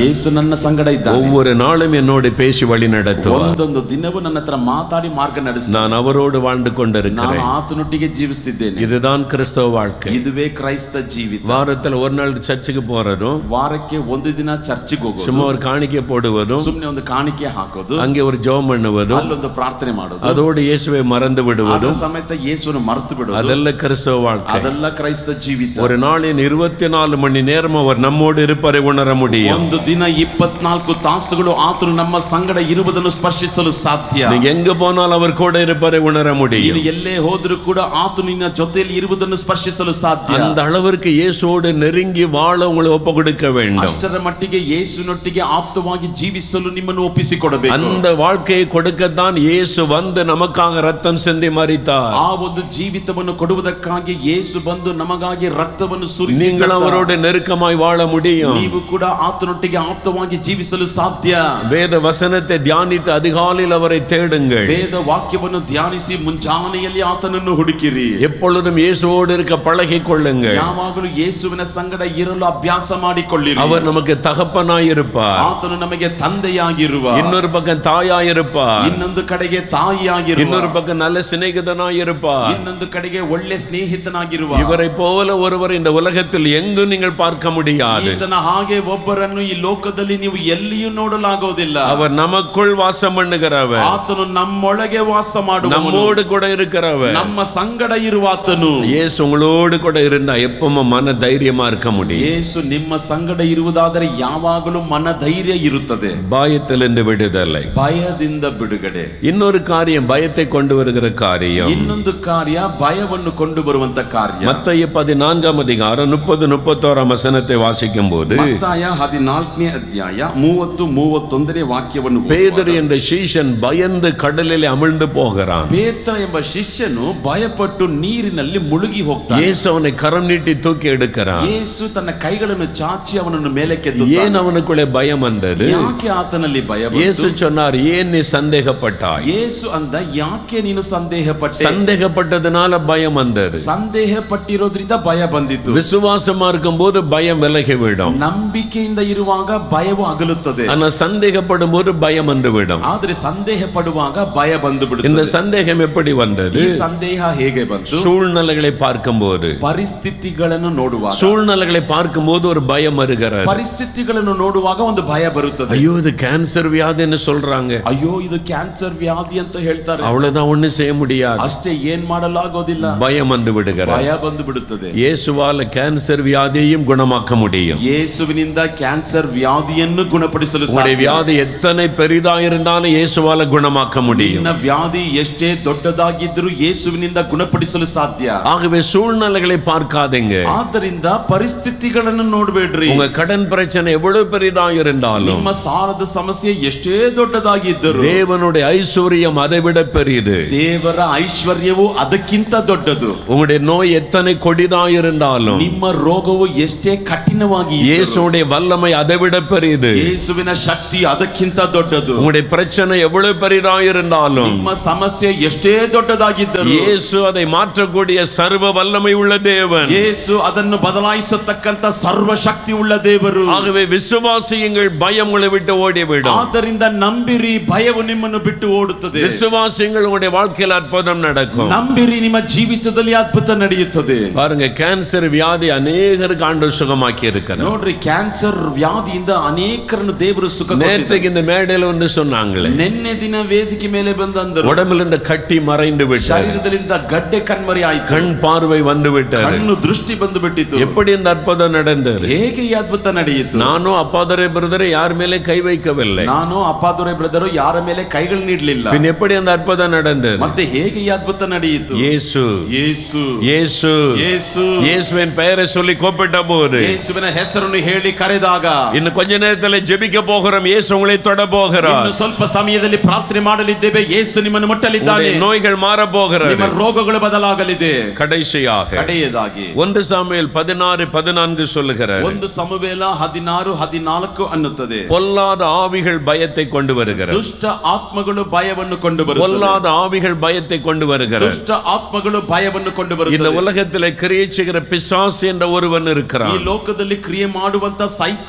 ಯೇಸು ನನ್ನ ಸಂಗಡ ಇದ್ದಾನೆ ஒவ்வொரு நாளும் என்னோடு பேசி வழி நடத்துவார் ಒಂದೊಂದು ದಿನವೂ ನನ್ನ ಹತ್ರ ಮಾತಾಡಿ ಮಾರ್ಗ ನಡೆಸ್ತಾನೆ நான் அவரோடு வாழ்ந்து ನಾನು கொண்டிருக்கிறேன் ಆತನೊಟ್ಟಿಗೆ ಜೀವಿಸ್ತಿದ್ದೇನೆ இதுதான் கிறிஸ்தவ வாழ்க்கை ಇದುವೇ ಕ್ರೈಸ್ತ ಜೀವಿತ வாரத்துல ஒரு நாள் சர்ச்சுக்கு போறதும் ವಾರಕ್ಕೆ ಒಂದು ದಿನ ಚರ್ಚಿಗೆ ಹೋಗೋದು சும்மா ஒரு காணிக்கை போடுவதும் ಸುಮ್ನೆ ಒಂದು ಕಾಣಿಕೆ ಹಾಕೋದು அங்கே ஒரு ஜெபம் பண்ணுவதும் ಅಲ್ಲೊಂದು ಪ್ರಾರ್ಥನೆ ಮಾಡೋದು அதோடு இயேசுவை மறந்து ಅದರ விடுவதும் ಸಮೇತ ಯೇಸುವನ್ನು ಮರೆತು ಬಿಡೋದು அதெல்லாம் கிறிஸ்தவ வாழ்க்கை ಅದೆಲ್ಲ ಕ್ರೈಸ್ತ ಜೀವಿತ ஒரு நாளின் இருபத்தி நாலு மணி நேரம் அவர் நம்மோடு இருப்பதை உணர முடியும் ಒಂದು ದಿನ ಇಪ್ಪತ್ನಾಲ್ಕು ತಾಸುಗಳು ಆತನು ನಮ್ಮ ಸಂಗಡ ಇರುವುದನ್ನು ಸ್ಪರ್ಶಿಸಲು ಸಾಧ್ಯ நீங்க எங்க போனாலும் அவர் கூட இருப்பதை உணர முடியும் ನೀನು ಎಲ್ಲೇ ಹೋದ್ರೂ ಕೂಡ ಆತನು ನಿನ್ನ ಜೊತೆಯಲ್ಲಿ ಇರುವುದನ್ನು ಸ್ಪರ್ಶಿಸಲು ಸಾಧ್ಯ அந்த அளவிற்கு இயேசுவோடு நெருங்கி வாழ உங்களை ஒப்பு கொடுக்க வேண்டும் ಅಷ್ಟರ ಮಟ್ಟಿಗೆ ಯೇಸುನೊಟ್ಟಿಗೆ ಆಪ್ತವಾಗಿ ಜೀವಿಸಲು ನಿಮ್ಮನ್ನು ಒಪ್ಪಿಸಿಕೊಡಬೇಕು அந்த வாழ்க்கையை கொடுக்கத்தான் இயேசு வந்து நமக்காக ரத்தம் சிந்தி மறித்தார் ಆ ಒಂದು ಜೀವಿತವನ್ನು ಕೊಡುವುದಕ್ಕಾಗಿ ಯೇಸು ಬಂದು ನಮಗಾಗಿ ರಕ್ತವನ್ನು ಸುರಿಸಿ நீங்கள் ಸತ್ತ. அவரோடு நெருக்கமாய் வாழ முடியும் ನೀವು ಕೂಡ ಆತನೊಟ್ಟಿಗೆ ಆಪ್ತವಾಗಿ ಜೀವಿಸಲು ಸಾಧ್ಯ வேத வசனத்தை தியானித்து அதிகாலையில் அவரை தேடுங்கள் ವೇದ ವಾಕ್ಯವನ್ನು ಧ್ಯಾನಿಸಿ ಮುಂಜಾನೆಯಲ್ಲಿ ಆತನನ್ನು ಹುಡುಕಿರಿ எப்பொழுதும் இயேசுவோடு இருக்க பழகிக் கொள்ளுங்கள் ಯಾವಾಗಲೂ ಯೇಸುವಿನ ಸಂಗಡ ಇರಲು ಅಭ್ಯಾಸ ಮಾಡಿಕೊಳ್ಳಿರಿ அவர் நமக்கு தகப்பனாய் இருப்பார் ಆತನು ನಮಗೆ ತಂದೆಯಾಗಿರುವ இன்னொரு பக்கம் தாயாய் இருப்பார் ಇನ್ನೊಂದು ಕಡೆಗೆ ತಾಯಿಯಾಗಿರುವ இன்னொரு பக்கம் நல்ல சிநேகிதனாய் இருப்பார் ಇನ್ನೊಂದು ಕಡೆಗೆ ಒಳ್ಳೆ ಸ್ನೇಹಿತನಾಗಿರುವ இவரை போல ஒருவர் இந்த உலகத்தில் எங்கும் நீங்கள் பார்க்க முடியாது ಈತನ ಹಾಗೆ ಒಬ್ಬರನ್ನು ಈ ಲೋಕದಲ್ಲಿ ನೀವು ಎಲ್ಲಿಯೂ ನೋಡಲಾಗುವುದಿಲ್ಲ அவர் நமக்குள் வாசம் பண்ணுகிறவர் ಆತನು ನಮ್ಮೊಳಗೆ ವಾಸ ಮಾಡುವ நம்மோடு கூட இருக்கிறவர் ನಮ್ಮ ಸಂಗಡ ಇರುವ ಆತನು இயேசு உங்களோடு கூட இருந்தா எப்பவும் மன தைரியமா இருக்க முடியும் ಯೇಸು ನಿಮ್ಮ ಸಂಗಡ ಇರುವುದಾದರೆ ಯಾವಾಗಲೂ ಮನ ಧೈರ್ಯ ಇರುತ್ತದೆ பயத்திலிருந்து விடுதலை ಭಯದಿಂದ ಬಿಡುಗಡೆ இன்னொரு காரியம் பயத்தை கொண்டு வருகிற காரியம் ಇನ್ನೊಂದು ಕಾರ್ಯ ಭಯವನ್ನು ಕೊಂಡು ಬರುವಂತ ಕಾರ್ಯ மத்திய பதினான்காம் அதிகாரம் முப்பது முப்பத்தோராம் வசனத்தை வாசிக்கும் போது ಮತ್ತಾಯ ಹದಿನಾಲ್ಕನೇ ಅಧ್ಯಾಯ ಮೂವತ್ತು ಮೂವತ್ತೊಂದನೇ ವಾಕ್ಯವನ್ನು ಓದುವಾಗ, பேதர் என்ற சீஷன் பயந்து கடலில் அமிழ்ந்து போகிறான் ಪೇತ್ರ ಎಂಬ ಶಿಷ್ಯನು ಭಯಪಟ್ಟು ನೀರಿನಲ್ಲಿ ಮುಳುಗಿ ಹೋಗ್ತಾನೆ இயேசு அவனை கரம் நீட்டி தூக்கி எடுக்கிறான் ಯೇಸು ತನ್ನ ಕೈಗಳನ್ನು ಚಾಚಿ ಅವನನ್ನು ಮೇಲಕ್ಕೆ ஏன் அவனுக்குள்ளே பயம் வந்தது ಯಾಕೆ ಆತನಲ್ಲಿ ಭಯ ಬಂತು? இயேசு சொன்னார் ஏன் நீ சந்தேகப்பட்டாய் ಯೇಸು ಅಂದ ಯಾಕೆ ನೀನು ಸಂದೇಹ ಪಟ್ಟೆ சந்தேகப்பட்டதுனால பயம் வந்தது ಸಂದೇಹ ಪಟ್ಟಿರೋದ್ರಿಂದ ಭಯ ಬಂದಿತ್ತು விசுவாசமா இருக்கும்போது பயம் விலகி விடும் ನಂಬಿಕೆಯಿಂದ ಇರುವಾಗ ಭಯವು ಅಗಲುತ್ತದೆ ஆனா சந்தேகப்படும் போது பயம் வந்து விடும் ಆದ್ರೆ ಸಂದೇಹ ಪಡುವಾಗ ಭಯ ಬಂದು இந்த ಬಿಡುತ್ತದೆ சந்தேகம் எப்படி வந்தது ಈ ಸಂದೇಹ ಹೇಗೆ ಬಂತು சூழ்நிலைகளை பார்க்கும்போது ಪರಿಸ್ಥಿತಿಗಳನ್ನು ನೋಡುವಾಗ சூழ்நிலைகளை பார்க்கும்போது ஒரு பயம் வருகிறது ಪರಿಸ್ಥಿತಿಗಳನ್ನು ನೋಡುವಾಗ ಒಂದು ಭಯ ಬರುತ್ತದೆ ஐயோ இது கேன்சர் வியாதின்னு சொல்றாங்க ಅಯ್ಯೋ ಇದು ಕ್ಯಾನ್ಸರ್ ವ್ಯಾಧಿ ಅಂತ ಹೇಳ್ತಾರೆ அவ்வளவுதான் ஒண்ணும் செய்ய முடியாது ಅಷ್ಟೇ ಏನ್ ಮಾಡಲಾಗೋದಿಲ್ಲ பயம் வந்து விடுகிறது ಭಯ ಬಂದು ಬಿಡುತ್ತದೆ இயேசுவால கேன்சர் வியாதியையும் குணமாக்க முடியும் ಯೇಸುವಿನಿಂದ ಕ್ಯಾನ್ಸರ್ ವ್ಯಾಧಿಯನ್ನು ಗುಣಪಡಿಸಲು உங்களுடைய ಸಾಧ್ಯ வியாதி எத்தனை பெரிதா இருந்தாலும் இயேசுவால குணமாக்க முடியும் ನಿನ್ನ ವ್ಯಾಧಿ ಎಷ್ಟೇ ದೊಡ್ಡದಾಗಿದ್ದರೂ ಯೇಸುವಿನಿಂದ ಗುಣಪಡಿಸಲು ಸಾಧ್ಯ ஆகவே சூழ்நிலைகளை பார்க்காதீங்க ಆದ್ದರಿಂದ ಪರಿಸ್ಥಿತಿಗಳನ್ನು ನೋಡಬೇಡ್ರಿ உங்க கடன் பிரச்சனை எவ்வளவு பெரிதா இருந்தாலும் ನಿಮ್ಮ ಸಾಲದ ಸಮಸ್ಯೆ ಎಷ್ಟೇ ದೊಡ್ಡದಾಗಿದ್ದರು தேவனுடைய ஐஸ்வர்யம் அதை விட பெரியது ದೇವರ ಐಶ್ವರ್ಯವು ಅದಕ್ಕಿಂತ ದೊಡ್ಡದು உங்களுடைய நோய் எத்தனை கொடிதா இருந்தாலும் ನಿಮ್ಮ ರೋಗವು ಎಷ್ಟೇ ಕಠಿಣವಾಗಿ ಇದ್ದರೂ, இயேசுடைய வல்லமை அதை விட பெரியது ಯೇಸುವಿನ ಶಕ್ತಿ ಅದಕ್ಕಿಂತ ದೊಡ್ಡದು உங்களுடைய பிரச்சனை எவ்வளவு பெரிதா இருந்தாலும் ನಿಮ್ಮ ಸಮಸ್ಯೆ ಎಷ್ಟೇ ದೊಡ್ಡದಾಗಿದ್ದರು இயேசு அதை மாற்றக்கூடிய சர்வ வல்லமை உள்ள தேவன் ಯೇಸು ಅದನ್ನು ಬದಲಾಯಿಸತಕ್ಕಂತ ಸರ್ವಶಕ್ತಿ ಉಳ್ಳ ದೇವರು ஆகவே விசுவாசியுங்கள் பயம் உங்களை விட்டு ஓடிவிடும் ಆದ್ದರಿಂದ ನಂಬಿರಿ ಭಯವು ನಿಮ್ಮನ್ನು ಬಿಟ್ಟು ಓಡುತ್ತದೆ விசுவாசியுங்கள் உங்களுடைய வாழ்க்கையில் அற்புதம் நடக்கும் ನಂಬಿರಿ ನಿಮ್ಮ ಜೀವಿತದಲ್ಲಿ ಅದ್ಭುತ ನಡೆಯುತ್ತದೆ பாருங்க கேன்சர் வியாதி அநேகருக்கு ஆண்டு சுகமாக்கி இருக்கிறார் ನೋಡ್ರಿ ಕ್ಯಾನ್ಸರ್ ವ್ಯಾಧಿಯಿಂದ ಅನೇಕರನ್ನು ದೇವರು ಸುಖ ಕೊಟ್ಟಿದ್ದಾರೆ. நேற்றுக்கு இந்த மேடையில வந்து சொன்னாங்களே ನಿನ್ನೆ ದಿನ ವೇದಿಕೆ ಮೇಲೆ ಬಂದಂದರು உடம்பில் இருந்த கட்டி மறைந்து விட்டார் ಶರೀರದಲ್ಲಿಂದ ಗಡ್ಡೆ ಕಣ್ಮರಿ ಆಯ್ತು கண் பார்வை வந்து விட்டார் ಕಣ್ಣು ದೃಷ್ಟಿ ಬಂದು ಬಿಟ್ಟಿತು எப்படி இந்த அற்புதம் நடந்தது ಹೇಗೆ ಈ ಅದ್ಭುತ ನಡೆಯಿತು நானும் அப்பாதரை பிரதரை யார் மேலே கை வைக்கவில்லை ನಾನು ಅಪ್ಪಾದುರೆ ಬ್ರದರು ಯಾರ ಮೇಲೆ ಕೈಗಳು ನೀಡಲಿಲ್ಲ பின் எப்படி அந்த அற்புதம் நடந்தது ಮತ್ತೆ ಹೇಗೆ ಈ ಅದ್ಭುತ ನಡೆಯಿತು இயேசு ಯೇಸು இயேசு ಯೇಸು இயேசுவின் பெயரை சொல்லி கூப்பிட்ட போது ಯೇಸುವಿನ ಹೆಸರನ್ನು ಹೇಳಿ ಕರೆದಾಗ இன்னும் கொஞ்ச நேரத்துல ஜெபிக்க போகிறோம் இயேசு உங்களை தொட போகிறார் ಇನ್ನು ಸ್ವಲ್ಪ ಸಮಯದಲ್ಲಿ ಪ್ರಾರ್ಥನೆ ಮಾಡಲಿದ್ದೇವೆ ಯೇಸು ನಿಮ್ಮನ್ನು ಮುಟ್ಟಲಿದ್ದಾನೆ உங்களுடைய நோய்கள் மாற போகிறது ನಿಮ್ಮ ರೋಗಗಳು ಬದಲಾಗಲಿದೆ கடைசியாக ಕಡೆಯದಾಗಿ ஒன்று சாமுவேல் பதினாறு பதினான்கு சொல்லுகிறார் ಒಂದು ಸಮವೇಲ ಹದಿನಾರು ಹದಿನಾಲ್ಕು ಅನ್ನುತ್ತದೆ பொல்லாத ஆவிகள் பயத்தை கொண்டு வருகிறது ದುಷ್ಟ ಆತ್ಮಗಳು ಭಯವನ್ನು ಕೊಂಡು ಬರುತ್ತದೆ பொல்லாத ஆவிகள் பயத்தை கொண்டு வருகிறது ದುಷ್ಟ ಆತ್ಮಗಳು ಭಯವನ್ನು ಕೊಂಡು இந்த ಬರುತ್ತದೆ உலகத்திலே கிரியை செய்கிற பிசாசு என்ற ஒருவன் ಈ இருக்கிறான் ಲೋಕದಲ್ಲಿ ಕ್ರಿಯೆ ಮಾಡುವಂತ ಸೈತಾನು ಎಂಬ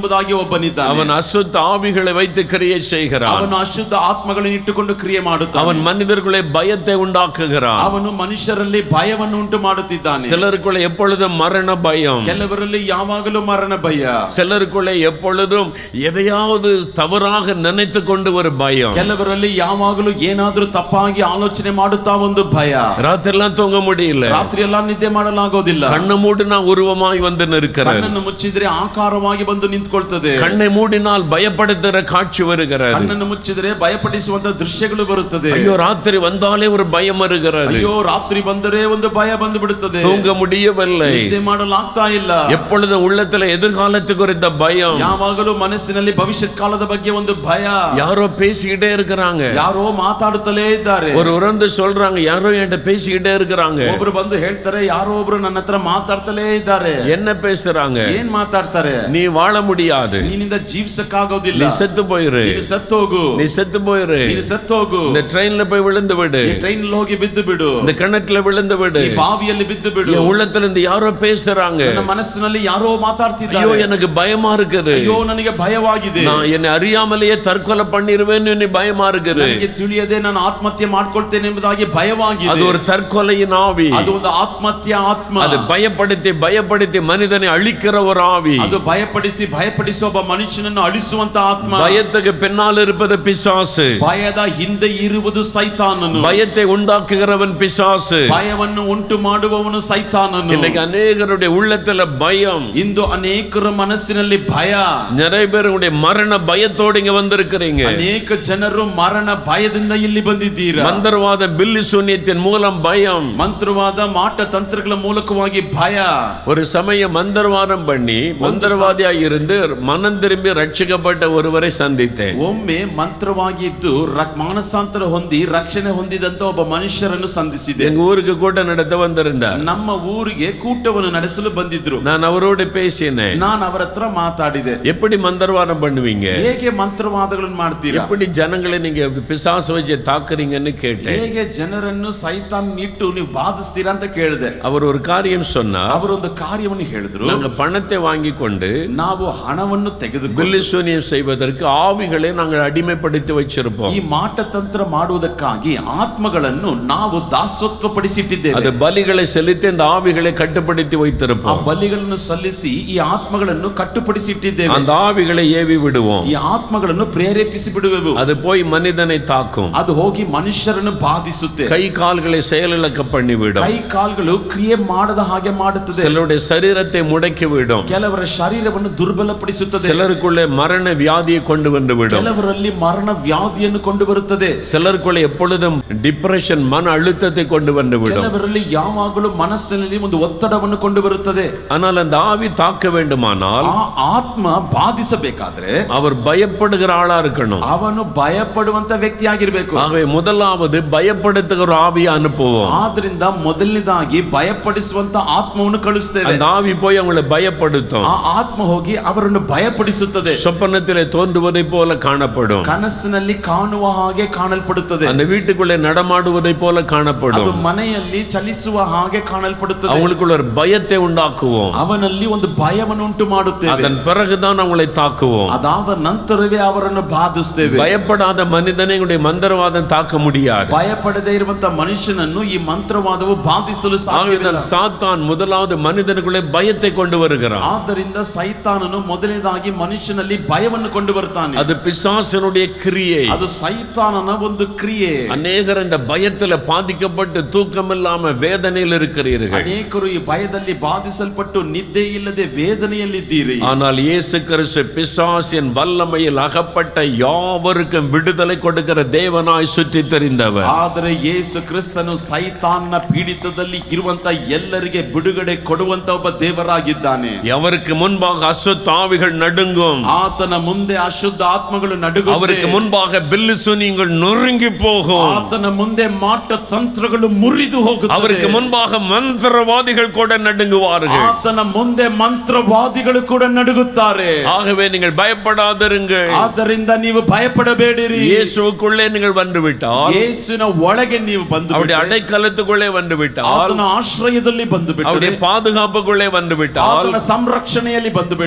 ಎಂಬುದಾಗಿ ಒಬ್ಬನಿದ್ದಾನೆ அவன் அசுத்த ஆவிகளை வைத்து கிரியை செய்கிறான் ಅವನು ಅಶುದ್ಧ ಆತ್ಮಗಳನ್ನು ಇಟ್ಟುಕೊಂಡು ಕ್ರಿಯೆ ಮಾಡುತ್ತಾನೆ அவன் மனிதர்களை பயத்தை உண்டாக்குகிறான் ಅವನು ಮನುಷ್ಯರಲ್ಲಿ ಭಯವನ್ನು ಉಂಟು ಮಾಡುತ್ತಿದ್ದಾನೆ சிலருக்குள்ள எப்பொழுதும் மரண பயம் ಕೆಲವರಲ್ಲಿ ಯಾವಾಗಲೂ ಮರಣ ಭಯ சிலருக்குள்ள எப்பொழுதும் எதையாவது தவறாக நினைத்து கொண்டு ஒரு பயம் ಕೆಲವರಲ್ಲಿ ಯಾವಾಗಲೂ ಏನಾದ್ರೂ ತಪ್ಪಾಗಿ ಆಲೋಚನೆ ಮಾಡುತ್ತಾ ಒಂದು ಭಯ ராத்திரிலாம் தூங்க முடியல ರಾತ್ರಿ ಎಲ್ಲ ನಿದ್ದೆ ಮಾಡಲಾಗೋದಿಲ್ಲ கண்ணை மூடினா உருவமாய் வந்து நிற்கிறது ಕಣ್ಣನ್ನು ಮುಚ್ಚಿದ್ರೆ ಆಕಾರವಾಗಿ ಬಂದು ನಿಂತ್ಕೊಳ್ತದೆ கண்ணை மூடினால் பயப்படுத்துகிற காட்சி வருகிறது ಕಣ್ಣನ್ನು ಮುಚ್ಚಿದ್ರೆ ಭಯಪಡಿಸುವಂತ ದೃಶ್ಯಗಳು ಬರುತ್ತದೆ ஐயோ ராத்திரி வந்தாலே ஒரு பயம் வருகிறது ಅಯ್ಯೋ ರಾತ್ರಿ ಬಂದರೆ ಒಂದು ಭಯ ಬಂದು ಬಿಡುತ್ತದೆ தூங்க முடியவில்லை ನಿದ್ದೆ ಮಾಡಲಾಗ್ತಾ ಇಲ್ಲ எப்பொழுதும் உள்ளத்துல எதிர்காலத்து குறித்த பயம் ಯಾವಾಗಲೂ ಮನಸ್ಸಿನಲ್ಲಿ ಭವಿಷ್ಯತ್ ಕಾಲದ ಬಗ್ಗೆ ಒಂದು ಭಯ யாரோ பேசிக்கிட்டே இருக்கிறாங்க ಯಾರೋ ಮಾತಾಡುತ್ತಲೇ ಇದ್ದಾರೆ ஒரு உறந்து சொல்றாங்க யாரோ என்கிட்ட பேசிக்கிட்டே இருக்கிறாங்க ಒಬ್ರು ಬಂದು ಹೇಳ್ತಾರೆ ಯಾರೋ ಒಬ್ರು ನನ್ನ ಹತ್ರ ಮಾತಾಡ್ತಲೇ ಇದ್ದಾರೆ என்ன பேசுறாங்க ಏನ್ ಮಾತಾಡ್ತಾರೆ நீ வாழ முடியாது ನಿನ್ನಿಂದ ಜೀವಿಸಕ್ಕಾಗೋದಿಲ್ಲ நீ செத்து போயிரு ನೀನು ಸತ್ತೋಗು நீ செத்து போயிரு ನೀನು ಸತ್ತೋಗು இந்த ட்ரெயின்ல போய் விழுந்து விடு ಈ ಟ್ರೈನ್ ಹೋಗಿ ಬಿದ್ದು ಬಿಡು இந்த கிணத்துல விழுந்து விடு ಈ ಬಾವಿಯಲ್ಲಿ ಬಿದ್ದು ಬಿಡು என் உள்ளத்துல இருந்து யாரோ பேசுறாங்க ನನ್ನ ಮನಸ್ಸಿನಲ್ಲಿ ಯಾರೋ ஐயோ ಮಾತಾಡ್ತಿದ್ದಾರೆ எனக்கு பயமா இருக்குது ಅಯ್ಯೋ ನನಗೆ ಭಯವಾಗಿದೆ நான் என்னை அறியாமலேயே தற்கொலை பண்ணிருவேன்னு என்னை பயமா இருக்குது ನನಗೆ ತಿಳಿಯದೆ ನಾನು ಆತ್ಮಹತ್ಯೆ ಮಾಡ್ಕೊಳ್ತೇನೆ ಎಂಬುದಾಗಿ அது ಭಯವಾಗಿದೆ ஒரு தற்கொலையின் ஆவி ಅದು ಒಂದು ಆತ್ಮಹತ್ಯೆ ಆತ್ಮ அது பயப்படுத்தி பயப்படுத்தி மனிதனை அழிக்கிற ஒரு ஆவி ಅದು ಭಯಪಡಿಸಿ ಭಯಪಡಿಸಿ ಒಬ್ಬ ಮನುಷ್ಯನನ್ನು ಅಳಿಸುವಂತ ಆತ್ಮ பயத்துக்கு பின்னால் இருப்பது பிசாசு ಭಯದ ಹಿಂದೆ ಇರುವುದು ಸೈತಾನನು பயத்தை உண்டாக்குகிறவன் பிசாசு ಭಯವನ್ನು ಉಂಟು ಮಾಡುವವನು ಸೈತಾನನು இன்னைக்கு அநேகருடைய உள்ளத்துல பயம் ಇಂದು ಅನೇಕರ ಮನಸ್ಸಿನಲ್ಲಿ ಭಯ நிறைய பேருடைய மரண பயத்தோடு இங்க வந்திருக்கிறீங்க ಅನೇಕ ಜನರು ಮರಣ ಭಯದಿಂದ ಇಲ್ಲಿ ಬಂದಿದ್ದೀರಾ மந்திரவாத பில்லி சூன்யத்தின் மூலம் பயம் ಮಂತ್ರವಾದ ಮಾಟ ತಂತ್ರಗಳ ಮೂಲಕವಾಗಿ ಭಯ ஒரு சமயம் மந்திரவாதம் பண்ணி மந்திரவாதியா இருந்து மனம் திரும்பி ரட்சிக்கப்பட்ட ஒருவரை சந்தித்தேன் ಒಮ್ಮೆ ಮಂತ್ರವಾಗಿದ್ದು ರ- ಮಾನಸಾಂತರ ಹೊಂದಿ ರಕ್ಷಣೆ ಹೊಂದಿದಂತ ಒಬ್ಬ ಮನುಷ್ಯರನ್ನು ಸಂಧಿಸಿದೆ எங்க ஊருக்கு கூட்டம் நடத்த வந்திருந்தார் ನಮ್ಮ ಊರಿಗೆ ಕೂಟವನ್ನು ನಡೆಸಲು ಬಂದಿದ್ರು நான் அவரோடு பேசினேன் ನಾನು ಅವರ ಹತ್ರ ಮಾತಾಡಿದೆ எப்படி மந்திரவாதம் பண்ணுவீங்க ಹೇಗೆ ಮಂತ್ರವಾದಗಳನ್ನು ಮಾಡ್ತೀರಾ எப்படி ஜனங்களை நீங்க பிசாசு வச்சு தாக்குறீங்கன்னு கேட்டேன் ಹೇಗೆ ಜನರನ್ನು ಸೈತಾನ್ ಇಟ್ಟು ನೀವು ಬಾಧಿಸ್ತೀರಾ ಅಂತ ಕೇಳಿದೆ அவர் ஒரு காரியம் சொன்னார் ಅವರೊಂದು ಕಾರ್ಯವನ್ನು ಹೇಳಿದ್ರು நாங்க பணத்தை வாங்கி கொண்டு ನಾವು ಹಣವನ್ನು ತೆಗೆದುಕೊಂಡು பில்லி சூனியம் செய்வதற்கு ஆவிகளை நாங்கள் அடிமைப்படுத்தி வச்சிருப்போம் ಈ ಮಾಟತಂತ್ರ ಮಾಡುವುದಕ್ಕಾಗಿ ಆತ್ಮಗಳನ್ನು ನಾವು ದಾಸತ್ವ ಪಡಿಸಿಟ್ಟಿದ್ದೇವೆ அது பலிகளை செலுத்தி அந்த ஆவிகளை கட்டுப்படுத்தி ಆ வைத்திருப்போம் ಬಲಿಗಳನ್ನು ಸಲ್ಲಿಸಿ ಈ ಆತ್ಮಗಳನ್ನು ಕಟ್ಟುಪಡಿಸಿಟ್ಟಿದ್ದೇವೆ அந்த ஆவிகளை ஏவி விடுவோம் ಈ ಆತ್ಮಗಳನ್ನು ಪ್ರೇರೇಪಿಸಿ ಬಿಡುವೆವು அது போய் மனிதனை தாக்கும் ಅದು ಹೋಗಿ ಮನುಷ್ಯರನ್ನು ಬಾಧಿಸುತ್ತೆ கை கால்களை செயலிழக்க பண்ணிவிடும் ಕೈ ಕಾಲ್ಗಳು ಕ್ರಿಯೆ ಮಾಡದ ಹಾಗೆ ಮಾಡುತ್ತದೆ சிலருடைய சரீரத்தை முடக்கி விடும் ಕೆಲವರ ಶರೀರವನ್ನು ದುರ್ಬಲಪಡಿಸುತ್ತದೆ சிலருக்குள்ளே மரண வியாதியை கொண்டு வந்து விடும் ಕೆಲವರಲ್ಲಿ ಮರಣ ವ್ಯಾಧಿಯನ್ನು ಕೊಂಡು ಬರುತ್ತದೆ சிலருக்குள்ளே எப்பொழுதும் டிப்ரெஷன் மன அழுத்தத்தை கொண்டு வந்து விடும் ಕೆಲವರಲ್ಲಿ ಯಾವಾಗಲೂ ಮನಸ್ಸಿನಲ್ಲಿ ಒಂದು ಒತ್ತಡವನ್ನು ಕೊಂಡು ಬರುತ್ತದೆ ஆனால் அந்த ஆவி தாக்க வேண்டுமானால் ಆ ಆತ್ಮ ಬಾಧಿಸಬೇಕಾದ್ರೆ அவர் பயப்படுகிற ஆளா இருக்கணும் ಅವನು ಭಯಪಡುವಂತ ವ್ಯಕ್ತಿ ಆಗಿರ್ಬೇಕು ஆகவே முதலாவது பயப்படுத்துகிற ஆவியை அனுப்புவோம் ಆದ್ರಿಂದ ಮೊದಲನೇದಾಗಿ ಭಯಪಡಿಸುವಂತ ಆತ್ಮವನ್ನು ಕಳಿಸ್ತೇವೆ அந்த ஆவி போய் அவங்களை பயப்படுத்தும் ಆ ಆತ್ಮ ಹೋಗಿ ಅವರನ್ನು ಭಯಪಡಿಸುತ್ತದೆ சொப்பனத்திலே தோன்றுவதை போல காணப்படும் ಕನಸಿನಲ್ಲಿ ಕಾಣುವ ಹಾಗೆ ಕಾಣಲ್ಪಡುತ್ತದೆ அந்த வீட்டுக்குள்ளே நடமாடுவதை போல ಅದು காணப்படும் ಮನೆಯಲ್ಲಿ ಚಲಿಸುವ ಹಾಗೆ ಕಾಣಲ್ಪಡುತ್ತದೆ அவங்களுக்குள்ள ஒரு பயத்தை உண்டாக்குவோம் ಅವನಲ್ಲಿ ಒಂದು ಭಯವನ್ನು ಉಂಟು ಮಾಡುತ್ತೇವೆ அதன் பிறகுதான் அவங்களை தாக்குவோம் ಅದಾದ ನಂತರವೇ ಅವರನ್ನು ಬಾಧಿಸ್ತೇವೆ பயப்படாத மனிதனை எங்களுடைய மந்திரவாதம் தாக்க முடியாது ಭಯಪಡದೇ ಇರುವಂತ ಮನುಷ್ಯನನ್ನು ಈ ಮಂತ್ರವಾದವು ಬಾಧಿಸಲು ಸಾಧ್ಯವಿಲ್ಲ ஆகவேதான் சாத்தான் முதலாவது மனிதனுக்குள்ளே பயத்தை கொண்டு வருகிறான் ಆದ್ದರಿಂದ ಸೈತಾನನು ಮೊದಲನೇದಾಗಿ ಮನುಷ್ಯನಲ್ಲಿ ಭಯವನ್ನು ಕೊಂಡು ಬರ್ತಾನೆ அது பிசாசனுடைய கிரியை ಅದು ಸೈತಾನನ ಒಂದು ಕ್ರಿಯೆ அநேகர் இந்த பயத்துல பாதிக்கப்பட்டு தூக்கம் இல்லாம வேதனையில் இருக்கிறீர்கள் ಅನೇಕರು ಈ ಭಯದಲ್ಲಿ ಬಾಧಿಸಲ್ಪಟ್ಟು ನಿದ್ದೆ ಇಲ್ಲದೆ ವೇದನೆಯಲ್ಲಿದ್ದೀರಿ ஆனால் இயேசு கிறிஸ்து பிசாசின் வல்லமையில் அகப்பட்ட யாவருக்கும் விடுதலை கொடுக்கிற தேவனாய் சுற்றி தெரிந்தவர் ಆದರೆ ಯೇಸು ಕ್ರಿಸ್ತನು ಸೈತಾನ್ನ ಪೀಡಿತದಲ್ಲಿ ಇರುವಂತ ಎಲ್ಲರಿಗೆ ಬಿಡುಗಡೆ ಕೊಡುವಂತ ಒಬ್ಬ ದೇವರಾಗಿದ್ದಾನೆ அவருக்கு முன்பாக அசுத்த ஆவிகள் நடுங்கும் ಆತನ ಮುಂದೆ ಅಶುದ್ಧ ಆತ್ಮಗಳು ನಡುಗುತ್ತವೆ. அவருக்கு முன்பாக பில்லு சுனியங்கள் நொறுங்கி போகும் ಆತನ ಮುಂದೆ ಮಾಟ ತಂತ್ರಗಳು ಮುರಿದು ಹೋಗುತ್ತವೆ அவருக்கு முன்பாக மந்திரவாதிகள் கூட நடுங்குவார்கள் ಆತನ ಮುಂದೆ ಮಂತ್ರವಾದಿಗಳು ಕೂಡ ನಡುಗುತ್ತಾರೆ ஆகவே நீங்கள் பயப்படாதிருங்கள் ಆದ್ದರಿಂದ ನೀವು ಭಯಪಡಬೇಡಿರಿ இயேசுவுக்குள்ளே நீங்கள் வந்துவிட்டால் ಯೇಸುವಿನ ಒಳಗೆ ನೀವು ಬಂದು அவருடைய அடைக்கலத்துக்குள்ளே வந்துவிட்டால் ಆತನ ಆಶ್ರಯದಲ್ಲಿ ಬಂದು அவருடைய ಬಿಟ್ಟರೆ பாதுகாப்புக்குள்ளே வந்துவிட்டால் ಆತನ ಸಂರಕ್ಷಣೆಯಲ್ಲಿ ಬಂದು ಬಿಟ್ರೆ மந்திர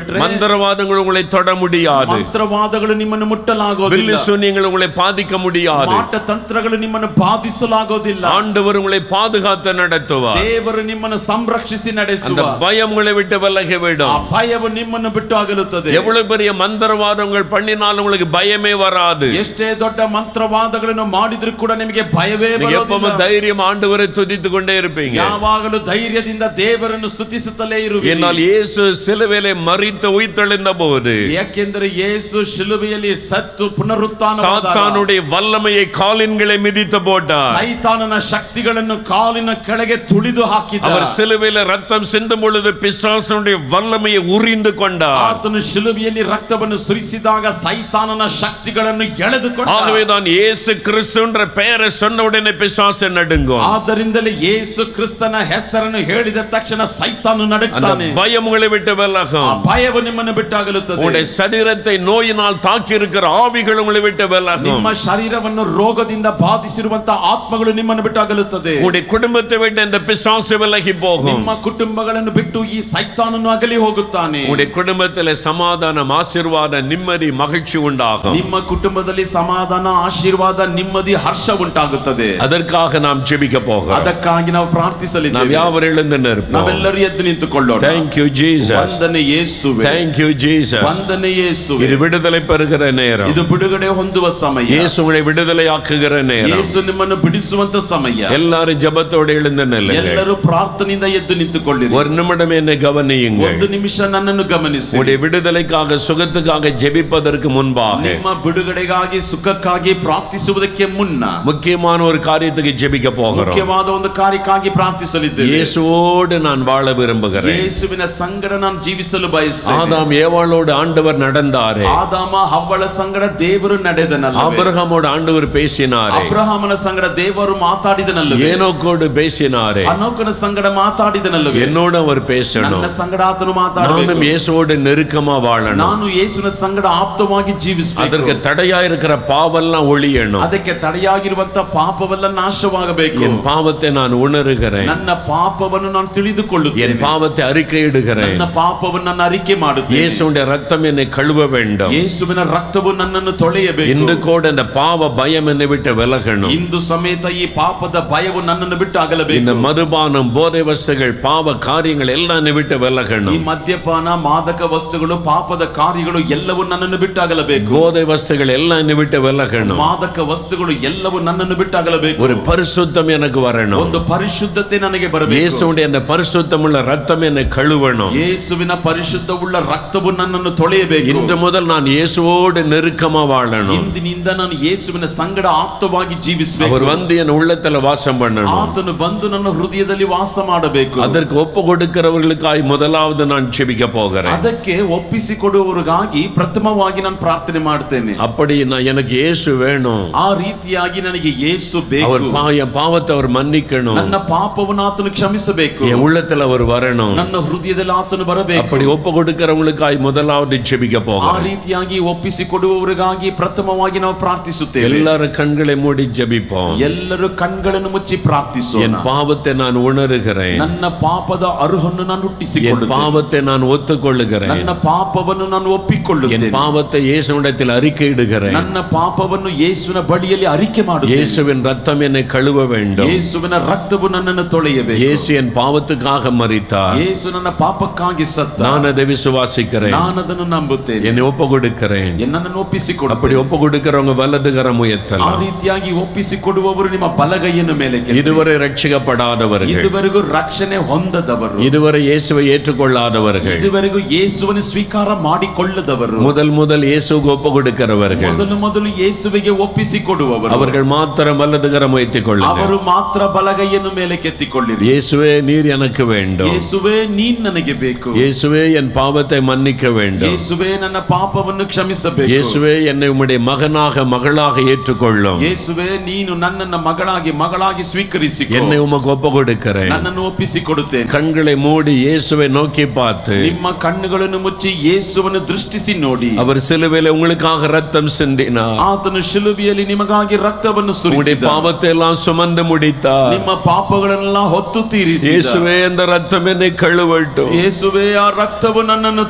மந்திரவாதங்கள் உங்களை தொட முடியாது ಮಂತ್ರವಾದಗಳು ನಿಮ್ಮನ್ನು ಮುಟ್ಟಲಾಗೋದಿಲ್ಲ வில்லு சூன்யங்கள் உங்களை பாதிக்க முடியாது ಮಾಟ ತಂತ್ರಗಳು ನಿಮ್ಮನ್ನು ಬಾಧಿಸಲಾಗೋದಿಲ್ಲ ஆண்டவர் உங்களை பாதுகாத்து நடத்துவார் ದೇವರು ನಿಮ್ಮನ್ನು ಸಂರಕ್ಷಿಸಿ அந்த ನಡೆಸುವ பயம் உங்களை விட்டு விலகி ಆ விடும் ಭಯವು ನಿಮ್ಮನ್ನು ಬಿಟ್ಟು ಅಗಲುತ್ತದೆ எவ்வளவு பெரிய மந்திரவாதங்கள் பண்ணினாலும் உங்களுக்கு பயமே வராது ಎಷ್ಟೇ ದೊಡ್ಡ ಮಂತ್ರವಾದಗಳನ್ನು ಮಾಡಿದ್ರು ಕೂಡ ನಿಮಗೆ ಭಯವೇ நீங்க ಬರೋದಿಲ್ಲ எப்பவும் தைரியம் ஆண்டவரை துதித்து கொண்டே இருப்பீங்க ಯಾವಾಗಲೂ ಧೈರ್ಯದಿಂದ ದೇವರನ್ನು ಸ್ತುತಿಸುತ್ತಲೇ ಇರುವಿರಿ என்னால் இயேசு சிலுவையிலே மறித்து உயிர்த்தெழுந்த போது ಯಾಕೆಂದರೆ ಯೇಸು ಶಿಲುಬೆಯಲ್ಲಿ ಸತ್ತು ಪುನರುತ್ಥಾನ சாத்தானுடைய வல்லமையை காலின்களை மிதித்து போட்டார் ಸೈತಾನನ ಶಕ್ತಿಗಳನ್ನು ಕಾಲಿನ ಕೆಳಗೆ ತುಳಿದು ಹಾಕಿದ அவர் சிலுவையில ரத்தம் சிந்தும் பொழுது பிசாசனுடைய வல்லமையை உறிந்து கொண்டார் ಆತನು ಶಿಲುಬೆಯಲ್ಲಿ ರಕ್ತವನ್ನು ಸುರಿಸಿದಾಗ ಸೈತಾನನ ಶಕ್ತಿಗಳನ್ನು ಎಳೆದುಕೊಂಡ ஆகவே தான் இயேசு கிறிஸ்துன்ற பெயரை சொன்ன உடனே பிசாசு நடுங்கும் ಆದ್ದರಿಂದಲೇ ಯೇಸು ಕ್ರಿಸ್ತನ ಹೆಸರನ್ನು ಹೇಳಿದ ತಕ್ಷಣ ಸೈತಾನು அந்த ನಡುತ್ತಾನೆ பயம் உங்களை விட்டு ಆ விலகும் ಭಯವು ನಿಮ್ಮನ್ನು ಬಿಟ್ಟಾಗಲುತ್ತದೆ உங்களுடைய சரீரத்தை நோயினால் தாக்கி இருக்கிற ஆவிகள் உங்களை விட்டு விலகும் ನಿಮ್ಮ ಶರೀರವನ್ನು ರೋಗದಿಂದ ಬಾಧಿಸಿರುವಂತಹ ಆತ್ಮಗಳು ನಿಮ್ಮನ್ನು ಬಿಟ್ಟಾಗಲುತ್ತದೆ உங்களுடைய குடும்பத்தை விட்டு இந்த பிசாசு விலகி போகும் ನಿಮ್ಮ ಕುಟುಂಬಗಳನ್ನು ಬಿಟ್ಟು ಈ ಸೈತಾನನು ಅಗಲಿ ಹೋಗುತ್ತಾನೆ உங்களுடைய குடும்பத்தில் சமாதானம் ஆசீர்வாத நிம்மதி மகிழ்ச்சி உண்டாகும் ನಿಮ್ಮ ಕುಟುಂಬದಲ್ಲಿ ಸಮಾಧಾನ ಆಶೀರ್ವಾದ ನೆಮ್ಮದಿ ಹರ್ಷ ಉಂಟಾಗುತ್ತದೆ அதற்காக நாம் ஜெபிக்க போகிறோம் ಅದಕ್ಕಾಗಿ ನಾವು நாம் ಪ್ರಾರ್ಥಿಸಲಿದ್ದೇವೆ யாவர் எழுந்து நிற்போம் ನಾವೆಲ್ಲರೂ ಎದ್ದು ನಿಂತುಕೊಳ್ಳೋಣ தேங்க்யூ ஜீசஸ் ವಂದನೆ ಯೇಸುವೆ தேங்க்யூ ஜீசஸ் ವಂದನೆ ಯೇಸುವೆ இது விடுதலை பெறுகிற நேரம் ಇದು ಬಿಡುಗಡೆ ಹೊಂದುವ ಸಮಯ இயேசு உங்களை விடுதலையாக்குகிற நேரம் ಯೇಸು ನಿಮ್ಮನ್ನು ಬಿಡಿಸುವಂತ ಸಮಯ எல்லாரும் ஜெபத்தோடு எழுந்து நில்லுங்க ಎಲ್ಲರೂ ಪ್ರಾರ್ಥನೆಯಿಂದ ಎದ್ದು ನಿಂತುಕೊಳ್ಳಿರಿ ஒரு நிமிடம் என்னை கவனியுங்கள் ಒಂದು ನಿಮಿಷ ನನ್ನನ್ನು ಗಮನಿಸಿ உங்களுடைய விடுதலைக்காக சுகத்துக்காக ஜெபிப்பதற்கு முன்பாக ನಿಮ್ಮ ಬಿಡುಗಡೆಗಾಗಿ ಸುಖಕ್ಕಾಗಿ ಪ್ರಾರ್ಥಿಸುವುದಕ್ಕೆ ಮುನ್ನ முக்கியமான ஒரு காரியத்துக்கு ஜெபிக்க போகிறோம் ಮುಖ್ಯವಾದ ಒಂದು ಕಾರ್ಯಕ್ಕಾಗಿ ಪ್ರಾರ್ಥಿಸಲಿದ್ದೇವೆ இயேசுவோடு நான் வாழ விரும்புகிறேன் ಯೇಸುವಿನ ಸಂಗಡ ನಾನು ಜೀವಿಸಲು ಬಯಸ್ತೇನೆ ஆதாம் ஏவாளோடு ஆண்டவர் நடந்தாரே ಆದಾಮ ಹವ್ವಳ ಸಂಗಡ ದೇವರು ನಡೆದನಲ್ಲ ஆபிரகாமோடு ஆண்டவர் பேசினாரே ಅಬ್ರಹಾಮನ ಸಂಗಡ ದೇವರು ಮಾತಾಡಿದನಲ್ಲವೇ ஏனோக்கோடு பேசினாரே ಅನೋಕನ ಸಂಗಡ ಮಾತಾಡಿದನಲ್ಲವೇ என்னோடு அவர் பேசணும் ನನ್ನ ಸಂಗಡ ಆತನು நானும் ಮಾತಾಡಬೇಕು இயேசுவோடு நெருக்கமா வாழணும் ನಾನು ಯೇಸುವಿನ ಸಂಗಡ ಆಪ್ತವಾಗಿ ಜೀವಿಸಬೇಕು அதற்கு தடையா இருக்கிற பாவெல்லாம் ஒழியணும் ಅದಕ್ಕೆ ತಡೆಯಾಗಿರುವಂತ ಪಾಪವೆಲ್ಲ ನಾಶವಾಗಬೇಕು என் பாவத்தை நான் உணர்கிறேன் ನನ್ನ ಪಾಪವನ್ನು ನಾನು என் ತಿಳಿದುಕೊಳ್ಳುತ್ತೇನೆ பாவத்தை அறிக்கையிடுகிறேன் ನನ್ನ ಪಾಪವನ್ನು ನಾನು ಅರಿಕೆ ಮಾಡುತ್ತೇನೆ இயேசுடைய ரத்தம் என்னை கழுவ வேண்டும் ಯೇಸುವಿನ ರಕ್ತವು ನನ್ನನ್ನು ತೊಳೆಯಬೇಕು இன்று கூட இந்த பாவ பயம் என்னை விட்டு விலகணும் ಇಂದು ಸಮೇತ ಈ ಪಾಪದ ಭಯವು ನನ್ನನ್ನು ಬಿಟ್ಟು இந்த ಆಗಲಬೇಕು மதுபானம் போதை வஸ்துகள் பாவ காரியங்கள் எல்லாம் என்னை விட்டு ಈ விலகணும் ಮದ್ಯಪಾನ ಮಾದಕ ವಸ್ತುಗಳು ಪಾಪದ ಕಾರ್ಯಗಳು ಎಲ್ಲವೂ ನನ್ನನ್ನು ಬಿಟ್ಟಾಗಲಬೇಕು போதை வஸ்துகள் எல்லாம் என்னை விட்டு விலகணும் ಮಾದಕ ವಸ್ತುಗಳು ಎಲ್ಲವೂ ನನ್ನನ್ನು ಬಿಟ್ಟಾಗಲಬೇಕು ஒரு பரிசுத்தம் எனக்கு வரணும் ಒಂದು ಪರಿಶುದ್ಧತೆ ನನಗೆ ಬರಬೇಕು இயேசுடைய அந்த பரிசுத்தமுள்ள ரத்தம் என்னை கழுவணும் ಯೇಸುವಿನ ಪರಿಶುದ್ಧವುಳ್ಳ ರಕ್ತವು ನನ್ನನ್ನು ತೊಳೆಯಬೇಕು இன்று முதல் நான் இயேசுவோடு நெருக்கமா வாழணும் ಇಂದಿನಿಂದ ನಾನು ಯೇಸುವಿನ ಸಂಗಡ ಆಪ್ತವಾಗಿ ಜೀವಿಸಬೇಕು அவர் வந்து என் உள்ளத்துல வாசம் பண்ணணும் ಆತನು ಬಂದು ನನ್ನ ಹೃದಯದಲ್ಲಿ ವಾಸ ಮಾಡಬೇಕು அதற்கு ஒப்பு கொடுக்கிறவர்களுக்காய் முதலாவது நான் செபிக்க போகிறேன் ಅದಕ್ಕೆ ಒಪ್ಪಿಸಿಕೊಡುವವರಿಗಾಗಿ ಪ್ರಥಮವಾಗಿ ನಾನು ಪ್ರಾರ್ಥನೆ ಮಾಡ್ತೇನೆ அப்படி நான் எனக்கு இயேசு வேணும் ಆ ರೀತಿಯಾಗಿ ನನಗೆ ಯೇಸು அவர் ಬೇಕು பா- என் பாவத்தை அவர் மன்னிக்கணும் ನನ್ನ ಪಾಪವನ್ನು ಆತನು ಕ್ಷಮಿಸಬೇಕು என் உள்ளத்துல அவர் வரணும் ನನ್ನ ಹೃದಯದಲ್ಲಿ ಆತನು ಬರಬೇಕು அப்படி ஒப்பு கொடுக்கிறவங்களுக்காய் முதலாவது செபிக்க ಆ போகிறேன் ರೀತಿಯಾಗಿ ಒಪ್ಪಿಸಿಕೊಡುವವರಿಗಾಗಿ ಪ್ರಥಮವಾಗಿ ನಾವು ಪ್ರಾರ್ಥಿಸುತ್ತೇವೆ எல்லாரும் கண்களை மூடி ஜெபிப்போம் ಎಲ್ಲರೂ ಕಣ್ಗಳನ್ನು ಮುಚ್ಚಿ என் ಪ್ರಾರ್ಥಿಸೋಣ பாவத்தை நான் உணர்கிறேன் ನನ್ನ ಪಾಪದ ಅರುಹನ್ನು ನಾನು என் ಹುಟ್ಟಿಸಿಕೊಳ್ಳುತ್ತೇನೆ பாவத்தை நான் ஒத்துக்கொள்ளுகிறேன் ನನ್ನ ಪಾಪವನ್ನು ನಾನು என் ಒಪ್ಪಿಕೊಳ್ಳುತ್ತೇನೆ பாவத்தை இயேசுவிடத்தில் அறிக்கையிடுகிறேன் ನನ್ನ ಪಾಪವನ್ನು ಯೇಸುವಿನ ಬಳಿಯಲ್ಲಿ ಅರಿಕೆ ಮಾಡುತ್ತೇನೆ இயேசுவின் ரத்தம் என்னை கழுவ வேண்டும் ಯೇಸುವಿನ ರಕ್ತವು ನನ್ನನ್ನು ತೊಳೆಯಬೇಕು இயேசு என் பாவத்துக்காக மரித்தார் ಯೇಸು ನನ್ನ ಪಾಪಕ್ಕಾಗಿ ಸತ್ತ நான் அதை விசுவாசிக்கிறேன் ನಾನು ಅದನ್ನು ನಂಬುತ್ತೇನೆ என்னை ஒப்பு கொடுக்கிறேன் ನನ್ನನ್ನು ಒಪ್ಪಿಸಿಕೊಡು அப்படி ஒப்பு கொடுக்கிறவங்க வலதுகரம் ಆ உயர்த்தலாம் ರೀತಿಯಾಗಿ ಒಪ್ಪಿಸಿಕೊಡುವವರು ನಿಮ್ಮ ಬಲಗೈಯನ್ನು ಮೇಲೆ இதுவரை ரட்சிக்கப்படாதவர்கள் ಇದುವರೆಗೂ ರಕ್ಷಣೆ ಹೊಂದದವರು இதுவரை இயேசுவை ஏற்றுக்கொள்ளாதவர்கள் ಇದುವರೆಗೂ ಯೇಸುವನ್ನು ಸ್ವೀಕಾರ ಮಾಡಿಕೊಳ್ಳದವರು முதல் முதல் இயேசுக்கு ஒப்பு கொடுக்கிறவர்கள் ಮೊದಲು ಮೊದಲು ಯೇಸುವಿಗೆ ಒಪ್ಪಿಸಿಕೊಡುವವರು அவர்கள் மாத்திரம் வலதுகரம் வைத்துக் கொள்ளுங்கள் ಅವರು ಮಾತ್ರ ಬಲಗೈಯನ್ನು ಮೇಲೆ ಕೆತ್ತಿಕೊಳ್ಳಿರಿ இயேசுவே நீர் எனக்கு வேண்டும் ಯೇಸುವೆ ನೀನ್ ನನಗೆ ಬೇಕು இயேசுவே என் பாவத்தை மன்னிக்க வேண்டும் ಯೇಸುವೆ ನನ್ನ ಪಾಪವನ್ನು ಕ್ಷಮಿಸಬೇಕು இயேசுவே என்னை உம்முடைய மகனாக மகளாக ஏற்றுக்கொள்ளும் ಯೇಸುವೆ ನೀನು ನನ್ನನ್ನ ಮಗಳಾಗಿ ಮಗಳಾಗಿ ಸ್ವೀಕರಿಸಿಕೊ என்னை உமக்கு ஒப்பு கொடுக்கிறேன் ನನ್ನನ್ನು ಒಪ್ಪಿಸಿಕೊಡುತ್ತೇನೆ கண்களை மூடி இயேசுவை நோக்கி பார்த்து ನಿಮ್ಮ ಕಣ್ಣುಗಳನ್ನು ಮುಚ್ಚಿ ಯೇಸುವನ್ನು ದೃಷ್ಟಿಸಿ ನೋಡಿ அவர் சிலுவையில உங்களுக்காக ரத்தம் சிந்தினார் ಆತನು ಶಿಲುಬೆಯಲ್ಲಿ ನಿಮಗಾಗಿ ರಕ್ತವನ್ನು உங்களுடைய ಸುರಿಸಿದ பாவத்தை எல்லாம் சுமந்து முடித்தார் ನಿಮ್ಮ ಪಾಪಗಳನ್ನೆಲ್ಲ ಹೊತ್ತು ತೀರಿಸಿ இயேசுவே அந்த ரத்தம் என்னை கழுவட்டும் ಯೇಸುವೆ ಆ ರಕ್ತವು ನನ್ನನ್ನು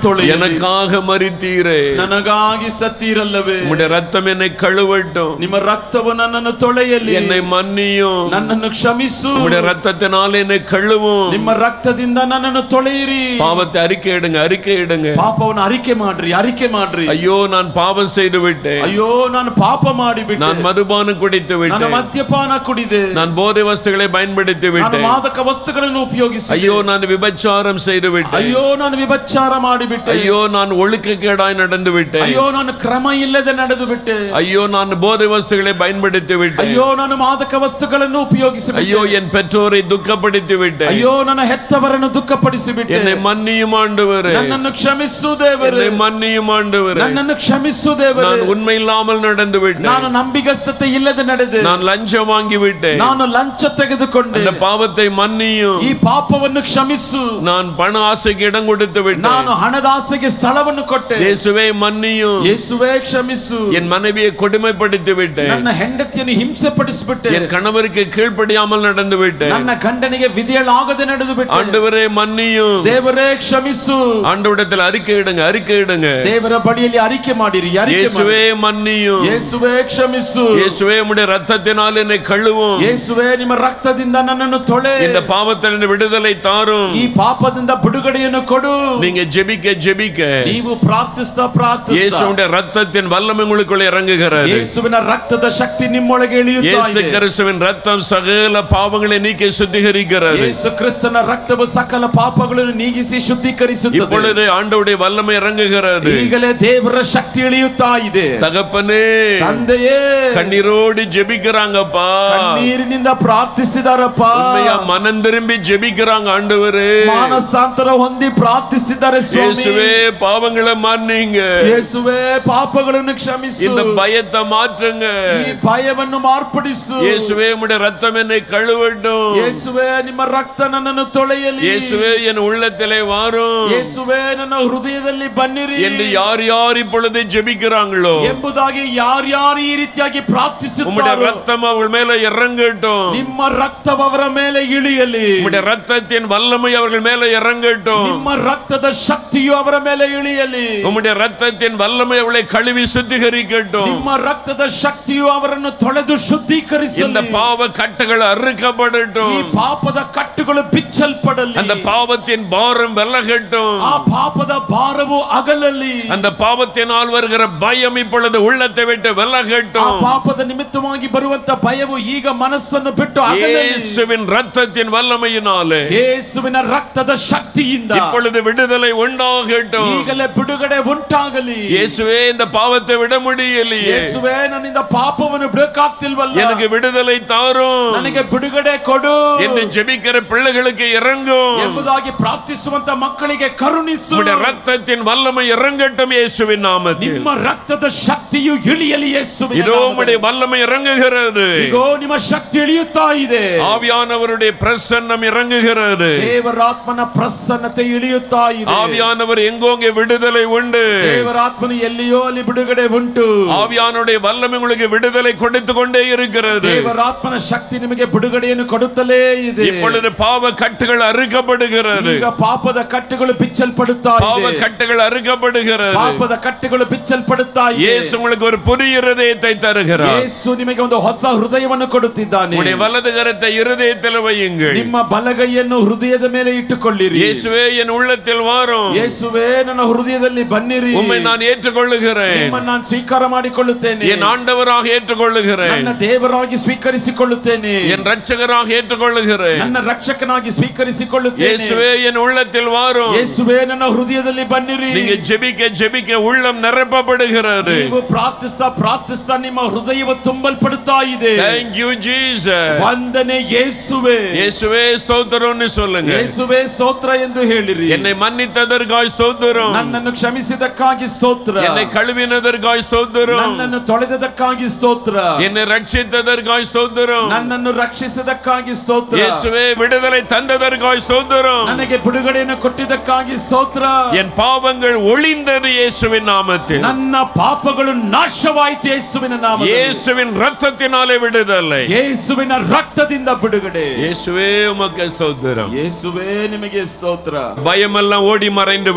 ತೊಳೆಯಿರಿ எனக்காக மறித்தீரே ನನಗಾಗಿ ಸತ್ತೀರಲ್ಲವೇ உம்முடைய ரத்தம் என்னை கழுவட்டும் ನಿಮ್ಮ ರಕ್ತವು ನನ್ನನ್ನು ತೊಳೆಯಲಿ என்னை மன்னியும் ನನ್ನನ್ನು ಕ್ಷಮಿಸು உம்முடைய ரத்தத்தினால் என்னை கழுவும் ನಿಮ್ಮ ರಕ್ತದಿಂದ ನನ್ನನ್ನು ತೊಳೆಯಿರಿ பாவத்தை அறிக்கையிடுங்க அறிக்கையிடுங்க ಪಾಪವನ್ನು ಅರಿಕೆ ಮಾಡ್ರಿ ಅರಿಕೆ ಮಾಡ್ರಿ ஐயோ நான் பாவம் செய்து விட்டேன் ಅಯ್ಯೋ ನಾನು ಪಾಪ ಮಾಡಿಬಿಟ್ಟೆ நான் மதுபானம் குடித்து ನಾನು விட்டேன் ಮದ್ಯಪಾನ ಕುಡಿದೆ நான் போதை ವಸ್ತುகளை பயன்படுத்தி ನಾನು விட்டேன் ಮಾದಕ ವಸ್ತುಗಳನ್ನು ಉಪಯೋಗಿಸಿ ஐயோ நான் விபச்சாரம் செய்து விட்டேன் ಅಯ್ಯೋ ನಾನು ವಿಭಚಾರ ಮಾಡಿಬಿಟ್ಟೆ ஐயோ நான் ஒழுக்கக்கேடாய் நடந்து விட்டேன் ಅಯ್ಯೋ ನಾನು ಕ್ರಮ ಇಲ್ಲದೆ ನಡೆದು ಬಿಟ್ಟೆ ஐயோ நான் போதை வஸ்துகளை பயன்படுத்தி விட்டேன் ಅಯ್ಯೋ ನಾನು ಮಾದಕ ವಸ್ತುಗಳನ್ನು ಉಪಯೋಗಿಸಿ ஐயோ என் பெற்றோரை துக்கப்படுத்தி விட்டேன் ಅಯ್ಯೋ ನನ್ನ ಹೆತ್ತವರನ್ನು ದುಃಖಪಡಿಸಿ ಬಿಟ್ಟೆ என்னை மன்னியும் ஆண்டவரே ನನ್ನನ್ನು ಕ್ಷಮಿಸು ದೇವರೇ என்னை மன்னியும் ஆண்டவரே ನನ್ನನ್ನು ಕ್ಷಮಿಸು ದೇವರೇ நான் உண்மை இல்லாமல் நடந்து விட்டேன் ನಾನು ನಂಬಿಗಸ್ತತೆ ಇಲ್ಲದೆ ನಡೆದೆ நான் லஞ்சம் வாங்கி விட்டேன் ನಾನು ಲಂಚ ತೆಗೆದುಕೊಂಡೆ அந்த பாவத்தை மன்னியும் ಈ ಪಾಪವನ್ನು ಕ್ಷಮಿಸು நான் பண ஆசைக்கு இடம் கொடுத்து விட்டேன் ನಾನು ಹಣದ ಆಸೆಗೆ ಸ್ಥಳವನ್ನು ಕೊಟ್ಟೆ இயேசுவே மன்னியும் ಯೇಸುವೇ ಕ್ಷಮಿಸು என் மனைவியை கொடுமைப்படுத்தி விட்டேன் ನನ್ನ ಹೆಂಡತಿಯನ್ನು ಹಿಂಸೆ ಪಡಿಸಿಬಿಟ್ಟೆ என் கணவருக்கு கீழ்ப்படியாமல் நடந்து விட்டேன் ನನ್ನ ಗಂಡನಿಗೆ ವಿಧಿಯಲಾಗದೆ ನಡೆದು ಬಿಟ್ಟೆ ஆண்டவரே மன்னியும் ದೇವರೇ ಕ್ಷಮಿಸು ஆண்டவிடத்தில் அறிக்கையிடுங்க அறிக்கையிடுங்க ದೇವರ ಬಳಿಯಲ್ಲಿ ಅರಿಕೆ ಮಾಡಿರಿ ಅರಿಕೆ ಮಾಡಿ. இயேசுவே மன்னியும் ಯೇಸುವೇ ಕ್ಷಮಿಸು இயேசுவே உம்முடைய ரத்தத்தினால் என்னை கழுவும் ಯೇಸುವೇ ನಿಮ್ಮ ರಕ್ತದಿಂದ ನನ್ನನ್ನು ತೊಳೆ இந்த பாவத்தில் இருந்து விடுதலை தாரும் ಈ ಪಾಪದಿಂದ ಬಿಡುಗಡೆಯನ್ನು ಕೊಡು நீங்க ஜெபிக்க ஜெபிக்க ನೀವು ಪ್ರಾರ್ಥಿಸ್ತಾ ಪ್ರಾರ್ಥಿಸ್ತಾ இயேசுடைய ரத்தத்தின் வல்லமை உங்களுக்குள்ள இறங்குகிறது ಯೇಸುವಿನ ರಕ್ತದ ಶಕ್ತಿ ನಿಮ್ಮೊಳಗೆ ಇಳಿಯುತ್ತಾ இயேசு ಇದೆ கிறிஸ்துவின் ரத்தம் சகல பாவங்களை நீக்கி சுத்திகரிக்கிறது ಯೇಸು ಕ್ರಿಸ್ತನ ರಕ್ತವು ಸಕಲ ಪಾಪಗಳನ್ನು ನೀಗಿಸಿ ಶುದ್ಧೀಕರಿಸುತ್ತದೆ இப்பொழுது ஆண்டவுடைய வல்லமை இறங்குகிறது ಈಗಲೇ ದೇವರ ಶಕ್ತಿ ಇಳಿಯುತ್ತಾ ಇದೆ தகப்பனே ತಂದೆಯೇ கண்ணீரோடு ஜெபிக்கிறாங்கப்பா ಕಣ್ಣೀರಿನಿಂದ ಪ್ರಾರ್ಥಿಸಿದಾರಪ್ಪ உண்மையா மனம் திரும்பி ஜெபிக்கிறாங்க ஆண்டவரே ಮಾನಸಾಂತರ ಹೊಂದಿ ಪ್ರಾರ್ಥಿಸಿದ್ದಾರೆ ಸ್ವಾಮಿ இயேசுவே பாவங்களை மன்னிங்க ಯೇಸುವೆ ಪಾಪಗಳನ್ನು ಕ್ಷಮಿಸು இந்த பயத்தை மாற்றுங்க ಈ ಭಯವನ್ನು ಮಾರ್ಪಡಿಸು இயேசுவே உம்முடைய ரத்தம் என்னை கழுவட்டும் ಯೇಸುವೆ ನಿಮ್ಮ ರಕ್ತ ನನ್ನನ್ನು ತೊಳೆಯಲಿ இயேசுவே என் உள்ளத்திலே வாரும் ಯೇಸುವೆ ನನ್ನ ಹೃದಯದಲ್ಲಿ ಬನ್ನಿರಿ என்று யார் யார் இப்பொழுது ஜெபிக்கிறாங்களோ ಎಂಬುದಾಗಿ ಯಾರ್ಯಾರು ಈ ರೀತಿಯಾಗಿ உம்முடைய ಪ್ರಾರ್ಥಿಸುತ್ತಾರೋ ரத்தம் அவள் மேல இறங்கட்டும் ನಿಮ್ಮ ರಕ್ತವು ಅವರ ಮೇಲೆ ಇಳಿಯಲಿ உம்முடைய ரத்தத்தின் வல்லமை அவர்கள் மேல இறங்கட்டும் ನಿಮ್ಮ ರಕ್ತದ ಶಕ್ತಿಯು ಅವರ ಮೇಲೆ ಇಳಿಯಲಿ உம்முடைய ரத்தத்தின் வல்லமை அவளை கழுவி சுத்திகரிக்கட்டும் ನಿಮ್ಮ ರಕ್ತದ ಶಕ್ತಿಯು ಅವರನ್ನು ತೊಳೆದು இந்த ಶುದ್ಧೀಕರಿಸಲಿ பாவ கட்டுகள் ಈ அறுக்கப்படட்டும் ಪಾಪದ ಕಟ್ಟುಗಳು ಬಿಚ್ಚಲ್ಪಡಲಿ அந்த பாவத்தின் பாரம் விலகட்டும் ಆ ಪಾಪದ ಭಾರವು ಅಗಲಲಿ அந்த பாவத்தினால் வருகிற பயம் இப்பொழுது உள்ளத்தை விட்டு ಆ விலகட்டும் ಪಾಪದ ನಿಮಿತ್ತವಾಗಿ ಬರುವಂತ ಭಯವು ಈಗ ಮನಸ್ಸನ್ನು ಬಿಟ್ಟು ಅಗಲಲಿ இயேசுவின் ரத்தத்தின் வல்லமையினாலே ಯೇಸುವಿನ ರಕ್ತದ ಶಕ್ತಿಯಿಂದ இப்பொழுது விடுதலை உண்டாகட்டும் ಈಗಲೇ ಬಿಡುಗಡೆ ಉಂಟಾಗಲಿ இயேசுவே இந்த பாவத்தை விட முடியலையே ಯೇಸುವೆ ನನ್ನಿಂದ ಪಾಪವನ್ನು ಬಿಡಕ್ಕಾಗ್ತಿಲ್ವಲ್ಲ எனக்கு விடுதலை தாரும் ನನಗೆ ಬಿಡುಗಡೆ ಕೊಡು என்று ஜெபிக்கிற பிள்ளைகளுக்கு இறங்கும் ಎಂಬುದಾಗಿ ಪ್ರಾರ್ಥಿಸುವಂತ ಮಕ್ಕಳಿಗೆ ಕರುಣಿಸು உம்முடைய ரத்தத்தின் வல்லமை இறங்கட்டும் இயேசுவின் நாமத்தில் ನಿಮ್ಮ ರಕ್ತದ ಶಕ್ತಿಯು ಇಳಿಯಲಿ ಯೇಸುವಿನ இதோ ನಾಮದಲ್ಲಿ. உம்முடைய வல்லமை இறங்குகிறது ಇಗೋ ನಿಮ್ಮ ಶಕ್ತಿ ಇಳಿಯುತ್ತಾ ಇದೆ ஆவியானவருடைய பிரசன்னம் இறங்குகிறது ದೇವರಾತ್ಮನ ಪ್ರಸನ್ನತೆ ಇಳಿಯುತ್ತಾ ಇದೆ ஆவியானவர் எங்கோங்கே விடுதலை உண்டு ದೇವರಾತ್ಮನು ಎಲ್ಲಿಯೋ ಅಲ್ಲಿ ಬಿಡುಗಡೆ ಉಂಟು ஆவியானுடைய வல்லமை உங்களுக்கு விடுதலை கொடுத்து கொண்டே இருக்கிறது ದೇವರಾತ್ಮನ ಶಕ್ತಿ ನಿಮಗೆ ಬಿಡುಗಡೆಯನ್ನು ಕೊಡುತ್ತಲೇ ಇದೆ இப்பொழுது பாவ கட்டுகள் அறுக்கப்படுகிறது ಈಗ ಪಾಪದ ಕಟ್ಟುಗಳು ಬಿಚ್ಚಲ್ಪಡುತ್ತಾ பாவ ಇದೆ கட்டுகள் அறுக்கப்படுகிறது ಪಾಪದ ಕಟ್ಟುಗಳು ಬಿಚ್ಚಲ್ಪಡುತ್ತಾ ಇದೆ இயேசு உங்களுக்கு ஒரு புதிய இருதயத்தை தருகிறார் ಯೇಸು ನಿಮಗೆ ಒಂದು ಹೊಸ ಹೃದಯವನ್ನು ಕೊಡುತ್ತಿದ್ದಾನೆ உடைய வலது கரத்தை இருதயத்தில் வையுங்கள் ನಿಮ್ಮ ಬಲಗೈಯನ್ನು ಹೃದಯದ ಮೇಲೆ ಇಟ್ಟುಕೊಳ್ಳಿರಿ இயேசுவே என் உள்ளத்தில் வாரும் ಯೇಸುವೆ ನನ್ನ ಹೃದಯದಲ್ಲಿ ಬನ್ನಿರಿ உம்மை நான் ஏற்றுக்கொள்ளுகிறேன் ನಿಮ್ಮನ್ನು ನಾನು ಸ್ವೀಕಾರ ಮಾಡಿಕೊಳ್ಳುತ್ತೇನೆ என் ஆண்டவராக ஏற்றுக்கொள்ளுகிறேன் ನನ್ನ ದೇವರಾಗಿ ಸ್ವೀಕರಿಸಿಕೊಳ್ಳುತ್ತೇನೆ என் ரட்சகராக ஏற்றுக்கொள்ளுகிறேன் ನನ್ನ ರಕ್ಷಕನಾಗಿ ಸ್ವೀಕರಿಸಿಕೊಳ್ಳುತ್ತೇನೆ இயேசுவே என் உள்ளத்தில் வாரும் ಯೇಸುವೆ ನನ್ನ ಹೃದಯದಲ್ಲಿ ಬನ್ನಿರಿ நீங்க ஜெபிக்க ஜெபிக்க உள்ளம் நிரப்பப்படுகிறது ನೀವು ಪ್ರಾರ್ಥಿಸ್ತಾ ಪ್ರಾರ್ಥಿಸ್ತಾ ನಿಮ್ಮ ಹೃದಯವು ತುಂಬಲ್ಪಡುತ್ತಾ ಇದೆ Thank you Jesus ವಂದನೆ ಯೇಸುವೆ இயேசுவே ஸ்தோத்திரம்னு சொல்லுங்க ಯೇಸುವೆ ಸ್ತೋತ್ರ ಎಂದು ಹೇಳಿರಿ என்னை மன்னித்ததற்காய் ஸ்தோத்திரம் ನನ್ನನ್ನು ಕ್ಷಮಿಸಿದಕ್ಕಾಗಿ ಸ್ತೋತ್ರ என்னை கழுவினதற்காய் ஸ்தோத்திரம் ನನ್ನನ್ನು ತೊಳೆದದಕ್ಕಾಗಿ ಸ್ತೋತ್ರ என்னை ரட்சித்ததற்காய் ஸ்தோத்திரம் ನನ್ನನ್ನು ರಕ್ಷಿಸಿದಕ್ಕಾಗಿ ಸ್ತೋತ್ರ இயேசுவே விடுதலை தந்ததற்காய் ஸ்தோத்திரம் ನನಗೆ ಬಿಡುಗಡೆಯನ್ನು ಕೊಟ್ಟಿದ್ದಕ್ಕಾಗಿ ಸ್ತೋತ್ರ என் பாவங்கள் ஒளிந்தது இயேசுவின் நாமத்தில் ನನ್ನ ಪಾಪಗಳು ನಾಶವಾಯಿತು ಯೇಸುವಿನ ನಾಮ இயேசுவின் ரத்தத்தினாலே விடுதலை ಯೇಸುವಿನ ರಕ್ತದಿಂದ ಬಿಡುಗಡೆ இயேசுவே உமக்கு ஸ்தோத்திரம் ಯೇಸುವೆ ನಿಮಗೆ ಸ್ತೋತ್ರ பயமெல்லாம் ஓடி மறைந்து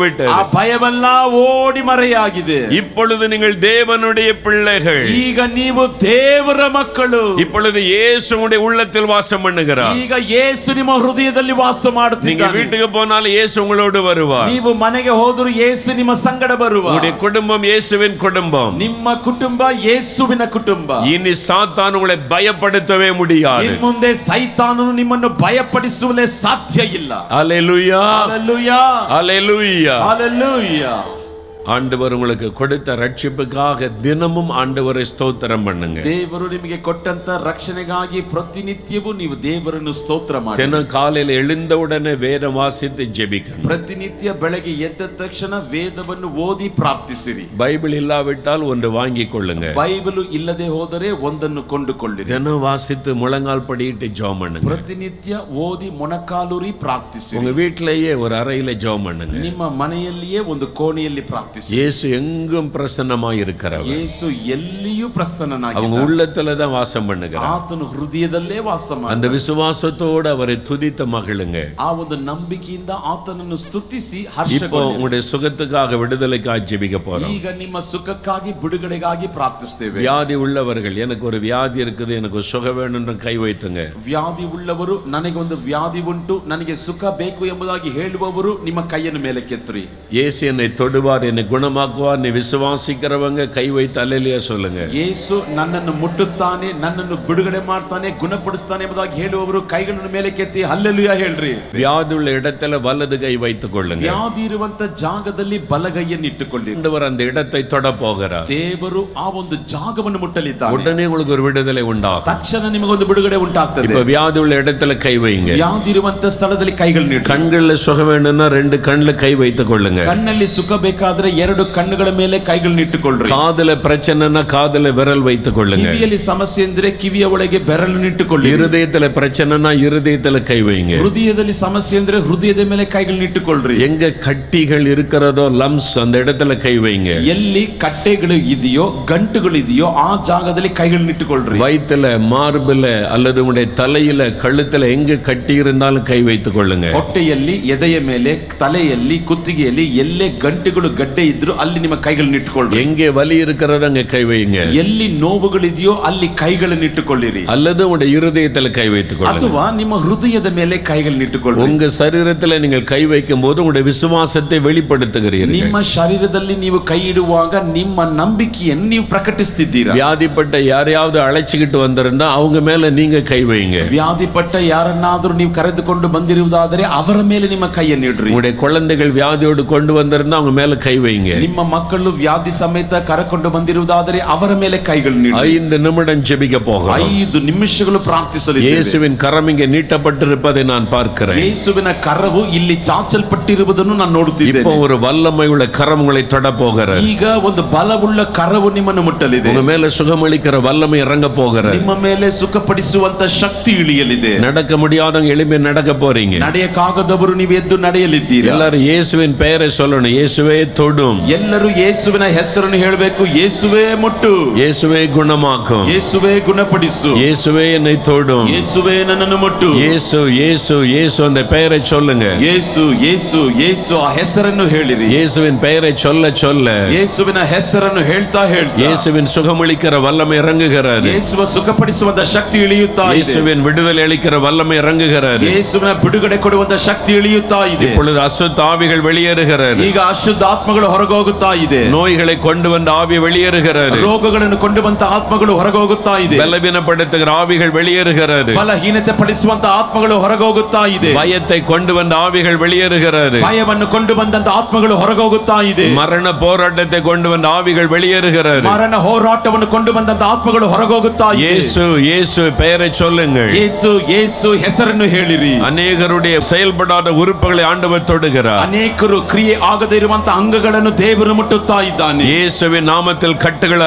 விட்டது ಆ ಭಯವೆಲ್ಲ ಓಡಿ ಮರೆಯಾಗಿದೆ இப்பொழுது நீங்கள் தேவனுடைய பிள்ளைகள் ಈಗ ನೀವು ದೇವರ ಮಕ್ಕಳು இப்பொழுது இயேசு உங்களுடைய உள்ளத்தில் வாசம் பண்ணுகிறார் ಈಗ ಯೇಸು ನಿಮ್ಮ ಹೃದಯದಲ್ಲಿ ವಾಸ நீங்க ಮಾಡುತ್ತಿದ್ದಾನೆ வீட்டுக்கு போனாலும் இயேசு உங்களோடு வருவார் ನೀವು ಮನೆಗೆ ಹೋದ್ರು ಯೇಸು ನಿಮ್ಮ ಸಂಗಡ ಬರುವ உங்களுடைய குடும்பம் இயேசுவின் குடும்பம் ನಿಮ್ಮ ಕುಟುಂಬ ಯೇಸುವಿನ ಕುಟುಂಬ இனி சாத்தான் உங்களை பயப்படுத்தவே முடியாது ಇನ್ ಮುಂದೆ ಸೈತಾನನು ನಿಮ್ಮನ್ನು ಭಯಪಡಿಸುವಲೇ ಸಾಧ್ಯ ಇಲ್ಲ அல்லேலூயா Hallelujah. அல்லேலூயா Hallelujah. ஆண்டவர் உங்களுக்கு கொடுத்த ரட்சிப்புக்காக தினமும் ஆண்டவரை ஸ்தோத்திரம் பண்ணுங்க ದೇವರು ನಿಮಗೆ ಕೊಟ್ಟಂತ ರಕ್ಷಣೆಗಾಗಿ ಪ್ರತಿನಿತ್ಯವೂ ನೀವು ದೇವರನ್ನು ಸ್ತೋತ್ರ ಮಾಡಿ தினம் காலையில் எழுந்தவுடனே வேதம் வாசித்து ஜெபிக்கணும் ಪ್ರತಿನಿತ್ಯ ಬೆಳಗ್ಗೆ ಎದ್ದ ತಕ್ಷಣ ವೇದವನ್ನು ಓದಿ ಪ್ರಾರ್ಥಿಸಿರಿ பைபிள் இல்லாவிட்டால் ஒன்று வாங்கிக் கொள்ளுங்க ಬೈಬಲು ಇಲ್ಲದೆ ಹೋದರೆ ಒಂದನ್ನು ಕೊಂಡುಕೊಳ್ಳಿರಿ தினம் வாசித்து முழங்கால் படியிட்டு ஜெபம் பண்ணுங்க ಪ್ರತಿನಿತ್ಯ ಓದಿ ಮೊಣಕಾಲೂರಿ ಪ್ರಾರ್ಥಿಸಿರಿ உங்க வீட்டிலேயே ஒரு அறையில ஜெபம் பண்ணுங்க ನಿಮ್ಮ ಮನೆಯಲ್ಲಿಯೇ ಒಂದು ಕೋಣೆಯಲ್ಲಿ ಪ್ರಾರ್ಥಿಸಿ இயேசு எங்கும் பிரசன்னமாய் இருக்கிறவர் ಯೇಸು ಎಲ್ಲಿಯೂ ಪ್ರಸನ್ನನಾಗಿ அவங்க உள்ளத்துல தான் வாசம் பண்ணுகிறார் ಆತನು ಹೃದಯದಲ್ಲೇ ವಾಸ ಮಾಡಿ அந்த விசுவாசத்தோடு அவரை துதித்த மகிழுங்க ಆ ಒಂದು ನಂಬಿಕೆಯಿಂದ ಆತನನ್ನು ಸ್ತುತಿಸಿ இப்போ ಹರ್ಷಗೊಳ್ಳಿ உங்களுடைய சுகத்துக்காக விடுதலைக்காக ஜெபிக்க போறோம் ಈಗ ನಿಮ್ಮ ಸುಖಕ್ಕಾಗಿ ಬಿಡುಗಡೆಗಾಗಿ ಪ್ರಾರ್ಥಿಸ್ತೇವೆ வியாதி உள்ளவர்கள் எனக்கு ஒரு வியாதி இருக்குது எனக்கு ஒரு சுகம் வேணும்னு கை வைத்துங்க ವ್ಯಾಧಿ ಉಳ್ಳವರು ನನಗೆ ಒಂದು ವ್ಯಾಧಿ ಉಂಟು ನನಗೆ ಸುಖ ಬೇಕು ಎಂಬುದಾಗಿ ಹೇಳುವವರು ನಿಮ್ಮ ಕೈಯನ್ನು ಮೇಲೆ ಕೆತ್ತರಿ இயேசு என்னை தொடுவார் என்னை குணமாக்குவார் நீ விசுவாசிக்கிறவங்க கை வைத்து அல்லையா சொல்லுங்க ಯೇಸು ನನ್ನನ್ನು ಮುಟ್ಟುತ್ತಾನೆ ನನ್ನನ್ನು ಬಿಡುಗಡೆ ಮಾಡ್ತಾನೆ ಗುಣಪಡಿಸ್ತಾನೆ ಎಂಬುದಾಗಿ ಹೇಳುವವರು ಕೈಗಳನ್ನು ಮೇಲೆ ಕೆತ್ತಿ ಹಲ್ಲೆಲುಯ ಹೇಳ್ರಿ வியாதி உள்ள இடத்துல வலது கை வைத்துக் கொள்ளுங்க ವ್ಯಾಧಿ ಇರುವಂತ ಜಾಗದಲ್ಲಿ ಬಲಗೈಯನ್ನು ಇಟ್ಟುಕೊಳ್ಳಿ ஆண்டவர் அந்த இடத்தை தொட போகிறார் ದೇವರು ಆ ಒಂದು ಜಾಗವನ್ನು ಮುಟ್ಟಲಿದ್ದಾನೆ உடனே உங்களுக்கு ஒரு விடுதலை உண்டாகும் ತಕ್ಷಣ ನಿಮಗೊಂದು ಬಿಡುಗಡೆ ಉಂಟಾಗ್ತದೆ இப்ப வியாதி உள்ள இடத்துல கை வைங்க ವ್ಯಾಧಿ ಇರುವಂತ ಸ್ಥಳದಲ್ಲಿ ಕೈಗಳನ್ನ ಇಟ್ಟು கண்கள்ல சுகம் வேணும்னா ரெண்டு கண்ணுல கை வைத்துக் கொள்ளுங்க ಕಣ್ಣಲ್ಲಿ ಸುಖ ಬೇಕಾದ್ರೆ ಎರಡು ಕಣ್ಣುಗಳ ಮೇಲೆ ಕೈಗಳನ್ನ ಇಟ್ಟುಕೊಳ್ಳ್ರಿ காதுல பிரச்சனைனா காதுல விரல் வைத்துக் கொள்ளுங்க ಕಿವಿಯಲ್ಲಿ ಸಮಸ್ಯೆ ಅಂದ್ರೆ ಕಿವಿಯ ಒಳಗೆ ಬೆರಳನ್ನು ಇಟ್ಟುಕೊಳ್ಳಿ இருதயத்துல பிரச்சனைனா இருதயத்துல கை வைங்க ಹೃದಯದಲ್ಲಿ ಸಮಸ್ಯೆ ಅಂದ್ರೆ ಹೃದಯದ ಮೇಲೆ ಕೈಗಳನ್ನ ಇಟ್ಟುಕೊಳ್ಳ್ರಿ எங்க கட்டிகள் இருக்கிறதோ லம்ஸ் அந்த இடத்துல கை வைங்க ಎಲ್ಲಿ ಕಟ್ಟೆಗಳು ಇದೆಯೋ ಗಂಟುಗಳು ಇದೆಯೋ ಆ ಜಾಗದಲ್ಲಿ ಕೈಗಳನ್ನ ಇಟ್ಟುಕೊಳ್ಳ್ರಿ வயித்துல மார்புல அல்லது உங்களுடைய தலையில கழுத்துல எங்க கட்டி இருந்தாலும் கை வைத்துக் கொள்ளுங்க ಹೊಟ್ಟೆಯಲ್ಲಿ ಎದೆಯ ಮೇಲೆ ತಲೆಯಲ್ಲಿ ಕುತ್ತಿಗೆಯಲ್ಲಿ ಎಲ್ಲೇ ಗಂಟುಗಳು ಗಡ್ಡೆ ಇದ್ರು ಅಲ್ಲಿ ನಿಮ್ಮ ಕೈಗಳನ್ನ ಇಟ್ಟುಕೊಳ್ಳ್ರಿ எங்கே வலி இருக்கிறதோ அங்க கை வைங்க ಎಲ್ಲಿ ನೋವುಗಳಿದೆಯೋ ಅಲ್ಲಿ ಕೈಗಳನ್ನು ಇಟ್ಟುಕೊಳ್ಳಿರಿ அல்லது உங்களுடைய இருதயத்துல கை வைத்துக் கொள்ளுங்க ಅಥವಾ ನಿಮ್ಮ ಹೃದಯದ ಮೇಲೆ ಕೈಗಳನ್ನ ಇಟ್ಟುಕೊಳ್ಳ್ರಿ உங்க சரீரத்துல நீங்கள் கை வைக்கும் போது உங்களுடைய விசுவாசத்தை வெளிப்படுத்துகிறீர்கள் ನಿಮ್ಮ ಶರೀರದಲ್ಲಿ ನೀವು ಕೈ ಇಡುವಾಗ ನಿಮ್ಮ ನಂಬಿಕೆಯನ್ನು ನೀವು ಪ್ರಕಟಿಸ್ತಿದ್ದೀರಾ வியாதிப்பட்ட யாரையாவது அழைச்சிக்கிட்டு வந்திருந்தா அவங்க மேல நீங்க கை வைங்க ವ್ಯಾಧಿಪಟ್ಟ ಯಾರನ್ನಾದ್ರೂ ನೀವು ಕರೆದುಕೊಂಡು ಬಂದಿರುವುದಾದರೆ ಅವರ ಮೇಲೆ ನಿಮ್ಮ ಕೈಯನ್ನು ಇಡ್ರಿ உங்களுடைய குழந்தைகள் வியாதியோடு கொண்டு வந்திருந்தா அவங்க மேல கை வைங்க ನಿಮ್ಮ ಮಕ್ಕಳು ವ್ಯಾಧಿ ಸಮೇತ ಕರೆಕೊಂಡು ಬಂದಿರುವುದಾದರೆ ಅವರ ಮೇಲೆ ಕೈಗಳನ್ನು ಇಡ್ರಿ ஐந்து நிமிடம் ஜெபிக்க போகிறோம் ಐದು ನಿಮಿಷಗಳು ಪ್ರಾರ್ಥಿಸಲಿದ್ದೇವೆ இயேசுவின் கரம் இங்கே நீட்டப்பட்டிருப்பதை நான் பார்க்கிறேன் ಯೇಸುವಿನ ಕರವು ಇಲ್ಲಿ ಚಾಚಲ್ಪಟ್ಟಿರುವುದನ್ನು ನಾನು இப்போ ನೋಡುತ್ತಿದ್ದೇನೆ ஒரு வல்லமை உள்ள கரம் உங்களை தொட போகிறது ಈಗ ಒಂದು ಬಲವುಳ್ಳ ಕರವು ನಿಮ್ಮನ್ನು ಮುಟ್ಟಲಿದೆ உங்க மேல சுகமளிக்கிற வல்லமை இறங்க போகிறது ನಿಮ್ಮ ಮೇಲೆ ಸುಖಪಡಿಸುವಂತ ಶಕ್ತಿ ಇಳಿಯಲಿದೆ நடக்க முடியாதவங்க எளிமை நடக்க போறீங்க ನಡೆಯಕ್ಕಾಗದವರು ನೀವು ಎದ್ದು ನಡೆಯಲಿದ್ದೀರಿ எல்லாரும் இயேசுவின் பெயரை சொல்லணும் இயேசுவே தொடும் ಎಲ್ಲರೂ ಯೇಸುವಿನ ಹೆಸರನ್ನು ಹೇಳಬೇಕು ಯೇಸುವೇ ಮುಟ್ಟು இயேசுவே குணமாக்கும் ಯೇಸುವೇ ಗುಣಪಡಿಸು இயேசுவே என்னை தொடும் ಯೇಸುವೇ ನನ್ನನ್ನು ಮುಟ್ಟು இயேசு இயேசு இயேசு அந்த பெயரை சொல்லுங்க ಯೇಸು ಯೇಸು ಯೇಸು ಆ ಹೆಸರನ್ನು ಹೇಳಿರಿ இயேசுவின் பெயரை சொல்ல சொல்ல ಯೇಸುವಿನ ಹೆಸರನ್ನು ಹೇಳ್ತಾ ಹೇಳ್ತಾ இயேசுவின் சுகமளிக்கிற வல்லமை இறங்குகிறது ಯೇಸುವ ಸುಖಪಡಿಸುವಂತ ಶಕ್ತಿ ಇಳಿಯುತ್ತಾ ಇದೆ இயேசுவின் விடுதலை அளிக்கிற வல்லமை இறங்குகிறது ಯೇಸುವಿನ ಬಿಡುಗಡೆ ಕೊಡುವಂತ ಶಕ್ತಿ ಇಳಿಯುತ್ತಾ ಇದೆ இப்பொழுது அசுத்த ஆவிகள் வெளியேறுகிறது ಈಗ ಅಶುದ್ಧ ಆತ್ಮಗಳು ಹೊರಗೋಗುತ್ತಾ ಇದೆ நோய்களை கொண்டு வந்த ஆவி வெளியேறுகிறது ರೋಗಗಳನ್ನು ಕೊಂಡು ಬಂತ ಆತ್ಮಗಳು ಹೊರಗೋಗುತ್ತಾ ಇದೆ பலவீனப்படுத்துகிற ஆவிகள் வெளியேறுகிறது ಬಲಹೀನತೆ ಪಡಿಸುವಂತ ಆತ್ಮಗಳು ಹೊರಗೋಗುತ್ತಾ ಇದೆ பயத்தை கொண்டு வந்த ஆவிகள் வெளியேறுகிறது ಭಯವನ್ನು ಕೊಂಡು ಬಂದಂತ ಆತ್ಮಗಳು ಹೊರಗೋಗುತ್ತಾ ಇದೆ மரண போராட்டத்தை கொண்டு வந்த ஆவிகள் வெளியேறுகிறது ಮರಣ ಹೋರಾಟವನ್ನು ಕೊಂಡು ಬಂದಂತ ಆತ್ಮಗಳು ಹೊರಗೋಗುತ್ತಾ ಇದೆ இயேசு இயேசு பெயரை சொல்லுங்கள் ಯೇಸು ಯೇಸು ಹೆಸರನ್ನು ಹೇಳಿರಿ அநேகருடைய செயல்படாத உறுப்புகளை ஆண்டவர் தொடுகிறார் ಅನೇಕರು ಕ್ರಿಯೆ ಆಗದೇ ಇರುವಂತ ಅಂಗಗಳನ್ನು ದೇವರು ಮುಟ್ಟುತ್ತಾ ಇದ್ದಾನೆ இயேசுவின் நாமத்தில் கட்டுகள்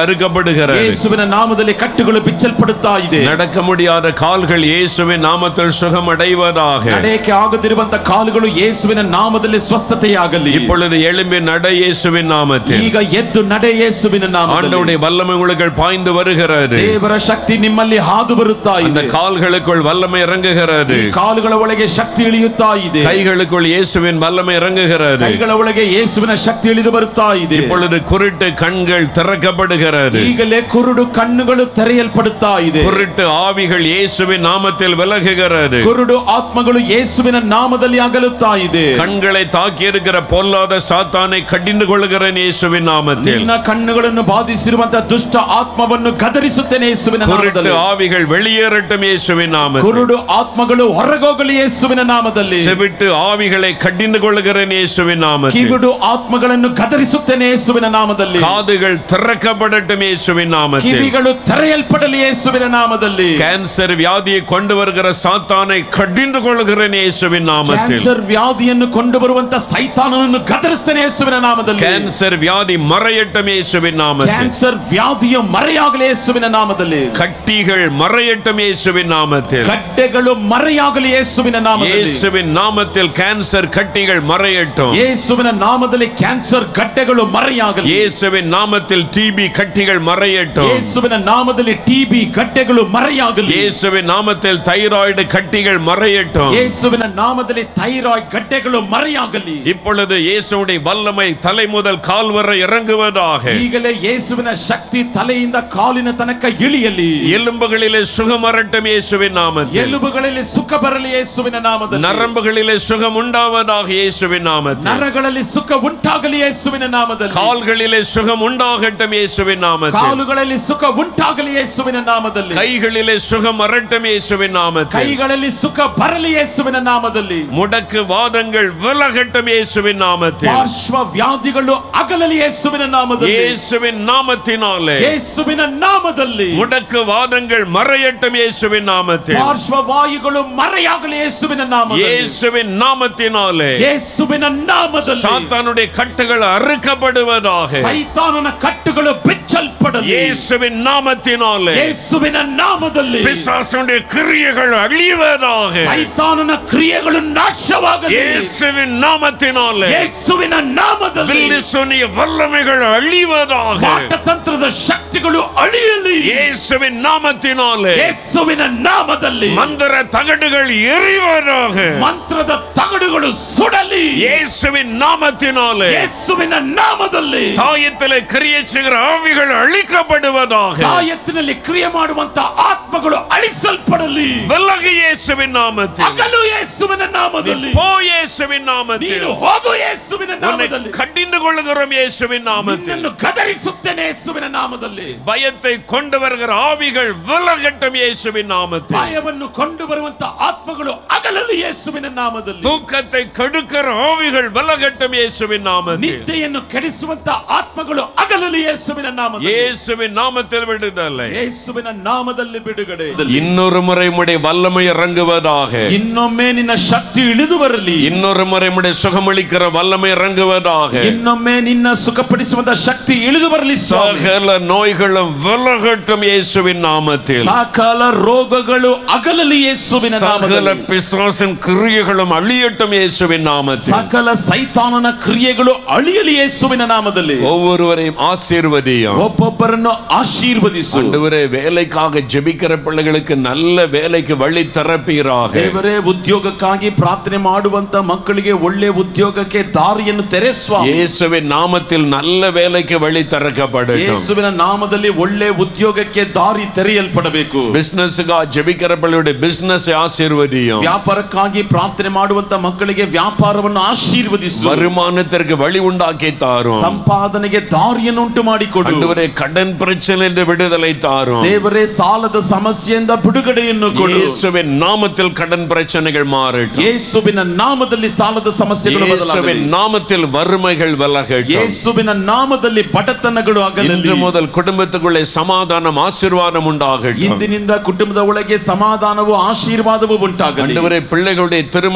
ಬಿಚ್ಚಲ್ಪಡುகிறது ಯೇಸುವಿನ ನಾಮದಲ್ಲಿ ಕಟ್ಟುಗಳು ಬಿಚ್ಚಲ್ಪಡುತ್ತಾ ಇದೆ நடக்க முடியாத கால்கள் இயேசுவின் நாமத்தில் சுகம் அடைவதாக ನಡೆಯಕ್ಕೆ ಆಗದಿರುವಂತ ಕಾಲುಗಳು ಯೇಸುವಿನ ನಾಮದಲ್ಲಿ ಸ್ವಸ್ಥತೆಯಾಗಲಿ இப்பொழுது எழும்பி நட இயேசுவின் நாமத்தில் ಈಗ ಎದ್ದು ನಡೆ ಯೇಸುವಿನ ನಾಮದಲ್ಲಿ ஆண்டவருடைய வல்லமை உங்களுக்கு பாய்ந்து வருகிறது ದೇವರ ಶಕ್ತಿ ನಿಮ್ಮಲ್ಲಿ ಹಾದು ಬರುತ್ತಾ அந்த ಇದೆ கால்களுக்குள் வல்லமை இறங்குகிறது ಈ ಕಾಲುಗಳ ಒಳಗೆ ಶಕ್ತಿ ಇಳಿಯುತ್ತಾ ಇದೆ கைகளுக்குள் இயேசுவின் வல்லமை இறங்குகிறது ಕೈಗಳ ಒಳಗೆ ಯೇಸುವಿನ ಶಕ್ತಿ ಇಳಿದು ಬರುತ್ತಾ ಇದೆ இப்பொழுது குருட்டு கண்கள் திறக்கப்படுகிறது ಈಗಲೇ ಕುರುಡು ಕಣ್ಣುಗಳು ತೆರೆಯಲ್ಪಡುತ್ತಾ ಇದೆ குருட்டு ஆவிகள் இயேசுவின் நாமத்தில் விலகுகிறது ಕುರುಡು ಆತ್ಮಗಳು ಯೇಸುವಿನ ನಾಮದಲ್ಲಿ ಅಗಲುತ್ತಾ ಇದೆ கண்களை தாக்கி இருக்கிற பொல்லாத சாத்தானை கடிந்து கொள்கிறேன் இயேசுவின் நாமத்தில் ನಿನ್ನ ಕಣ್ಣುಗಳನ್ನು ಬಾಧಿಸಿರುವಂತಹ ದುಷ್ಟ ಆತ್ಮವನ್ನು ಗದರಿಸುತ್ತೇನೆ ಯೇಸುವಿನ குருட்டு ನಾಮದಲ್ಲಿ ஆவிகள் வெளியேறட்டும் இயேசுவின் நாமத்தில் ಕುರುಡು ಆತ್ಮಗಳು ಹೊರಗೋಗಲಿ ಯೇಸುವಿನ ನಾಮದಲ್ಲಿ செவிட்டு ஆவிகளை கடிந்து கொள்கிறேன் இயேசுவின் நாமத்தில் ಕಿವಿಡು ಆತ್ಮಗಳನ್ನು ಗದರಿಸುತ್ತೇನೆ ಯೇಸುವಿನ ನಾಮದಲ್ಲಿ காதுகள் திறக்கப்படட்டும் இயேசுவின் நாமத்தில் ಕಿವಿಗಳು ತೆರೆಯಲ್ಪಡಲಿ ಯೇಸುವಿನ ನಾಮದಲ್ಲಿ கேன்சர் வியாதியை கொண்டு வருகிற சாத்தானை கடிந்து கொள்கிறேன் இயேசுவின் நாமத்தில் ಕ್ಯಾನ್ಸರ್ ವ್ಯಾಧಿಯನ್ನು ಕೊಂಡು ಬರುವಂತ ಸೈತಾನನನ್ನು ಗದರಿಸ್ತೇನೆ ಯೇಸುವಿನ ನಾಮದಲ್ಲಿ கேன்சர் வியாதி மறையட்டும் இயேசுவின் நாமத்தில் ಕ್ಯಾನ್ಸರ್ ವ್ಯಾಧಿಯ ಮರೆಯಾಗಲಿ ಯೇಸುವಿನ ನಾಮದಲ್ಲಿ கட்டிகள் மறையட்டும் இயேசுவின் நாமத்தில் ಗಡ್ಡೆಗಳು ಮರೆಯಾಗಲಿ ಯೇಸುವಿನ ನಾಮದಲ್ಲಿ இயேசுவின் நாமத்தில் கேன்சர் கட்டிகள் மறையட்டும் ಯೇಸುವಿನ ನಾಮದಲ್ಲಿ ಕ್ಯಾನ್ಸರ್ ಗಡ್ಡೆಗಳು ಮರೆಯಾಗಲಿ இயேசுவின் நாமத்தில் டிபி கட்டிகள் மறையட்டும் ಯೇಸುವಿನ ನಾಮದಲ್ಲಿ ಟಿಬಿ ಗಡ್ಡೆಗಳು ಮರೆಯಾಗಲಿ இயேசுவின் நாமத்தில் தைராய்டு கட்டிகள் மறையட்டும் ಯೇಸುವಿನ ನಾಮದಲ್ಲಿ ಥೈರಾಯ್ಡ್ ಗಡ್ಡೆಗಳು ಮರೆಯಾಗಲಿ இப்பொழுது இயேசுடைய வல்லமை தலை முதல் கால் வரை இறங்குவதாக ಈಗಲೇ ಯೇಸುವಿನ ಶಕ್ತಿ ತಲೆಯಿಂದ ಕಾಲಿನ ತನಕ ಇಳಿಯಲಿ எலும்புகளிலே சுகம் வரட்டும் இயேசுவின் நாமத்தில் ಎಲುಬುಗಳಲ್ಲಿ ಸುಖ ಬರಲಿ ಯೇಸುವಿನ ನಾಮದಲ್ಲಿ நரம்புகளிலே சுகம் உண்டாவதாக இயேசுவின் நாமத்தில் ನರಗಳಲ್ಲಿ ಸುಖ ಉಂಟಾಗಲಿ ಯೇಸುವಿನ ನಾಮದಲ್ಲಿ கால்களிலே சுகம் உண்டாகட்டும் இயேசுவின் நாமத்தில் ಕಾಲುಗಳಲ್ಲಿ ಸುಖ ಉಂಟಾಗಲಿ ಯೇಸುವಿನ ನಾಮದಲ್ಲಿ கைகளிலே சுகம் வரட்டும் இயேசுவின் நாமத்தில் ಕೈಗಳಲ್ಲಿ ಸುಖ ಬರಲಿ ಯೇಸುವಿನ ನಾಮದಲ್ಲಿ முடக்கு வாதங்கள் விலகட்டும் இயேசுவின் நாமத்தில் ಪಾರ್ಶ್ವ ವ್ಯಾಧಿಗಳು ಅಗಲಲಿ ಯೇಸುವಿನ ನಾಮದಲ್ಲಿ இயேசுவின் நாமத்தினாலே ಯೇಸುವಿನ ನಾಮದಲ್ಲಿ முடக்கு வாதங்கள் மறையட்டும் இயேசுவின் நாமத்தில் ಪಾರ್ಶ್ವ ವಾಯುಗಳು ಮರೆಯಾಗಲಿ ಯೇಸುವಿನ ನಾಮದಲ್ಲಿ இயேசுவின் நாமத்தினாலே ಯೇಸುವಿನ ನಾಮದಲ್ಲಿ சாத்தானுடைய கட்டுகள் அறுக்கப்படுவதாக ಸೈತಾನನ ಕಟ್ಟುಗಳು ಬಿಚ್ಚಲ್ಪಡಲಿ இயேசுவின் நாமத்தினாலே ಯೇಸುವಿನ ನಾಮದಲ್ಲಿ பிசாசுடைய கிரியைகள் அழிவதாக ಸೈತಾನನ ಕ್ರಿಯೆಗಳು ನಾಶವಾಗಲಿ இயேசுவின் நாமத்தினாலே ಯೇಸುವಿನ ನಾಮದಲ್ಲಿ வில்லு சொன்னிய வல்லமைகள் அழிவதாக ಮಾಟತಂತ್ರದ ಶಕ್ತಿಗಳು ಅಳಿಯಲಿ இயேசுவின் நாமத்தினாலே ಯೇಸುವಿನ ನಾಮದಲ್ಲಿ மந்திர தகடுகள் எரிவதாக ಮಂತ್ರದ ತಗಡುಗಳು ಸುಡಲಿ இயேசுவின் நாமத்தினாலே ಯೇಸುವಿನ ನಾಮದಲ್ಲಿ தாயத்திலே கிரியை செய்கிற ஆவிகள் அழிக்கப்படுவதாக ತಾಯತ್ತಿನಲ್ಲಿ ಕ್ರಿಯೆ ಮಾಡುವಂತ ಆತ್ಮಗಳು ಅಳಿಸಲ್ಪಡಲಿ விலகு இயேசுவின் நாமத்தில் ಹಗಲು ಯೇಸುವಿನ ನಾಮದಲ್ಲಿ போ இயேசுவின் நாமத்தில் ನೀನು ಹೋಗು ಯೇಸುವಿನ உன்னை ನಾಮದಲ್ಲಿ கடிந்து கொள்ளுகிறோம் இயேசுவின் நாமத்தில் ನಿನ್ನನ್ನು ಗದರಿಸುತ್ತೇನೆ ಯೇಸುವಿನ ನಾಮದಲ್ಲಿ பயத்தை கொண்டு வருகிற ஆவிகள் விலகட்டும் இயேசுவின் நாமத்தில் ಭಯವನ್ನು ಕೊಂಡು ಬರುವಂತ ಆತ್ಮಗಳು ಅಗಲಲಿ ಯೇಸುವಿನ ನಾಮದಲ್ಲಿ தூக்கத்தை கெடுக்கிற ஆவிகள் விலகட்டும் இயேசுவின் நாமத்தில் ನಿದ್ದೆಯನ್ನು ಕೆಡಿಸುವಂತ ಆತ್ಮಗಳು ಅಗಲಲಿ ಯೇಸುವಿನ ನಾಮದಲ್ಲಿ இயேசுவின் நாமத்தில் விடுதலை ಯೇಸುವಿನ ನಾಮದಲ್ಲಿ ಬಿಡುಗಡೆ இன்னொரு முறை முடைய வல்லமை இறங்குவதாக ಇನ್ನೊಮ್ಮೆ ನಿನ್ನ ಶಕ್ತಿ ಇಳಿದು ಬರಲಿ இன்னொரு முறை முடைய சுகமளிக்கிற வல்லமை இறங்குவதாக ಇನ್ನೊಮ್ಮೆ ನಿನ್ನ ಸುಖಪಡಿಸುವಂತ ಶಕ್ತಿ ಇಳಿದು ಬರಲಿ ಸ್ವಾಮಿ. சகல நோய்களும் விலகட்டும் இயேசுவின் நாமத்தில் ಸಕಾಲ ರೋಗಗಳು ಅಗಲಲಿ ಯೇಸುವಿನ சகல ನಾಮದಲ್ಲಿ பிசாசின் கிரியைகளும் அழியட்டும் இயேசுவின் நாமத்தில் ಸಕಲ ಸೈತಾನನ ಕ್ರಿಯೆಗಳು ಅಳಿಯಲಿ ಯೇಸುವಿನ ನಾಮದಲ್ಲಿ ஒவ்வொருவரையும் ஆசீர்வதியும் ಒಬ್ಬೊಬ್ಬರನ್ನು ಆಶೀರ್ವದಿಸು ஆண்டவரே வேலைக்காக ஜெபிக்கிற பிள்ளைகளுக்கு நல்ல வேலைக்கு வழி திறப்பீராக ದೇವರೇ ಉದ್ಯೋಗಕ್ಕಾಗಿ ಪ್ರಾರ್ಥನೆ ಮಾಡುವಂತ ಮಕ್ಕಳಿಗೆ ಒಳ್ಳೆ ಉದ್ಯೋಗಕ್ಕೆ ದಾರಿಯನ್ನು ತೆರೆಸುವ இயேசுவின் நாமத்தில் நல்ல வேலைக்கு வழி திறக்கப்படட்டும் ಯೇಸುವಿನ ನಾಮದಲ್ಲಿ ಒಳ್ಳೆ ಉದ್ಯೋಗಕ್ಕೆ ದಾರಿ ತೆರೆಯಲ್ಪಡಬೇಕು பிசினஸுக்கா ஜெபிக்கிற பிள்ளையுடைய பிசினஸ் ஆசீர்வதியும் ವ್ಯಾಪಾರಕ್ಕಾಗಿ ಪ್ರಾರ್ಥನೆ ಮಾಡುವಂತ ಮಕ್ಕಳಿಗೆ ವ್ಯಾಪಾರವನ್ನು ಆಶೀರ್ವದಿಸು வருமானத்திற்கு வழி உண்டாக்கி தாரும் ಸಂಪಾದನೆಗೆ ದಾರಿಯನ್ನು ಉಂಟು ಮಾಡಿಕೊಡು ஆண்டவரே கடன் பிரச்சனையிலிருந்து விடுதலை தாரும் ದೇವರೇ ಸಾಲದ ಸಮಸ್ಯೆಯಿಂದ ಬಿಡುಗಡೆಯನ್ನು ಕೊಡು இயேசுவின் நாமத்தில் கடன் பிரச்சனைகள் மாறட்டும் ಯೇಸುವಿನ ನಾಮದಲ್ಲಿ ಸಾಲದ ಸಮಸ್ಯೆಗಳು ಬದಲಾಗಲಿ இயேசுவின் நாமத்தில் வறுமைகள் விலகட்டும் ಯೇಸುವಿನ ನಾಮದಲ್ಲಿ ಬಡತನಗಳು ಆಗಲಿ இன்று முதல் குடும்பத்துக்குள்ளே சமாதானம் ஆசீர்வாதம் உண்டாகட்டும் ಇಂದಿನಿಂದ ಕುಟುಂಬದ ಒಳಗೆ ಸಮಾಧಾನವು ಆಶೀರ್ವಾದವು ಉಂಟಾಗಲಿ ஆண்டவரே பிள்ளைகளுடைய திருமண காரிய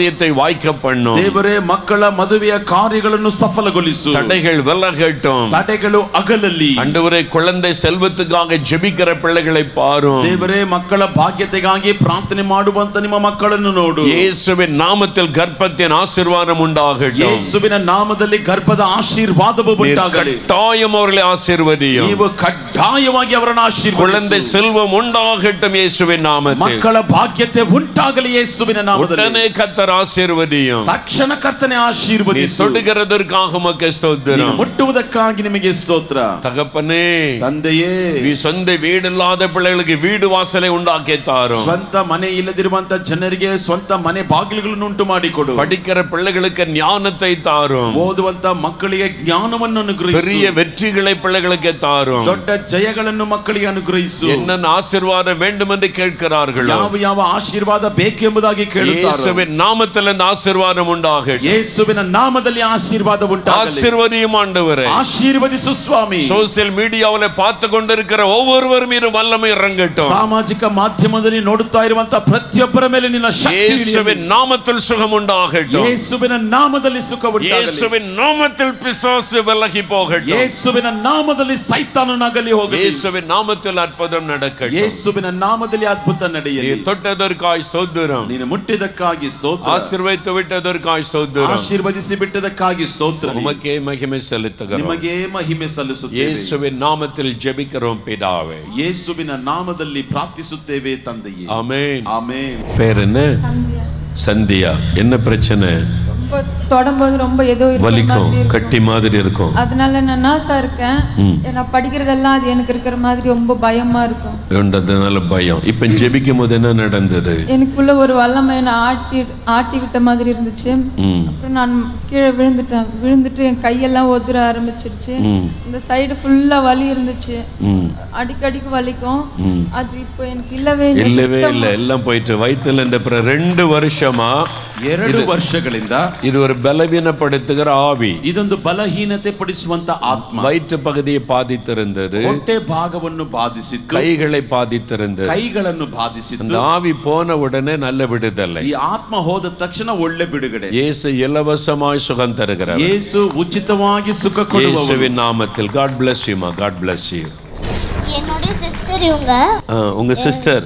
காரியத்தை வாய்க்க பண்ணும் ದೇವರೇ ಮಕ್ಕಳ ಮದುವೆಯ ಕಾರ್ಯಗಳನ್ನು ಸಫಲಗೊಳಿಸು தடைகள் விலகட்டும் ತಡೆಗಳು ಅಗಲಲ್ಲಿ அண்டவரே குழந்தை செல்வத்துக்காக ஜெபிக்கிற பிள்ளைகளை பாரும் ದೇವರೇ ಮಕ್ಕಳ ಭಾಗ್ಯತೆಗಾಗಿ ಪ್ರಾರ್ಥನೆ ಮಾಡುವಂತ ನಿಮ್ಮ ಮಕ್ಕಳನ್ನು ನೋಡು இயேசுவின் நாமத்தில் கர்ப்பத்தின் ஆசீர்வாதம் உண்டாகட்டும் ಯೇಸುವಿನ ನಾಮದಲ್ಲಿ ಗರ್ಭದ ಆಶೀರ್ವಾದವು நீர் ಉಂಟಾಗಲಿ கட்டாயம் அவர்களை ஆசீர்வதியும் ನೀವು ಕಡ್ಡಾಯವಾಗಿ ಅವರನ್ನು குழந்தை ಆಶೀರ್ವಾದ செல்வம் உண்டாகட்டும் இயேசுவின் நாமத்தில் ಮಕ್ಕಳ ಭಾಗ್ಯತೆ ಉಂಟಾಗಲಿ ಯೇಸುವಿನ ನಾಮದಲ್ಲಿ உடனே கத்தர் ஆசீர்வதியும் ತಕ್ಷಣ ಕರ್ತನೆ நீ ಆಶೀರ್ವದಿಸು தொடுகிறதற்காக உமக்கு ನೀನು ஸ்தோத்திரம் ಮುಟ್ಟುವುದಕ್ಕಾಗಿ ನಿಮಗೆ ಸ್ತೋತ್ರ தகப்பனே ತಂದೆಯೇ நீ சொந்த வீடு இல்லாத பிள்ளைகளுக்கு வீடு வாசலை உண்டாக்கி தாரும் ಸ್ವಂತ ಮನೆ ಇಲ್ಲದಿರುವಂತ ಜನರಿಗೆ ಸ್ವಂತ ಮನೆ ಬಾಗಿಲುಗಳನ್ನು ಉಂಟು ಮಾಡಿಕೊಡು படிக்கிற பிள்ளைகளுக்கு ஞானத்தை தாரும் ಓದುವಂತ ಮಕ್ಕಳಿಗೆ ಜ್ಞಾನವನ್ನು ಅನುಗ್ರಹಿಸು பெரிய வெற்றிகளை பிள்ளைகளுக்கு தாரும் ದೊಡ್ಡ ಜಯಗಳನ್ನು ಮಕ್ಕಳಿಗೆ ಅನುಗ್ರಹಿಸು என்னென்ன ஆசீர்வாதம் வேண்டும் என்று கேட்கிறார்களோ ಯಾವ ಯಾವ ಆಶೀರ್ವಾದ ಬೇಕೆಂಬುದಾಗಿ ಕೇಳುತ್ತಾರೆ இயேசுவின் நாமத்தில் இந்த ஆசீர்வாதம் உண்டாகட்டும் ಯೇಸುವಿನ ನಾಮದಲ್ಲಿ ಆಶೀರ್ವಾದ ಉಂಟಾಗಲಿ ஆசீர்வதியும் ஆண்டவரே ಆಶೀರ್ವದಿಸು ಸ್ವಾಮಿ சோசியல் மீடியாவில் பார்த்து கொண்டிருக்கிற ஒவ்வொருவர் மீது வல்லமை இறங்கட்டும் ಸಾಮಾಜಿಕ ಮಾಧ್ಯಮದಲ್ಲಿ ನೋಡುತ್ತಾ ಇರುವಂತ ಪ್ರತಿಯೊಬ್ಬರ ಮೇಲೆ ನಿನ್ನ ಶಕ್ತಿ ಇಳಿಯಲಿ. இயேசுவின் நாமத்தில் சுகம் உண்டாகட்டும் ಯೇಸುವಿನ ನಾಮದಲ್ಲಿ ಸುಖ ಉಂಟಾಗಲಿ இயேசுவின் நாமத்தில் பிசாசு விலகி போகட்டும் ಯೇಸುವಿನ ನಾಮದಲ್ಲಿ ಸೈತಾನನಾಗಲಿ ಹೋಗಲಿ இயேசுவின் நாமத்தில் அற்புதம் நடக்கட்டும் ಯೇಸುವಿನ ನಾಮದಲ್ಲಿ ಅದ್ಭುತ ನಡೆಯಲಿ நீ தொட்டதற்காய் ஸ்தோத்திரம் ನೀನು ಮುಟ್ಟಿದಕ್ಕಾಗಿ ಸ್ತೋತ್ರ ஆசீர்வதித்து விட்டதற்காய் ஸ்தோத்திரம் ಆಶೀರ್ವದಿಸಿ ಬಿಟ್ಟದಕ್ಕಾಗಿ ಸ್ತೋತ್ರ உமக்கே மகிமை செலுத்துகிறோம் ನಿಮಗೆ ಮಹಿಮೆ ಸಲ್ಲಿಸುತ್ತೇವೆ இயேசுவின் நாமத்தில் ஜெபிக்கிறோம் பிதாவே ಯೇಸುವಿನ ನಾಮದಲ್ಲಿ ಪ್ರಾರ್ಥಿಸುತ್ತೇವೆ ತಂದೆಯೇ ஆமென் ಆಮೇನ್ பேர் என்ன சந்தியா சந்தியா என்ன பிரச்சனை ரொம்ப தொடும்போது ரொம்ப ஏதோ இருக்கிற வலிக்கும் மாதிரி இருக்கும். கட்டி மாதிரி இருக்கும் அதனால நான் நர்ஸா இருக்கேன் நான் படிக்கிறதெல்லாம் அது எனக்கு இருக்கிற மாதிரி ரொம்ப பயமா இருக்கும் என்றதுனால பயம் இப்ப ஜெபிக்கும் போது என்ன நடந்தது எனக்குள்ள ஒரு வல்லமை என்னை ஆட்டி ஆட்டி விட்ட மாதிரி இருந்துச்சு ம். அப்புறம் நான் கீழே விழுந்துட்டேன் விழுந்துட்டு என் கையெல்லாம் ஒதுர ஆரம்பிச்சிருச்சு இந்த சைடு ஃபுல்லா வலி இருந்துச்சு ம். அடிக்கடிக்கு வலிக்கும் அது இப்போ எனக்கு இல்லவே இல்லை இல்லவே இல்லை எல்லாம் போயிட்டு வயிற்றுல இந்த பிற ரெண்டு வருஷமா ಎರಡು ವರ್ಷಗಳಿಂದ இது ஒரு பலவீனப்படுத்துகிற ஆவி ಇದೊಂದು ಬಲಹೀನತೆ ಪಡಿಸುವಂತ ಆತ್ಮ வயிற்று பகுதியை பாதித்திருந்தது ಹೊಟ್ಟೆ ಭಾಗವನ್ನು ಬಾಧಿಸಿತ್ತು கைகளை பாதித்திருந்தது ಕೈಗಳನ್ನು ಬಾಧಿಸಿತ್ತು அந்த ஆவி போன உடனே நல்ல விடுதலை ಈ ಆತ್ಮ ಹೋದ ತಕ್ಷಣ ಒಳ್ಳೆ ಬಿಡುಗಡೆ இயேசு இலவசமாய் சுகம் தருகிறார் ಯೇಸು ಉಚಿತವಾಗಿ ಸುಖ ಕೊಡುವವರು இயேசுவின் நாமத்தில் காட் bless you மா காட் bless you என்னுடைய சிஸ்டர் இவங்க ஆ, உங்க சிஸ்டர்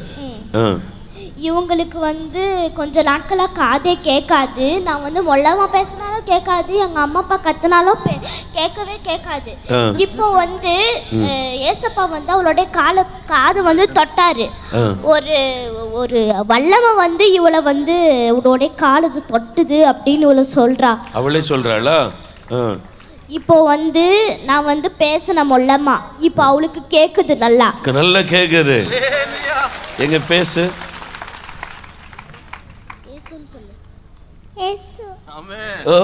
இவங்களுக்கு வந்து கொஞ்ச நாட்களாக காதே கேட்காது நான் வந்து மொல்லமாக பேசினாலும் கேட்காது எங்கள் அம்மா அப்பா கத்துனாலும் பே- கேட்கவே கேட்காது இப்போ வந்து அஹ், ஏசப்பா வந்து அவளுடைய கால காது வந்து தொட்டாரு ஒரு ஒரு வல்லமை வந்து இவளை வந்து இவளுடைய காலது தொட்டுது அப்படின்னு இவளை சொல்றா அவளே சொல்றாளா ஆ. இப்போ வந்து நான் வந்து பேசின மொல்லமா இப்போ அவளுக்கு கேட்குது நல்லா நல்லா கேக்குது எங்க பேசு ஓ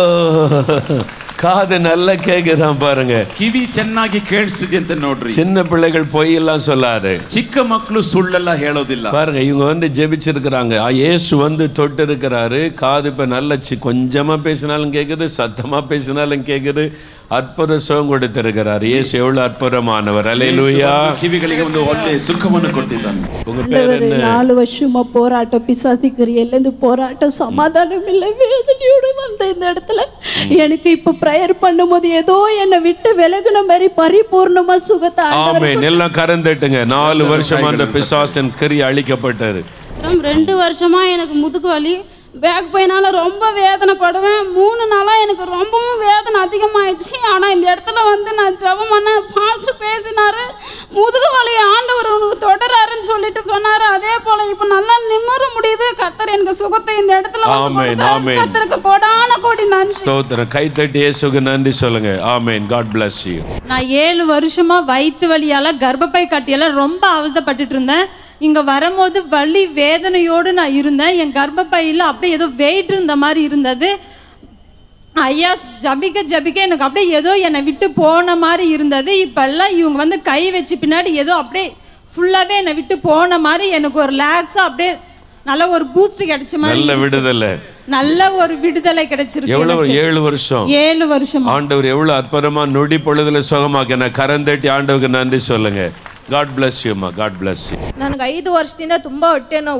காது நல்லா கேக்குதான் பாருங்க ಕಿವಿ ಚೆನ್ನಾಗಿ ಕೇಳಿಸಿದೆ ಅಂತ ನೋಡ್ರಿ சின்ன பிள்ளைகள் பொய்யெல்லாம் சொல்லாது ಚಿಕ್ಕ ಮಕ್ಕಳು ಸುಳ್ಳೆಲ್ಲ ಹೇಳೋದಿಲ್ಲ பாருங்க இவங்க வந்து ஜெபிச்சிருக்கிறாங்க ஆ, இயேசு வந்து தொட்டு இருக்கிறாரு காது இப்ப நல்ல சி- கொஞ்சமா பேசினாலும் கேக்குது சத்தமா பேசினாலும் கேக்குது அற்புத சுகம் கொடுத்திருக்கிறார் இயேசு எவ்வளவு அற்புதமானவர் அலையிலுயா ಯೇಸು ಕಿವಿಗಳಿಗೆ ಒಂದು ಒಳ್ಳೆ ಸುಖವನ್ನು ಕೊಟ್ಟಿದ್ದಾನೆ உங்க பேர் ஆண்டவரே, என்ன நாலு வருஷமா போராட்டம் பிசாசிக்கிறியிலேருந்து போராட்டம் சமாதானம் இல்லை வேதனையோடு வந்த இந்த இடத்துல எனக்கு இப்ப ப்ரேயர் பண்ணும்போது ஏதோ என்னை விட்டு விலகுன மாதிரி பரிபூர்ணமா சுகத்தை ஆண்டவர் ஆமென் எல்லாம் கறந்துட்டுங்க நாலு வருஷமா அந்த பிசாசன் கிரி அழிக்கப்பட்டது அப்புறம் ரெண்டு வருஷமா எனக்கு முதுகு வலி பேக் பெயினால ரொம்ப வேதனைப்படுவேன் மூணு நாளாக எனக்கு ரொம்பவும் வேதனை அதிகமாயிடுச்சு ஆனால் இந்த இடத்துல வந்து நான் ஜெபம் பண்ண பாஸ்ட் பேசினாரு முதுகு வலி ஆண்டவர் உனக்கு தொடராருன்னு சொல்லிட்டு சொன்னாரு அதே போல இப்போ நல்லா நிம்மற முடியுது கர்த்தர் எனக்கு சுகத்தை இந்த இடத்துல வந்து ஆமென், கொடுத்தாரு. ஆமென். கர்த்தருக்கு கொடான கோடி நன்றி ஸ்தோத்திரம் கைத்தட்டி இயேசுக்கு நன்றி சொல்லுங்க ஆமென் காட் bless you நான் ஏழு வருஷமா வயிற்று வலியால கர்ப்பப்பை கட்டியால ரொம்ப அவஸ்தைப்பட்டுட்டு இருந்தேன் இங்க வரும்போது வலி வேதனையோடு நான் இருந்தேன் என் கர்ப்பப்பையில் அப்படியே ஏதோ வெயிட் இருந்த மாதிரி இருந்தது ஐயா ஜபிக்க ஜபிக்க எனக்கு அப்படியே ஏதோ என்னை விட்டு போன மாதிரி இருந்தது இப்பெல்லாம் இவங்க வந்து கை வச்சு பின்னாடி ஏதோ அப்படியே ஃபுல்லாவே என்னை விட்டு போன மாதிரி எனக்கு ஒரு ரிலாக்ஸா அப்படியே நல்ல ஒரு பூஸ்ட் கிடைச்ச மாதிரி நல்ல விடுதலை நல்ல ஒரு விடுதலை கிடைச்சிருக்கு எவ்வளவு எனக்கு. ஏழு வருஷம் ஏழு வருஷமா ஆண்டவர் எவ்வளவு அற்புதமா நொடி பொழுதுல சுகமாக்கின கரந்தட்டி ஆண்டவருக்கு நன்றி சொல்லுங்க காட் bless you மா காட் bless you ನನಗೆ ಐದು ವರ್ಷದಿಂದ ತುಂಬ ಹೊಟ್ಟೆ ನೋವು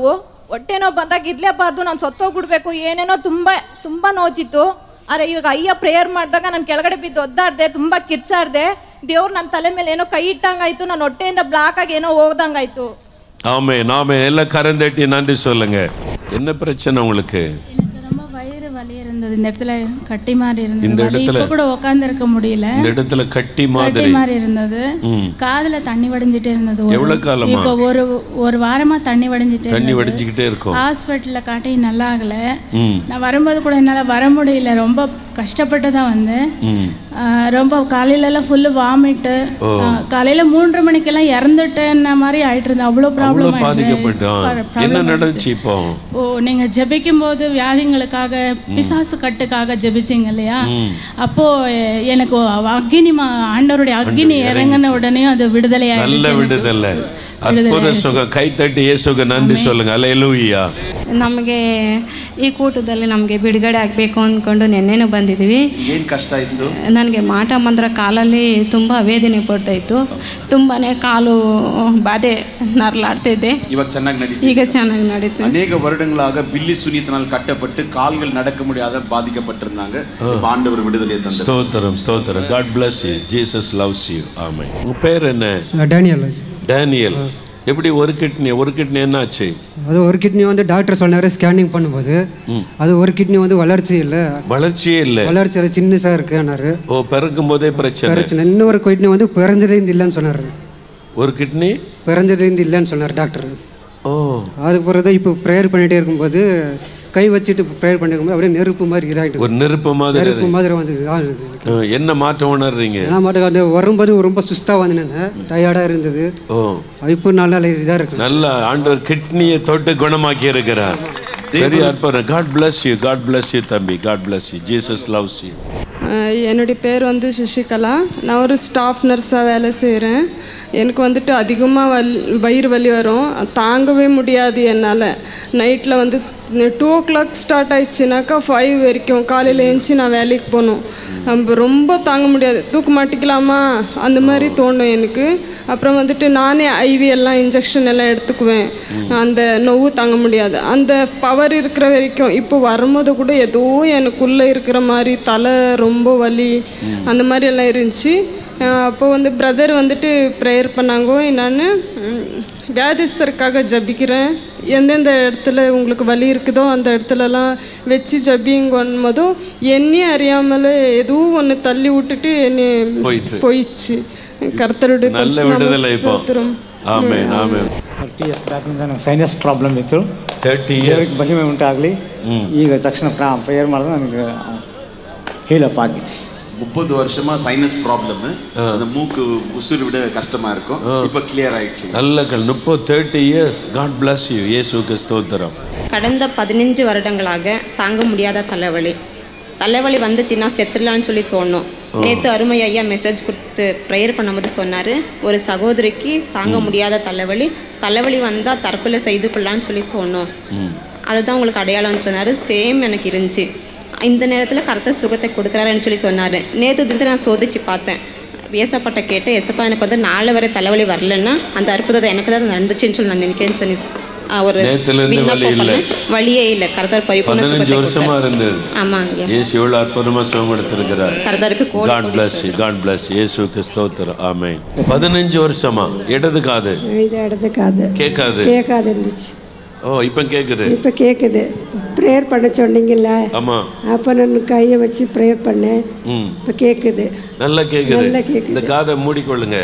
ಹೊಟ್ಟೆ ನೋವು ಬಂದಾಗ ಇರಲೇಬಾರ್ದು ನಾನು ಸತ್ತೋಗ್ಬಿಡ್ಬೇಕು ಏನೇನೋ ತುಂಬ ತುಂಬ ನೋತಿತ್ತು ಆದರೆ ಇವಾಗ ಅಯ್ಯ ಪ್ರೇಯರ್ ಮಾಡಿದಾಗ ನಾನು ಕೆಳಗಡೆ ಬಿದ್ದು ಒದ್ದಾಡ್ದೆ ತುಂಬ ಕಿರ್ಚಾಡ್ದೆ ದೇವ್ರು ನನ್ನ ತಲೆ ಮೇಲೆ ಏನೋ ಕೈ ಇಟ್ಟಂಗಾಯ್ತು ನನ್ನ ಹೊಟ್ಟೆಯಿಂದ ಬ್ಲಾಕ್ ಆಗಿ ಏನೋ ಹೋಗ್ದಂಗಾಯ್ತು ஆமே நாம எல்லாம் கரந்தட்டி நன்றி சொல்லுங்க என்ன பிரச்சனை உங்களுக்கு எனக்கு ரொம்ப வயிறு வலி இருந்தது இந்த இடத்துல கட்டி மாதிரி இருந்தது இந்த வலி இடத்துல? இப்போ கூட உட்கார்ந்து இருக்க முடியல இந்த இடத்துல கட்டி கட்டி மாதிரி மாதிரி இருந்தது ம். காதுல தண்ணி வடிஞ்சிட்டே இருந்தது ஒரு- எவ்வளவு காலமா? இப்போ ஒரு ஒரு வாரமா தண்ணி வடிஞ்சிட்டே தண்ணி இருந்தது. வடிஞ்சுக்கிட்டே இருக்கும் ஹாஸ்பிட்டல்ல காட்டி நல்லா ஆகல ம் நான் வரும்போது கூட என்னால் வர முடியல ரொம்ப கஷ்டப்பட்டு தான் வந்தேன் ம் ஆஹ் ரொம்ப காலையிலலாம் ஃபுல்லு வாமிட்டு காலையில் மூன்றரை மணிக்கெல்லாம் இறந்துட்டேன்ன மாதிரி ஆயிட்டு இருந்தது அவ்வளோ அவ்வளவு ப்ராப்ளம் பாதிக்கப்பட்டான் என்ன நடந்துச்சு இப்போ ஓ நீங்கள் ஜெபிக்கும் போது வியாதிங்களுக்காக பிசாசு கட்டுக்காக ஜெபிச்சிங்க இல்லையா அப்போ எ- எனக்கு அக்னி மா- ஆண்டவருடைய அக்னி இறங்கின உடனே அது விடுதலை நல்ல ஆயிடுச்சு விடுதலை அற்புத சுகம் கைத்தட்டி இயேசுக்கு நன்றி சொல்லுங்க அல்லேலூயா ನಮಗೆ ಈ ಕೂಟದಲ್ಲಿ ನಮಗೆ ಬಿಡುಗಡೆ ಆಗಬೇಕು ಅಂದ್ಕೊಂಡು ನೆನ್ನೆನೂ ಬಂದಿದ್ವಿ ಏನ್ ಕಷ್ಟ ಇತ್ತು ನನಗೆ ಮಾಟ ಮಂತ್ರ ಕಾಲಲ್ಲಿ ತುಂಬ ವೇದನೆ ಪಡ್ತಾ ಇತ್ತು ತುಂಬಾ ಕಾಲು ಬಾಧೆ ನರಳಾಡ್ತಿದ್ದೆ ಇವಾಗ ಚೆನ್ನಾಗಿ ನಡೀತಿದೆ ಈಗ ಚೆನ್ನಾಗಿ ನಡೀತು அநேக வருடங்களாக பில்லி சுனியத்தினால் கட்டப்பட்டு கால்கள் நடக்க முடியாத பாதிக்கப்பட்டிருந்தாங்க இப்ப ஆண்டவர் விடுதலை தந்தார் ஸ்தோத்திரம் ஸ்தோத்திரம் God bless you Jesus loves you amen உங்க பேர் என்ன டேனியல் டேனியல் எப்படி ஒரு கிட்னி ஒரு கிட்னி என்னாச்சு அது ஒரு கிட்னி வந்து டாக்டர் சொன்னார் ஸ்கேனிங் பண்ணும்போது அது ஒரு கிட்னி வந்து வளர்ச்சி இல்லை வளர்ச்சியே இல்லை வளர்ச்சி அது சின்னசாக இருக்குன்னாரு ஓ பிறக்கும் போதே பிரச்சனை பிரச்சனை இன்னொரு கிட்னி வந்து பிறந்ததுலேருந்து இல்லைன்னு சொன்னார் ஒரு கிட்னி பிறந்ததுலேருந்து இல்லைன்னு சொன்னார் டாக்டர் ஓ அதுக்கு பிறகு இப்போ ப்ரேயர் பண்ணிகிட்டே இருக்கும்போது கை வச்சுட்டு ப்ரேயர் பண்ணிருக்கும்போது அப்படியே நெருப்பு மாதிரி இதாகிட்டு ஒரு நெருப்பு மாதிரி நெருப்பு மாதிரி வந்து இதாகுது எனக்கு. ஆ, என்ன மாற்றம் உணர்றீங்க நான் மாட்டுக்கு அது வரும்போது ரொம்ப சுஸ்தாக வந்துருந்தேன் டயர்டாக இருந்தது ஓ இப்போ நல்லா இதாக இருக்கு நல்ல ஆண்டவர் கிட்னியை தொட்டு குணமாக்கி இருக்கிறார் பெரிய அற்புதம் God bless you God bless you தம்பி God bless you Jesus loves you அஹ் என்னுடைய பேர் வந்து சசிகலா நான் ஒரு ஸ்டாஃப் நர்ஸாக வேலை செய்கிறேன் எனக்கு வந்துட்டு அதிகமாக வல் வயிறு வலி வரும் தாங்கவே முடியாது என்னால் நைட்டில் வந்து டூ ஓ கிளாக் ஸ்டார்ட் ஆயிடுச்சுனாக்கா ஃபைவ் வரைக்கும் காலையில் எழுந்துச்சி நான் வேலைக்கு போகணும் நம்ம ரொம்ப தாங்க முடியாது தூக்க மாட்டிக்கலாமா அந்த மாதிரி தோணும் எனக்கு அப்புறம் வந்துட்டு நானே ஐவி எல்லாம் இன்ஜெக்ஷன் எல்லாம் எடுத்துக்குவேன் அந்த நோவு தாங்க முடியாது அந்த பவர் இருக்கிற வரைக்கும் இப்போ வரும்போது கூட ஏதோ எனக்குள்ளே இருக்கிற மாதிரி தலை ரொம்ப வலி அந்த மாதிரி எல்லாம் இருந்துச்சு அஹ் அப்போ வந்து பிரதர் வந்துட்டு ப்ரேயர் பண்ணாங்க நான் வியாதிஸ்தருக்காக ஜபிக்கிறேன் எந்தெந்த இடத்துல உங்களுக்கு வலி இருக்குதோ அந்த இடத்துலலாம் வச்சு ஜபிங்கும் போதும் என்னையும் அறியாமலே எதுவும் ஒன்று தள்ளி விட்டுட்டு என்னை போயிடுச்சு. போயிடுச்சு கர்த்தருடைய நல்ல பரிசுத்த நாம விடுதலை இப்போ ஸ்தோத்திரம். ಆಮೇನ್ ಆಮೇನ್ ಥರ್ಟಿ ಇಯರ್ಸ್ ಬ್ಯಾಕ್ನಿಂದ ನನಗೆ ಸೈನಸ್ ಪ್ರಾಬ್ಲಮ್ ಇತ್ತು ತರ್ಟಿ ದೇವರಿಗೆ ಇಯರ್ಸ್ ಮಹಿಮೆ ಉಂಟಾಗಲಿ ಈಗ ತಕ್ಷಣ ಪ್ರೇಯರ್ ಮಾಡಿದ್ರೆ ನನಗೆ ಹೀಲಪ್ ಆಗಿತ್ತು முப்பது வருஷமா சைனஸ் ப்ராப்ளம் அந்த மூக்கு உசுறு விட கஷ்டமா இருக்கும் இப்ப கிளியர் ஆயிடுச்சு நல்ல கல் முப்பது thirty years God bless you இயேசுக்கு ஸ்தோத்திரம் கடந்த பதினஞ்சு வருடங்களாக தாங்க முடியாத தலைவலி தலைவலி வந்துச்சுன்னா செத்துடலான்னு சொல்லி தோணும் நேற்று அருமை ஐயா மெசேஜ் கொடுத்து ப்ரேயர் பண்ணும்போது சொன்னார் ஒரு சகோதரிக்கு தாங்க முடியாத தலைவலி தலைவலி வந்தால் தற்கொலை செய்து கொள்ளலான்னு சொல்லி தோணும் அதுதான் உங்களுக்கு அடையாளம்னு சொன்னார் சேம் எனக்கு இருந்துச்சு இந்த நேரத்தில் கருத்த சுகத்தை கொடுக்குறாருன்னு சொல்லி சொன்னார் நேற்று தினத்தை நான் சோதிச்சு பார்த்தேன் ஏசப்பாட்ட கேட்டு ஏசப்பா எனக்கு வந்து நாலு வரை தலைவலி வரலன்னா அந்த அற்புதத்தை எனக்கு தான் நடந்துச்சுன்னு சொல்லி நான் நினைக்கிறேன்னு சொல்லி ஆ, ஒரு நேத்துல இருந்து வலி விண்ணப்பம் இல்லை. பண்ணேன். வழியே இல்லை கர்த்தர் பரிபூர்ண பதினஞ்சு சுகத்தை வருஷமா கொடுத்தார். இருந்தது ஆமாங்க இயேசு எவ்வளவு அற்புதமா சுகம் கொடுத்திருக்கிறார் கர்த்தருக்கு கோடி காட் கோடி bless you God bless you இயேசுக்கு ஸ்தோத்திரம் ஆமென் பதினஞ்சு வருஷமா இடது காது இது இடத்துக்காது கேட்காது கேட்காது இருந்துச்சு ஓ இப்போ கேக்குது இப்போ கேட்குது ப்ரேயர் பண்ண சொன்னீங்கல்ல ஆமா அப்போ நான் கையை வச்சு ப்ரேயர் பண்ணேன் ம் இப்போ கேட்குது நல்லா கேக்குது நல்லா கேக்குது. இந்த காதை மூடிக்கொள்ளுங்க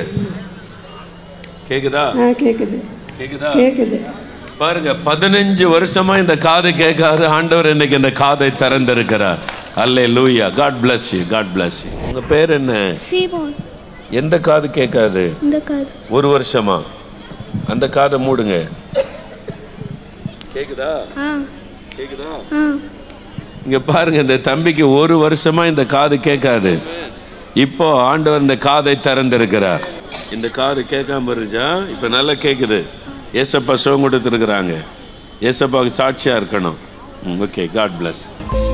கேக்குதா ஆ கேட்குது கேக்குதா கேட்குது பாருங்க பதினஞ்சு வருஷமா இந்த காது கேட்காது ஆண்டவர் இன்னைக்கு இந்த காதை திறந்திருக்கிறார் hallelujah God bless you God bless you உங்க பேர் என்ன சீமோன் எந்த காது கேட்காது இந்த காது ஒரு வருஷமா அந்த காதை மூடுங்க கேக்குதா ஆ கேக்குதா ஆ இங்க பாருங்க இந்த தம்பிக்கு ஒரு வருஷமா இந்த காது கேட்காது இப்போ ஆண்டவர் இந்த காதை திறந்திருக்கிறார் இந்த காது கேட்காம இருந்துச்சா இப்ப நல்லா கேக்குது ஏசப்பா சுகம் கொடுத்துருக்குறாங்க ஏசப்பாவுக்கு சாட்சியா இருக்கணும் ஓகே காட் bless